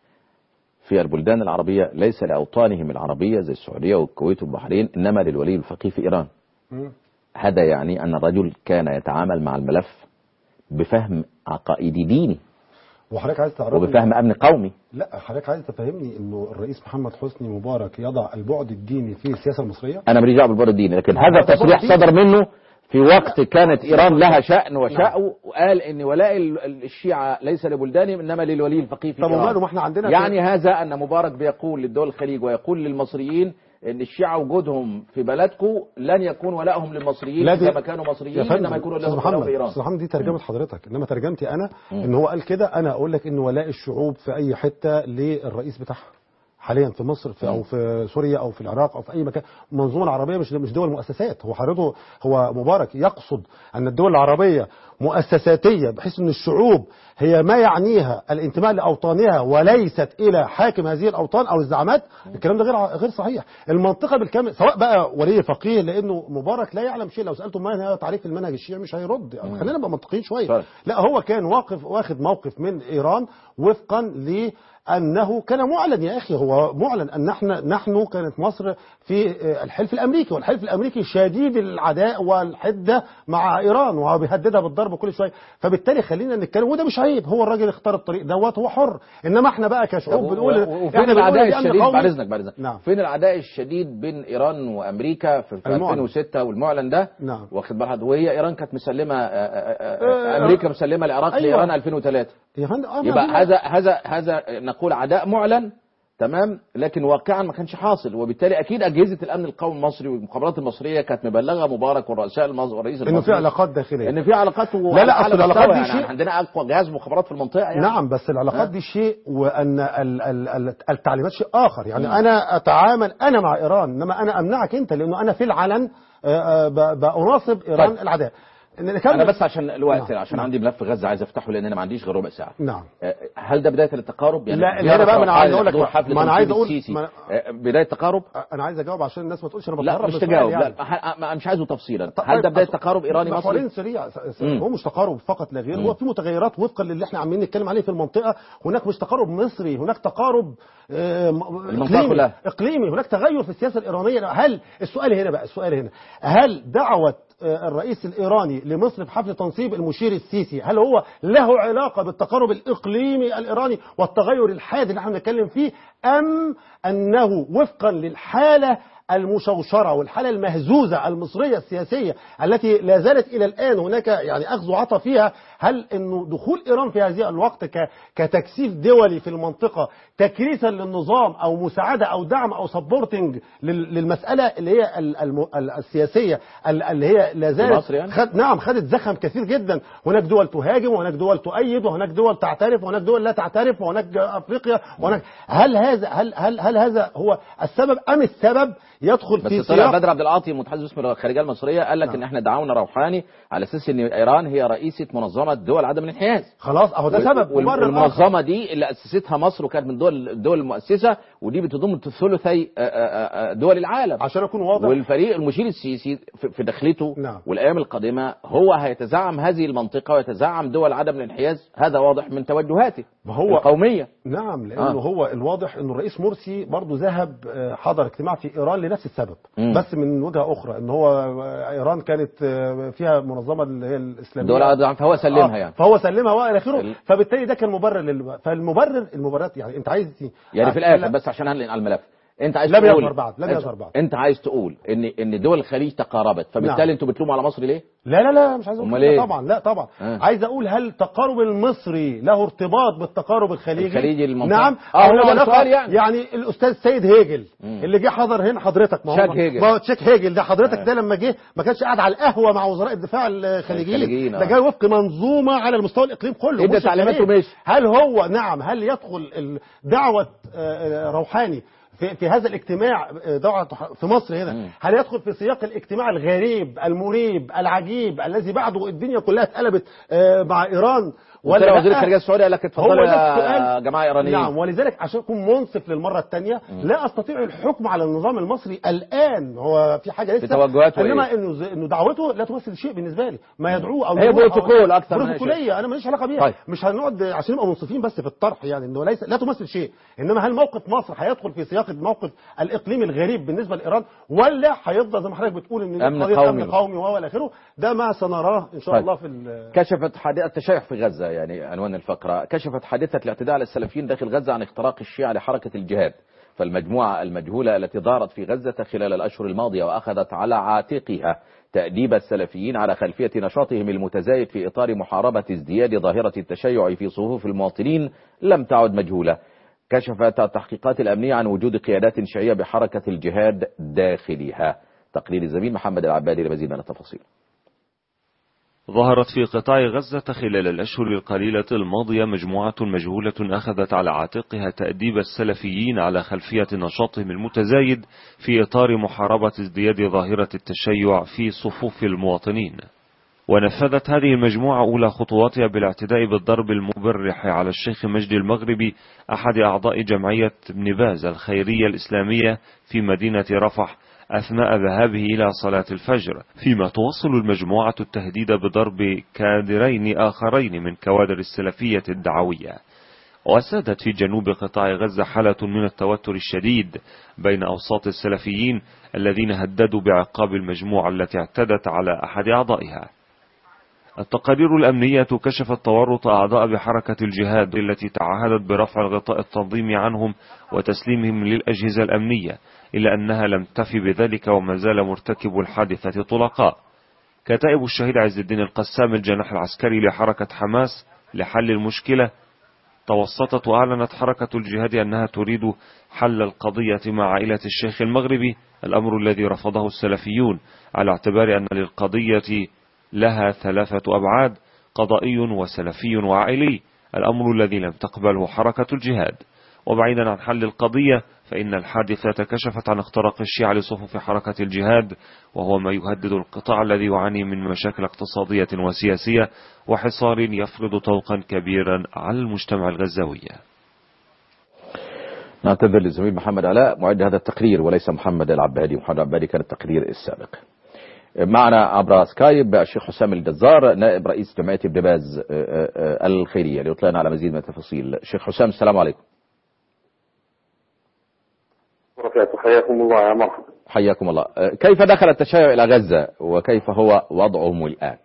S1: في البلدان العربيه ليس لاوطانهم العربيه زي السعوديه والكويت والبحرين انما للولي الفقيه في ايران
S2: مم.
S1: هذا يعني ان الرجل كان يتعامل مع الملف بفهم عقائدي ديني
S2: وحضرتك عايز تعرف
S1: وبفهم امن قومي
S2: لا حضرتك عايز تفهمني انه الرئيس محمد حسني مبارك يضع البعد الديني في السياسه المصريه
S1: انا ماليش دعوه بالبر الديني لكن هذا
S2: البر
S1: التصريح
S2: الديني.
S1: صدر منه في وقت كانت ايران لها شان وشأو وقال ان ولاء ال- ال- الشيعه ليس لبلدانهم انما للولي الفقيه في
S2: طب وماله
S1: ايران
S2: ما احنا عندنا
S1: يعني هذا ان مبارك بيقول للدول الخليج ويقول للمصريين ان الشيعه وجودهم في بلدكم لن يكون ولائهم للمصريين
S2: لا دي-
S1: اذا ما كانوا
S2: يا
S1: مصريين
S2: فندم
S1: انما يكونوا
S2: استاذ
S1: لهم
S2: محمد
S1: ولاء في ايران
S2: استاذ محمد دي ترجمه حضرتك انما ترجمتي انا ان هو قال كده انا اقول لك ان ولاء الشعوب في اي حته للرئيس بتاعها حاليا في مصر في او في سوريا او في العراق او في اي مكان المنظومه العربيه مش مش دول مؤسسات هو حضرته هو مبارك يقصد ان الدول العربيه مؤسساتيه بحيث ان الشعوب هي ما يعنيها الانتماء لاوطانها وليست الى حاكم هذه الاوطان او الزعامات الكلام ده غير غير صحيح المنطقه بالكامل سواء بقى ولي فقيه لانه مبارك لا يعلم شيء لو سالته ما هي تعريف المنهج الشيعي مش هيرد يعني خلينا نبقى منطقيين شويه
S1: طيب.
S2: لا هو كان واقف واخد موقف من ايران وفقا لانه كان معلن يا اخي هو معلن ان احنا نحن كانت مصر في آه، الحلف الامريكي والحلف الامريكي شديد العداء والحده مع ايران وهو بيهددها بالضرب كل شويه فبالتالي خلينا نتكلم وده مش عيب هو الراجل اختار الطريق دوت هو حر انما احنا بقى كشعوب بنقول
S1: وفين
S2: إحنا بنقول
S1: العداء
S2: دي أمن
S1: الشديد
S2: قومي.
S1: بعد اذنك بعد اذنك
S2: نعم.
S1: فين العداء الشديد بين ايران وامريكا في في
S2: المعلن.
S1: 2006 والمعلن ده
S2: نعم.
S1: واخد بالك وهي ايران كانت مسلمه آه، آه،
S2: آه،
S1: آه، امريكا مسلمه العراق
S2: أيوة.
S1: لايران 2003
S2: يا فندم آه، ما
S1: يبقى
S2: هو-
S1: هذا هذا هذا نقول عداء معلن تمام لكن واقعا ما كانش حاصل وبالتالي اكيد اجهزه الامن القومي المصري والمخابرات المصريه كانت مبلغه مبارك والرؤساء المصري والرئيس
S2: انه
S1: المصري
S2: في علاقات داخليه
S1: ان في علاقات
S2: لا، لا، أصل العلاقات دي شيء-
S1: عندنا اقوى جهاز مخابرات في المنطقه يعني
S2: نعم بس العلاقات دي شيء وان ال- ال- ال- التعليمات شيء اخر يعني انا اتعامل انا مع ايران انما انا امنعك انت لانه انا في العلن آه، آه، ب- بناصب ايران
S1: طيب.
S2: العداء نكمل.
S1: انا بس عشان الوقت
S2: نعم.
S1: عشان عندي ملف غزه عايز افتحه لان انا ما عنديش غير ربع ساعه
S2: نعم
S1: آه، هل ده بدايه التقارب يعني
S2: لا، اللي أنا بقى ما أنا عايز أقول لك
S1: حضور
S2: بقى،
S1: حفل
S2: ما أنا عايز
S1: تنصيب
S2: أقول-
S1: السيسي
S2: ما
S1: آه، بدايه تقارب
S2: انا عايز اجاوب عشان الناس ما تقولش انا
S1: لا
S2: بتهرب
S1: مش
S2: من السؤال
S1: تجاوب
S2: يعني.
S1: لا ح- ما- مش عايزه تفصيلا
S2: طيب،
S1: هل ده بدايه
S2: أصل-
S1: تقارب ايراني
S2: محورين
S1: مصري
S2: سريع س- س-
S1: مم.
S2: هو مش تقارب فقط لا غير هو في متغيرات وفقا للي احنا عمالين نتكلم عليه في المنطقه هناك مش تقارب مصري هناك تقارب آه، م-
S1: المنطقة
S2: اقليمي
S1: كلها.
S2: اقليمي هناك تغير في السياسه الايرانيه هل السؤال هنا بقى السؤال هنا هل دعوه آه، الرئيس الايراني لمصر في حفل تنصيب المشير السيسي هل هو له علاقه بالتقارب الاقليمي الايراني والتغير الحاد اللي احنا بنتكلم فيه ام انه وفقا للحاله المشوشره والحاله المهزوزه المصريه السياسيه التي لا زالت الى الان هناك يعني اخذ وعطى فيها هل انه دخول ايران في هذه الوقت ك- كتكثيف دولي في المنطقه تكريسا للنظام او مساعده او دعم او سبورتنج للمساله اللي هي ال- الم- ال- السياسيه ال- اللي هي لا زالت
S1: مصر يعني؟
S2: خد نعم خدت زخم كثير جدا هناك دول تهاجم وهناك دول تؤيد وهناك دول تعترف وهناك دول لا تعترف وهناك افريقيا وهناك هل هذا هل هل هل هذا هو السبب ام السبب يدخل في
S1: بس طلع
S2: سياق
S1: بدر عبد العاطي متحدث باسم الخارجيه المصريه قال لك ان احنا دعونا روحاني على اساس ان ايران هي رئيسه منظمه دول عدم الانحياز
S2: خلاص اهو ده سبب
S1: وال-
S2: مبرر آخر.
S1: والمنظمه دي اللي اسستها مصر وكانت من دول الدول المؤسسه ودي بتضم ثلثي آه، آه، آه، دول العالم
S2: عشان اكون واضح
S1: والفريق المشير السيسي في- في دخلته
S2: نعم.
S1: والايام القادمه هو هيتزعم هذه المنطقه ويتزعم دول عدم الانحياز هذا واضح من توجهاته
S2: ما هو-
S1: القوميه
S2: نعم لانه
S1: آه.
S2: هو الواضح انه الرئيس مرسي برضه ذهب آه، حضر اجتماع في ايران لنفس السبب
S1: مم.
S2: بس من وجهه اخرى ان هو آه، ايران كانت آه، فيها منظمه اللي هي الاسلاميه
S1: دول عدم فهو سلمها
S2: آه،
S1: يعني
S2: فهو سلمها والى اخره
S1: ال-
S2: فبالتالي ده كان مبرر لل... فالمبرر المبررات يعني انت عايز
S1: يعني في الاخر بس عشان هنقل على الملف انت عايز
S2: لم
S1: تقول
S2: يظهر بعد، لم يظهر بعد.
S1: انت عايز تقول ان ان دول الخليج تقاربت فبالتالي
S2: نعم.
S1: انتوا بتلوموا على مصر ليه؟
S2: لا لا لا مش عايز اقول
S1: أمال
S2: كده
S1: إيه؟
S2: طبعا لا طبعا
S1: آه.
S2: عايز اقول هل التقارب المصري له ارتباط بالتقارب الخليجي
S1: الخليجي المنطقة.
S2: نعم
S1: آه،
S2: أو
S1: هو
S2: له
S1: ده
S2: علاقة
S1: السؤال يعني.
S2: يعني الاستاذ سيد هيجل
S1: مم.
S2: اللي جه حضر هنا حضرتك ما هو
S1: تشاك هيجل.
S2: ما هو تشيك هيجل ده حضرتك
S1: آه.
S2: ده لما جه ما كانش قاعد على القهوه مع وزراء الدفاع الخليجيين
S1: الخليجيين، آه.
S2: ده جاي وفق منظومه على المستوى الاقليم كله
S1: ادى
S2: مش
S1: تعليماته
S2: الخليج.
S1: ومشي.
S2: هل هو نعم هل يدخل ال- دعوه آه، آه، روحاني في, في هذا الاجتماع آه، دعوة في مصر هنا
S1: مم.
S2: هل يدخل في سياق الاجتماع الغريب المريب العجيب الذي بعده الدنيا كلها اتقلبت آه، مع ايران
S1: ولا وزير
S2: لأ؟
S1: الخارجيه السعودي قال لك
S2: هو
S1: اتفضلوا
S2: ده
S1: يا
S2: السؤال
S1: جماعه ايرانيين
S2: نعم ولذلك عشان اكون منصف للمره الثانيه لا استطيع الحكم على النظام المصري الان هو في حاجه لسه
S1: في توجهاته
S2: انما
S1: إيه؟
S2: انه ز- انه دعوته لا تمثل شيء بالنسبه لي ما يدعوه او
S1: هي
S2: يروح أو-
S1: بروتوكول أكتر من أي شيء.
S2: بروتوكوليه انا ماليش علاقه بيها
S1: طيب.
S2: مش هنقعد عشان نبقى منصفين بس في الطرح يعني انه ليس لا تمثل شيء انما هل موقف مصر هيدخل في سياق الموقف الاقليمي الغريب بالنسبه لايران ولا هيفضل زي ما حضرتك بتقول ان
S1: أمن
S2: قضية
S1: قومي.
S2: امن قومي والى اخره ده ما سنراه ان شاء
S1: طيب.
S2: الله في ال-
S1: كشفت حادثة التشيع في غزة يعني عنوان الفقرة كشفت حادثة الاعتداء على السلفيين داخل غزة عن اختراق الشيعة لحركة الجهاد فالمجموعة المجهولة التي دارت في غزة خلال الأشهر الماضية وأخذت على عاتقها تأديب السلفيين على خلفية نشاطهم المتزايد في إطار محاربة ازدياد ظاهرة التشيع في صفوف المواطنين لم تعد مجهولة كشفت التحقيقات الأمنية عن وجود قيادات شيعية بحركة الجهاد داخلها تقرير الزميل محمد العبادي لمزيد من التفاصيل
S3: ظهرت في قطاع غزة خلال الأشهر القليلة الماضية مجموعة مجهولة أخذت على عاتقها تأديب السلفيين على خلفية نشاطهم المتزايد في إطار محاربة ازدياد ظاهرة التشيع في صفوف المواطنين ونفذت هذه المجموعة أولى خطواتها بالاعتداء بالضرب المبرح على الشيخ مجدي المغربي أحد أعضاء جمعية ابن باز الخيرية الإسلامية في مدينة رفح أثناء ذهابه إلى صلاة الفجر فيما تواصل المجموعة التهديد بضرب كادرين آخرين من كوادر السلفية الدعوية وسادت في جنوب قطاع غزة حالة من التوتر الشديد بين أوساط السلفيين الذين هددوا بعقاب المجموعة التي اعتدت على أحد أعضائها التقارير الأمنية كشفت تورط أعضاء بحركة الجهاد التي تعهدت برفع الغطاء التنظيمي عنهم وتسليمهم للأجهزة الأمنية إلا أنها لم تفي بذلك وما زال مرتكب الحادثة طلقاء كتائب الشهيد عز الدين القسام الجناح العسكري لحركة حماس لحل المشكلة توسطت وأعلنت حركة الجهاد أنها تريد حل القضية مع عائلة الشيخ المغربي الأمر الذي رفضه السلفيون على اعتبار أن للقضية لها ثلاثة أبعاد قضائي وسلفي وعائلي الأمر الذي لم تقبله حركة الجهاد وبعيدا عن حل القضية فإن الحادثة كشفت عن اختراق الشيعة لصفوف حركة الجهاد وهو ما يهدد القطاع الذي يعاني من مشاكل اقتصادية وسياسية وحصار يفرض طوقا كبيرا على المجتمع الغزاوي
S1: نعتذر للزميل محمد علاء معد هذا التقرير وليس محمد العبادي محمد العبادي كان التقرير السابق معنا عبر سكايب الشيخ حسام الجزار نائب رئيس جمعية ابن باز الخيرية ليطلعنا على مزيد من التفاصيل شيخ حسام السلام عليكم
S8: وبركاته حياكم الله يا مرحبا
S1: حياكم الله كيف دخل التشيع إلى غزة وكيف هو وضعهم الآن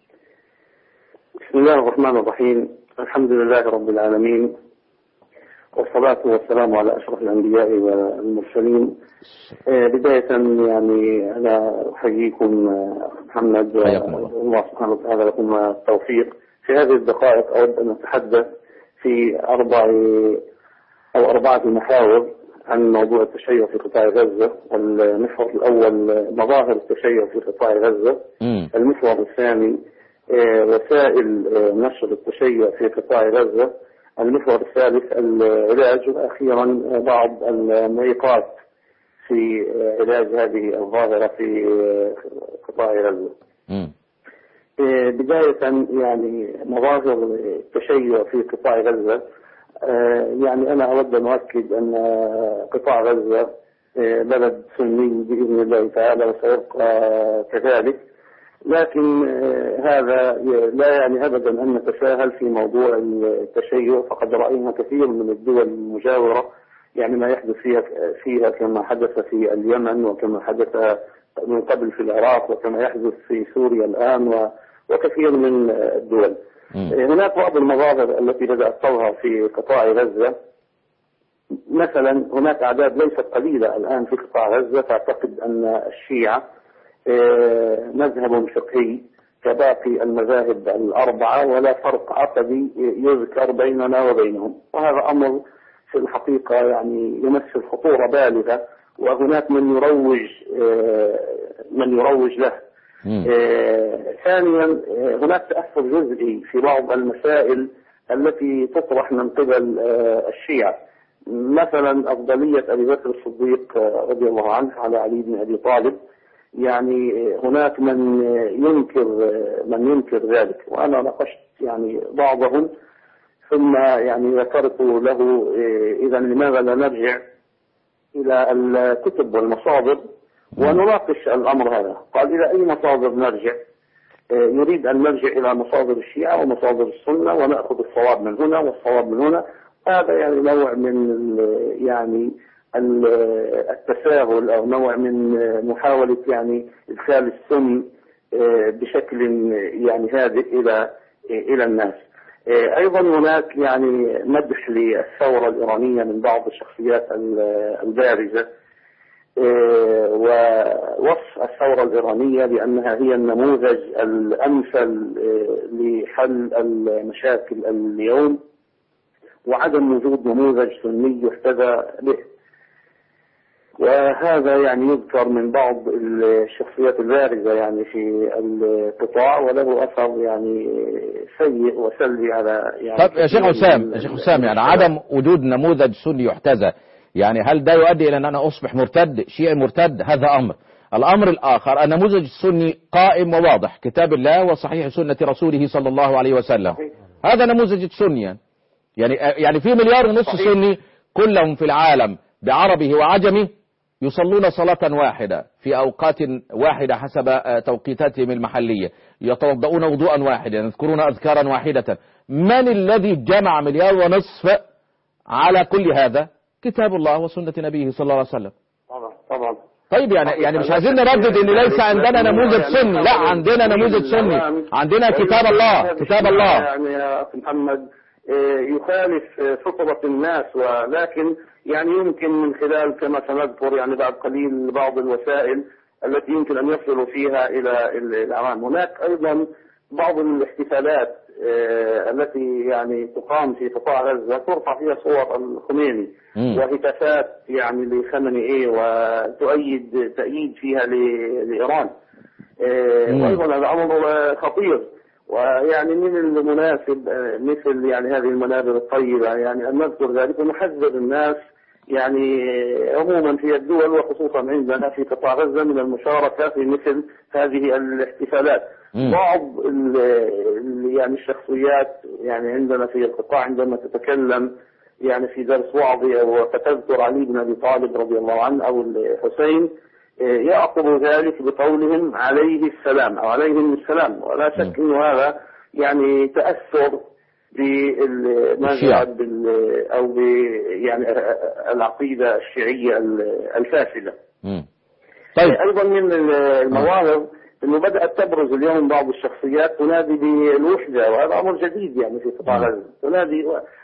S8: بسم الله الرحمن الرحيم الحمد لله رب العالمين والصلاة والسلام على أشرف الأنبياء والمرسلين آه، بداية يعني أنا أحييكم آه، أخ محمد
S1: حياكم الله.
S8: الله سبحانه وتعالى لكم التوفيق في هذه الدقائق أود أن أتحدث في أربع أو أربعة محاور عن موضوع التشيع في قطاع غزة المحور الأول مظاهر التشيع في قطاع غزة
S1: مم.
S8: المحور الثاني آه، وسائل آه، نشر التشيع في قطاع غزة المحور الثالث العلاج وأخيرا آه، بعض المعيقات في آه، علاج هذه الظاهرة في آه، قطاع غزة
S1: مم.
S8: آه، بداية يعني مظاهر التشيع في قطاع غزة آه، يعني أنا أود أن أؤكد أن قطاع غزة آه، بلد سني بإذن الله تعالى وسيبقى كذلك لكن آه، هذا لا يعني أبدا أن نتساهل في موضوع التشيع فقد رأينا كثير من الدول المجاورة يعني ما يحدث فيها فيها كما حدث في اليمن وكما حدث من قبل في العراق وكما يحدث في سوريا الآن و- وكثير من الدول
S1: مم.
S8: هناك بعض المظاهر التي بدأت تظهر في قطاع غزة مثلا هناك أعداد ليست قليلة الآن في قطاع غزة تعتقد أن الشيعة آه، مذهب فقهي كباقي المذاهب الأربعة ولا فرق عقدي يذكر بيننا وبينهم وهذا أمر في الحقيقة يعني يمثل خطورة بالغة وهناك من يروج آه، من يروج له
S1: مم.
S8: آه، ثانيا آه، هناك تأثر جزئي في بعض المسائل التي تطرح من قبل آه، الشيعة مثلا أفضلية أبي بكر الصديق آه، رضي الله عنه على علي بن أبي طالب يعني آه، هناك من آه، ينكر آه، من ينكر ذلك وأنا ناقشت يعني بعضهم ثم يعني ذكرت له آه، إذا لماذا لا نرجع إلى الكتب والمصادر ونناقش الأمر هذا قال إلى أي مصادر نرجع آه، يريد أن نرجع إلى مصادر الشيعة ومصادر السنة ونأخذ الصواب من هنا والصواب من هنا هذا يعني نوع من ال- يعني ال- التساهل أو نوع من محاولة يعني إدخال السم آه، بشكل يعني هادئ إلى إلى الناس آه، أيضا هناك يعني مدح للثورة الإيرانية من بعض الشخصيات ال- البارزة آه، ووصف الثورة الإيرانية بأنها هي النموذج الأمثل آه، لحل المشاكل اليوم وعدم وجود نموذج سني يحتذى به وهذا يعني يذكر من بعض الشخصيات البارزة يعني في القطاع وله أثر يعني سيء وسلبي على يعني
S1: طب يا شيخ
S8: كثير
S1: حسام
S8: من-
S1: يا شيخ حسام يعني عدم وجود نموذج سني يحتذى يعني هل ده يؤدي الى ان انا اصبح مرتد شيعي مرتد هذا امر الامر الاخر النموذج السني قائم وواضح كتاب الله وصحيح سنة رسوله صلى الله عليه وسلم هذا نموذج السني يعني يعني يعني في مليار ونص
S8: صحيح.
S1: سني كلهم في العالم بعربه وعجمه يصلون صلاة واحدة في أوقات واحدة حسب آه، توقيتاتهم المحلية يتوضؤون وضوءا واحدا يذكرون أذكارا واحدة من الذي جمع مليار ونصف على كل هذا كتاب الله وسنة نبيه صلى الله عليه وسلم
S8: طبعا طبعا
S1: طيب يعني يعني مش عايزين نردد ان ليس عندنا نموذج سني لا عندنا نموذج سني عندنا كتاب الله كتاب الله
S8: يعني يا أخي محمد آه، يخالف آه، فطرة الناس ولكن يعني يمكن من خلال كما سنذكر يعني بعد قليل بعض الوسائل التي يمكن أن يصلوا فيها إلى ال- العوام هناك أيضا بعض الاحتفالات آه، التي يعني تقام في قطاع غزة ترفع فيها صور الخميني
S1: مم.
S8: وهتافات يعني لخمنئي وتؤيد تأييد فيها ل- لإيران آه،
S1: مم.
S8: وأيضا هذا أمر آه، خطير ويعني من المناسب آه، مثل يعني هذه المنابر الطيبة يعني أن نذكر ذلك ونحذر الناس يعني آه، عموما في الدول وخصوصا عندنا في قطاع غزة من المشاركة في مثل هذه الاحتفالات
S1: مم.
S8: بعض ال- ال- يعني الشخصيات يعني عندنا في القطاع عندما تتكلم يعني في درس وعظي او فتذكر علي بن ابي طالب رضي الله عنه او الحسين آه، يعقب ذلك بقولهم عليه السلام او عليهم السلام ولا شك انه هذا يعني تاثر بما
S1: الشيعة.
S8: جاء بال- او ب يعني العقيده الشيعيه الفاسده
S1: مم. طيب
S8: ايضا من المواهب انه بدات تبرز اليوم بعض الشخصيات تنادي بالوحده وهذا امر جديد يعني في قطاع
S1: نعم.
S8: غزه تنادي و-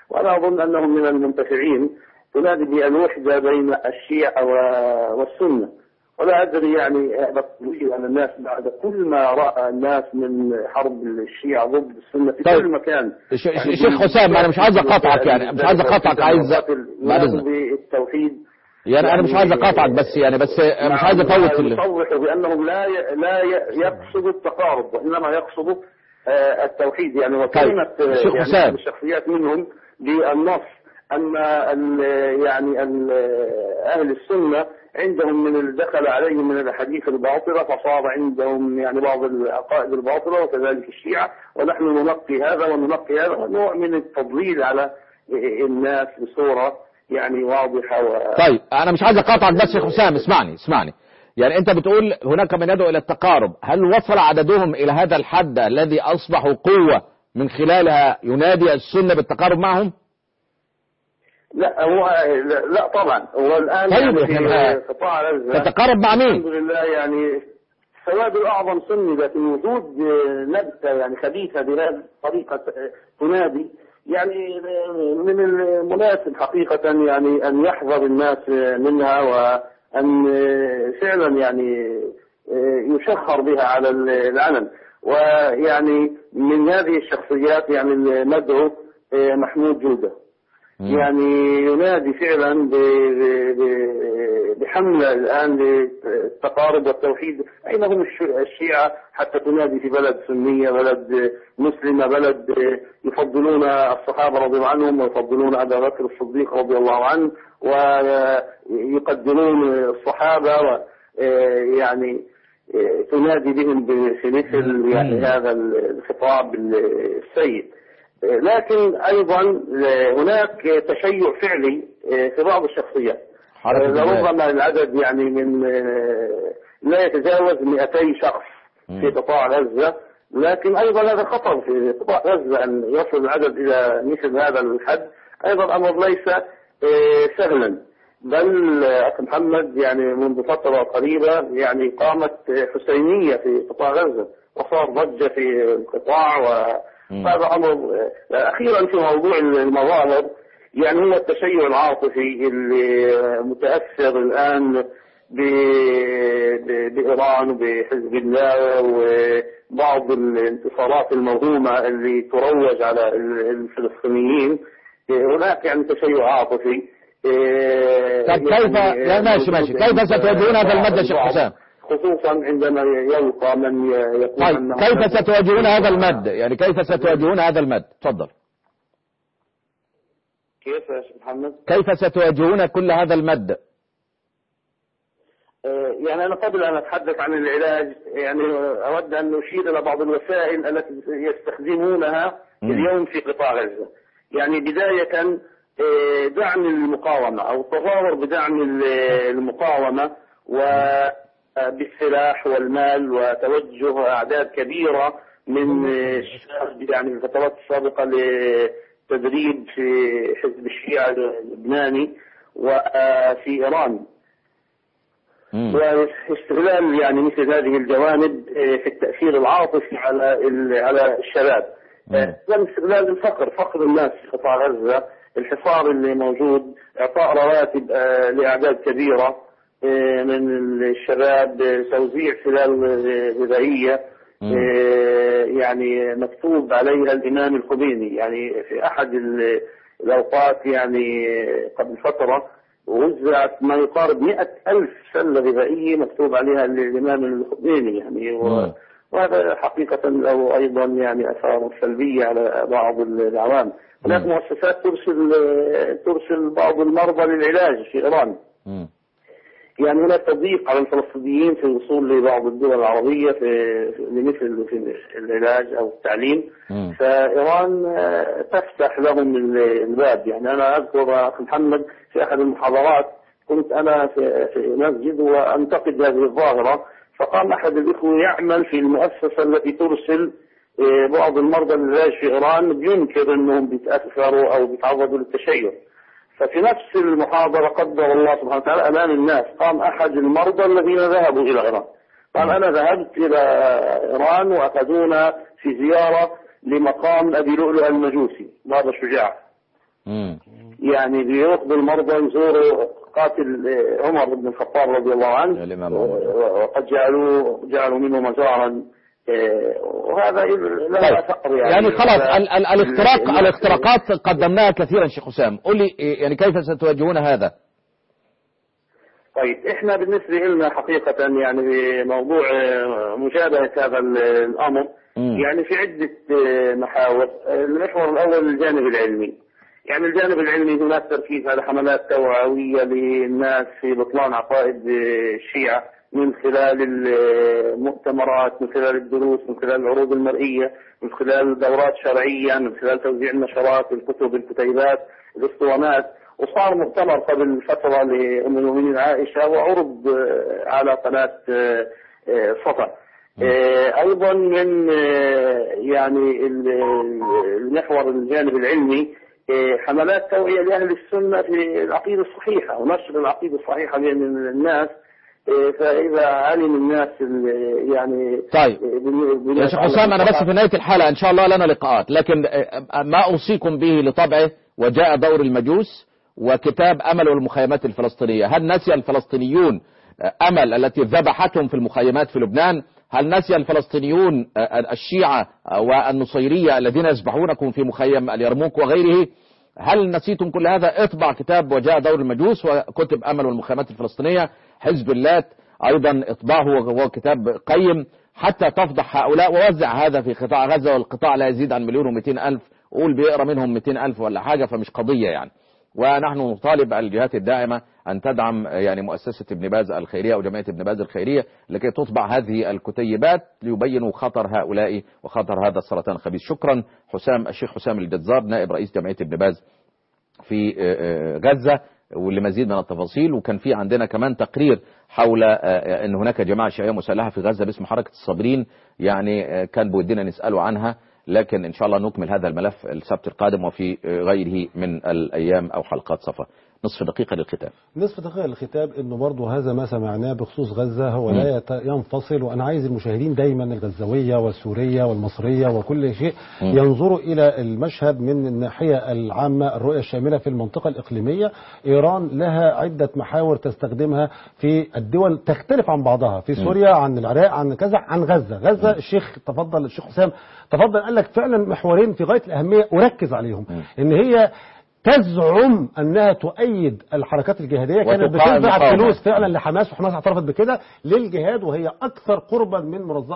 S8: وأنا أظن أنهم من المنتفعين تنادي بالوحدة بين الشيعة و- والسنة ولا أدري يعني بطلي على الناس بعد كل ما رأى الناس من حرب الشيعة ضد السنة في
S1: طيب.
S8: كل مكان
S1: ش- ش-
S8: يعني
S1: شيخ حسام أنا مش عايز أقاطعك يعني مش عايز أقاطعك عايز بعد إذنك
S8: بالتوحيد
S1: يعني أنا مش عايز أقاطعك بس يعني بس مش عايز أفوت في ال-
S8: يصرح بأنهم لا ي... لا ي... يقصد التقارب وإنما يقصد آه، التوحيد يعني وكلمة آه،
S1: شيخ
S8: يعني
S1: حسام.
S8: أحد الشخصيات منهم بالنص أن ال... يعني ال... أهل السنة عندهم من اللي دخل عليهم من الأحاديث الباطلة فصار عندهم يعني بعض العقائد الباطلة وكذلك الشيعة ونحن ننقي هذا وننقي هذا نوع من التضليل على الناس بصورة يعني واضحة و...
S1: طيب انا مش عايز اقاطعك بس يا حسام اسمعني اسمعني يعني انت بتقول هناك من يدعو الى التقارب هل وصل عددهم الى هذا الحد الذي اصبحوا قوة من خلالها ينادي السنة بالتقارب معهم
S8: لا هو لا, لا طبعا هو الان
S1: طيب،
S8: يعني
S1: إحنا
S8: في قطاع غزه
S1: تتقارب مع
S8: الحمد
S1: مين
S8: لله يعني السواد الاعظم سني لكن وجود نبته يعني خبيثه بهذه الطريقه تنادي يعني من المناسب حقيقه يعني ان يحذر الناس منها وان فعلا يعني يشخر بها على العلن ويعني من هذه الشخصيات يعني المدعو محمود جوده يعني ينادي فعلا ب- ب- ب- بحملة الآن للتقارب والتوحيد أين هم الش- الشيعة حتى تنادي في بلد سنية بلد مسلمة بلد يفضلون الصحابة رضي الله عنهم ويفضلون أبا بكر الصديق رضي الله عنه ويقدرون الصحابة و يعني تنادي بهم في مثل يعني هذا الخطاب السيء لكن ايضا هناك تشيع فعلي في بعض الشخصيات
S1: حركة الجهاد.
S8: لربما العدد يعني من لا يتجاوز 200 شخص في قطاع غزه لكن ايضا هذا خطر في قطاع غزه ان يصل العدد الى مثل هذا الحد ايضا امر ليس سهلا بل اخ محمد يعني منذ فتره قريبه يعني قامت حسينيه في قطاع غزه وصار ضجه في القطاع و هذا امر اخيرا في موضوع المظاهر يعني هو التشيع العاطفي اللي متاثر الان ب- ب- بايران وبحزب الله وبعض الانتصارات الموهومه اللي تروج على الفلسطينيين هناك يعني تشيع عاطفي
S1: طب كيف لا ماشي ماشي كيف ستواجهون هذا المد يا شيخ حسام
S8: خصوصا عندما يلقى من يقول
S1: طيب
S8: انه
S1: كيف ستواجهون هذا المد يعني كيف ستواجهون هذا المد تفضل
S8: كيف يا شيخ محمد؟
S1: كيف ستواجهون كل هذا المد
S8: آه، يعني أنا قبل أن أتحدث عن العلاج يعني أود أن أشير إلى بعض الوسائل التي يستخدمونها
S1: مم.
S8: اليوم في قطاع غزة يعني بداية آه، دعم المقاومة أو التظاهر بدعم ال- المقاومة وبالسلاح والمال وتوجه أعداد كبيرة من آه، الشباب يعني في الفترات السابقة لتدريب في حزب الشيعة اللبناني وفي إيران
S1: مم.
S8: واستغلال يعني مثل هذه الجوانب آه، في التأثير العاطفي على ال- على الشباب
S1: مم.
S8: آه، كان استغلال الفقر فقر الناس في قطاع غزة الحصار اللي موجود إعطاء رواتب آه، لأعداد كبيرة آه، من الشباب آه، توزيع سلال آه، غذائية
S1: مم.
S8: آه، يعني مكتوب عليها الإمام الخميني يعني في أحد ال- الأوقات يعني قبل فترة وزعت ما يقارب مئة ألف سلة غذائية مكتوب عليها الإمام الخميني يعني و-
S1: مم.
S8: وهذا حقيقة له أيضا يعني أثار سلبية على بعض العوام هناك
S1: مم.
S8: مؤسسات ترسل ترسل بعض المرضى للعلاج في إيران
S1: مم.
S8: يعني هناك تضييق على الفلسطينيين في الوصول لبعض الدول العربية في في- لمثل في العلاج أو التعليم
S1: مم.
S8: فإيران آه، تفتح لهم ال- الباب يعني أنا أذكر أخي محمد في أحد المحاضرات كنت أنا في في مسجد وأنتقد هذه الظاهرة فقام أحد الإخوة يعمل في المؤسسة التي ترسل آه، بعض المرضى للعلاج في إيران بينكر أنهم بيتأثروا أو بيتعرضوا للتشيع ففي نفس المحاضرة قدر الله سبحانه وتعالى أمام الناس قام أحد المرضى الذين ذهبوا إلى إيران قال أنا ذهبت إلى إيران وأخذونا في زيارة لمقام أبي لؤلؤ المجوسي بابا شجاع
S1: مم.
S8: يعني بياخذوا المرضى يزوروا قاتل آه، عمر بن الخطاب رضي الله عنه
S1: الإمام عمر.
S8: و- وقد جعلوا جعلوا منه مزارا آه، وهذا لا
S1: طيب.
S8: أفقر يعني
S1: يعني خلاص ال- ال- الاختراق
S8: ال-
S1: الاختراقات قدمناها كثيرا شيخ حسام قل لي إيه، يعني كيف ستواجهون هذا
S8: طيب احنا بالنسبه لنا حقيقه يعني بموضوع آه، مجابهه هذا ال- الامر
S1: مم.
S8: يعني في عده آه، محاور آه، المحور الاول الجانب العلمي يعني الجانب العلمي هناك تركيز على حملات توعويه للناس في بطلان عقائد آه، الشيعه من خلال المؤتمرات من خلال الدروس من خلال العروض المرئيه من خلال دورات شرعيه من خلال توزيع النشرات الكتب الكتيبات الاسطوانات وصار مؤتمر قبل فترة لأم المؤمنين عائشة وعرض آه، على قناة آه، آه، صفا آه، أيضا من آه، يعني ال- المحور الجانب العلمي آه، حملات توعية لأهل السنة في العقيدة الصحيحة ونشر العقيدة الصحيحة بين الناس آه، فإذا علم الناس ال- يعني
S1: طيب.
S8: آه، بن- بما
S1: يا شيخ
S8: يتعلق
S1: حسام انا بس
S8: بالصحة.
S1: في نهايه الحلقه ان شاء الله لنا لقاءات لكن آه، ما اوصيكم به لطبعه وجاء دور المجوس وكتاب امل والمخيمات الفلسطينيه هل نسي الفلسطينيون آه، امل التي ذبحتهم في المخيمات في لبنان هل نسي الفلسطينيون آه، الشيعه آه، والنصيريه الذين يذبحونكم في مخيم اليرموك وغيره هل نسيتم كل هذا اطبع كتاب وجاء دور المجوس وكتب امل والمخيمات الفلسطينيه حزب اللات ايضا اطبعه وهو كتاب قيم حتى تفضح هؤلاء ووزع هذا في قطاع غزه والقطاع لا يزيد عن مليون ومئتين الف قول بيقرا منهم 200 الف ولا حاجه فمش قضيه يعني ونحن نطالب الجهات الداعمه ان تدعم يعني مؤسسه ابن باز الخيريه او جمعيه ابن باز الخيريه لكي تطبع هذه الكتيبات ليبينوا خطر هؤلاء وخطر هذا السرطان الخبيث شكرا حسام الشيخ حسام الجزار نائب رئيس جمعيه ابن باز في آه، آه، غزة ولمزيد من التفاصيل وكان في عندنا كمان تقرير حول آه، آه، ان هناك جماعة شيعية مسلحة في غزة باسم حركة الصابرين يعني آه، كان بودنا نسأله عنها لكن ان شاء الله نكمل هذا الملف السبت القادم وفي آه، غيره من الايام او حلقات صفا نصف دقيقة للختام
S2: نصف دقيقة للختام انه برضه هذا ما سمعناه بخصوص غزة هو لا يت- ينفصل وانا عايز المشاهدين دايما الغزاوية والسورية والمصرية وكل شيء
S1: مم.
S2: ينظروا الى المشهد من الناحية العامة الرؤية الشاملة في المنطقة الإقليمية ايران لها عدة محاور تستخدمها في الدول تختلف عن بعضها في سوريا عن العراق عن كذا عن غزة غزة الشيخ تفضل الشيخ حسام تفضل قال لك فعلا محورين في غاية الأهمية أركز عليهم ان هي تزعم انها تؤيد الحركات الجهاديه كانت
S1: وتقاوم
S2: بتدفع
S1: المقاومة.
S2: فلوس فعلا لحماس وحماس اعترفت بكده للجهاد وهي اكثر قربا من منظمه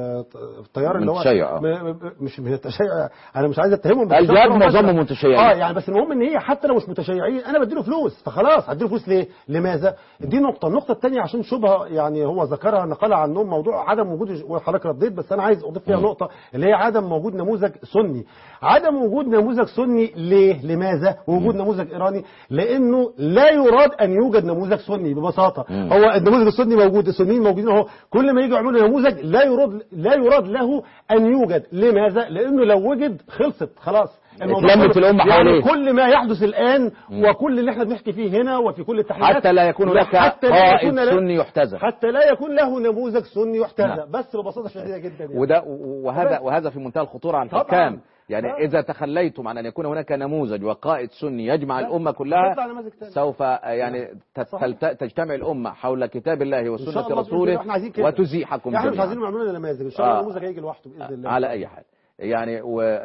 S2: التيار
S1: من
S2: اللي هو
S1: التشيع، آه.
S2: م- م- مش من التشيع انا مش عايز اتهمهم
S1: الجهاد
S2: بالتشيع،
S1: معظمهم
S2: مثلاً.
S1: متشيعين.
S2: اه يعني بس المهم ان هي حتى لو مش متشيعين انا بديله فلوس فخلاص هديله فلوس ليه؟ لماذا؟ دي نقطه، النقطه الثانيه عشان شبهه يعني هو ذكرها نقلها عنهم موضوع عدم وجود وحضرتك رديت بس انا عايز اضيف فيها نقطه اللي هي عدم وجود نموذج سني. عدم وجود نموذج سني ليه؟ لماذا؟ وجود نموذج ايراني لانه لا يراد ان يوجد نموذج سني ببساطه
S1: مم.
S2: هو النموذج السني موجود السنيين موجودين اهو كل ما يجوا يعملوا نموذج لا يراد لا يراد له ان يوجد لماذا؟ لانه لو وجد خلصت خلاص الموضوع
S1: اتلمت
S2: كله-
S1: الأمة
S2: يعني
S1: حواليه.
S2: كل ما يحدث الان وكل اللي احنا بنحكي فيه هنا وفي كل التحليلات
S1: حتى لا يكون هناك
S2: حتى لا
S1: قائد
S2: يكون لا-
S1: سني يحتذى
S2: حتى لا يكون له نموذج سني يحتذى
S1: نعم.
S2: بس ببساطه شديده جدا يعني.
S1: وده وهذا وهذا في منتهى الخطورة على
S2: طبعاً.
S1: الحكام يعني
S2: طبعاً.
S1: إذا تخليتم عن أن يكون هناك نموذج وقائد سني يجمع
S2: لا،
S1: الأمة كلها
S2: هتطلع نماذج تانية.
S1: سوف يعني تت-
S2: صحيح.
S1: تلت- تجتمع الأمة حول كتاب الله
S2: إن شاء
S1: وسنة
S2: الله بإذن الله.
S1: رسوله
S2: احنا عايزين كده.
S1: وتزيحكم
S2: احنا مش
S1: جميعاً.
S2: عايزين يعملوا لنا نماذج ان شاء الله
S1: آه.
S2: النموذج هيجي لوحده باذن الله
S1: على أي حال يعني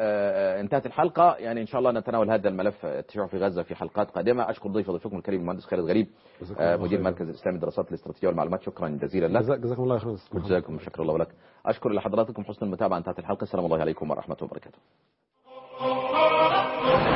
S1: وانتهت الحلقة يعني إن شاء الله نتناول هذا الملف التشيع في غزة في حلقات قادمة أشكر ضيف ضيفكم الكريم المهندس خالد غريب
S2: جزاكم
S1: آه،
S2: الله
S1: مدير
S2: خير.
S1: مركز الإسلامي للدراسات الاستراتيجية والمعلومات شكرا جزيلا لك
S2: جزاك- جزاكم الله خير
S1: جزاكم شكر الله لك أشكر لحضراتكم حسن المتابعة انتهت الحلقة السلام الله عليكم ورحمة الله وبركاته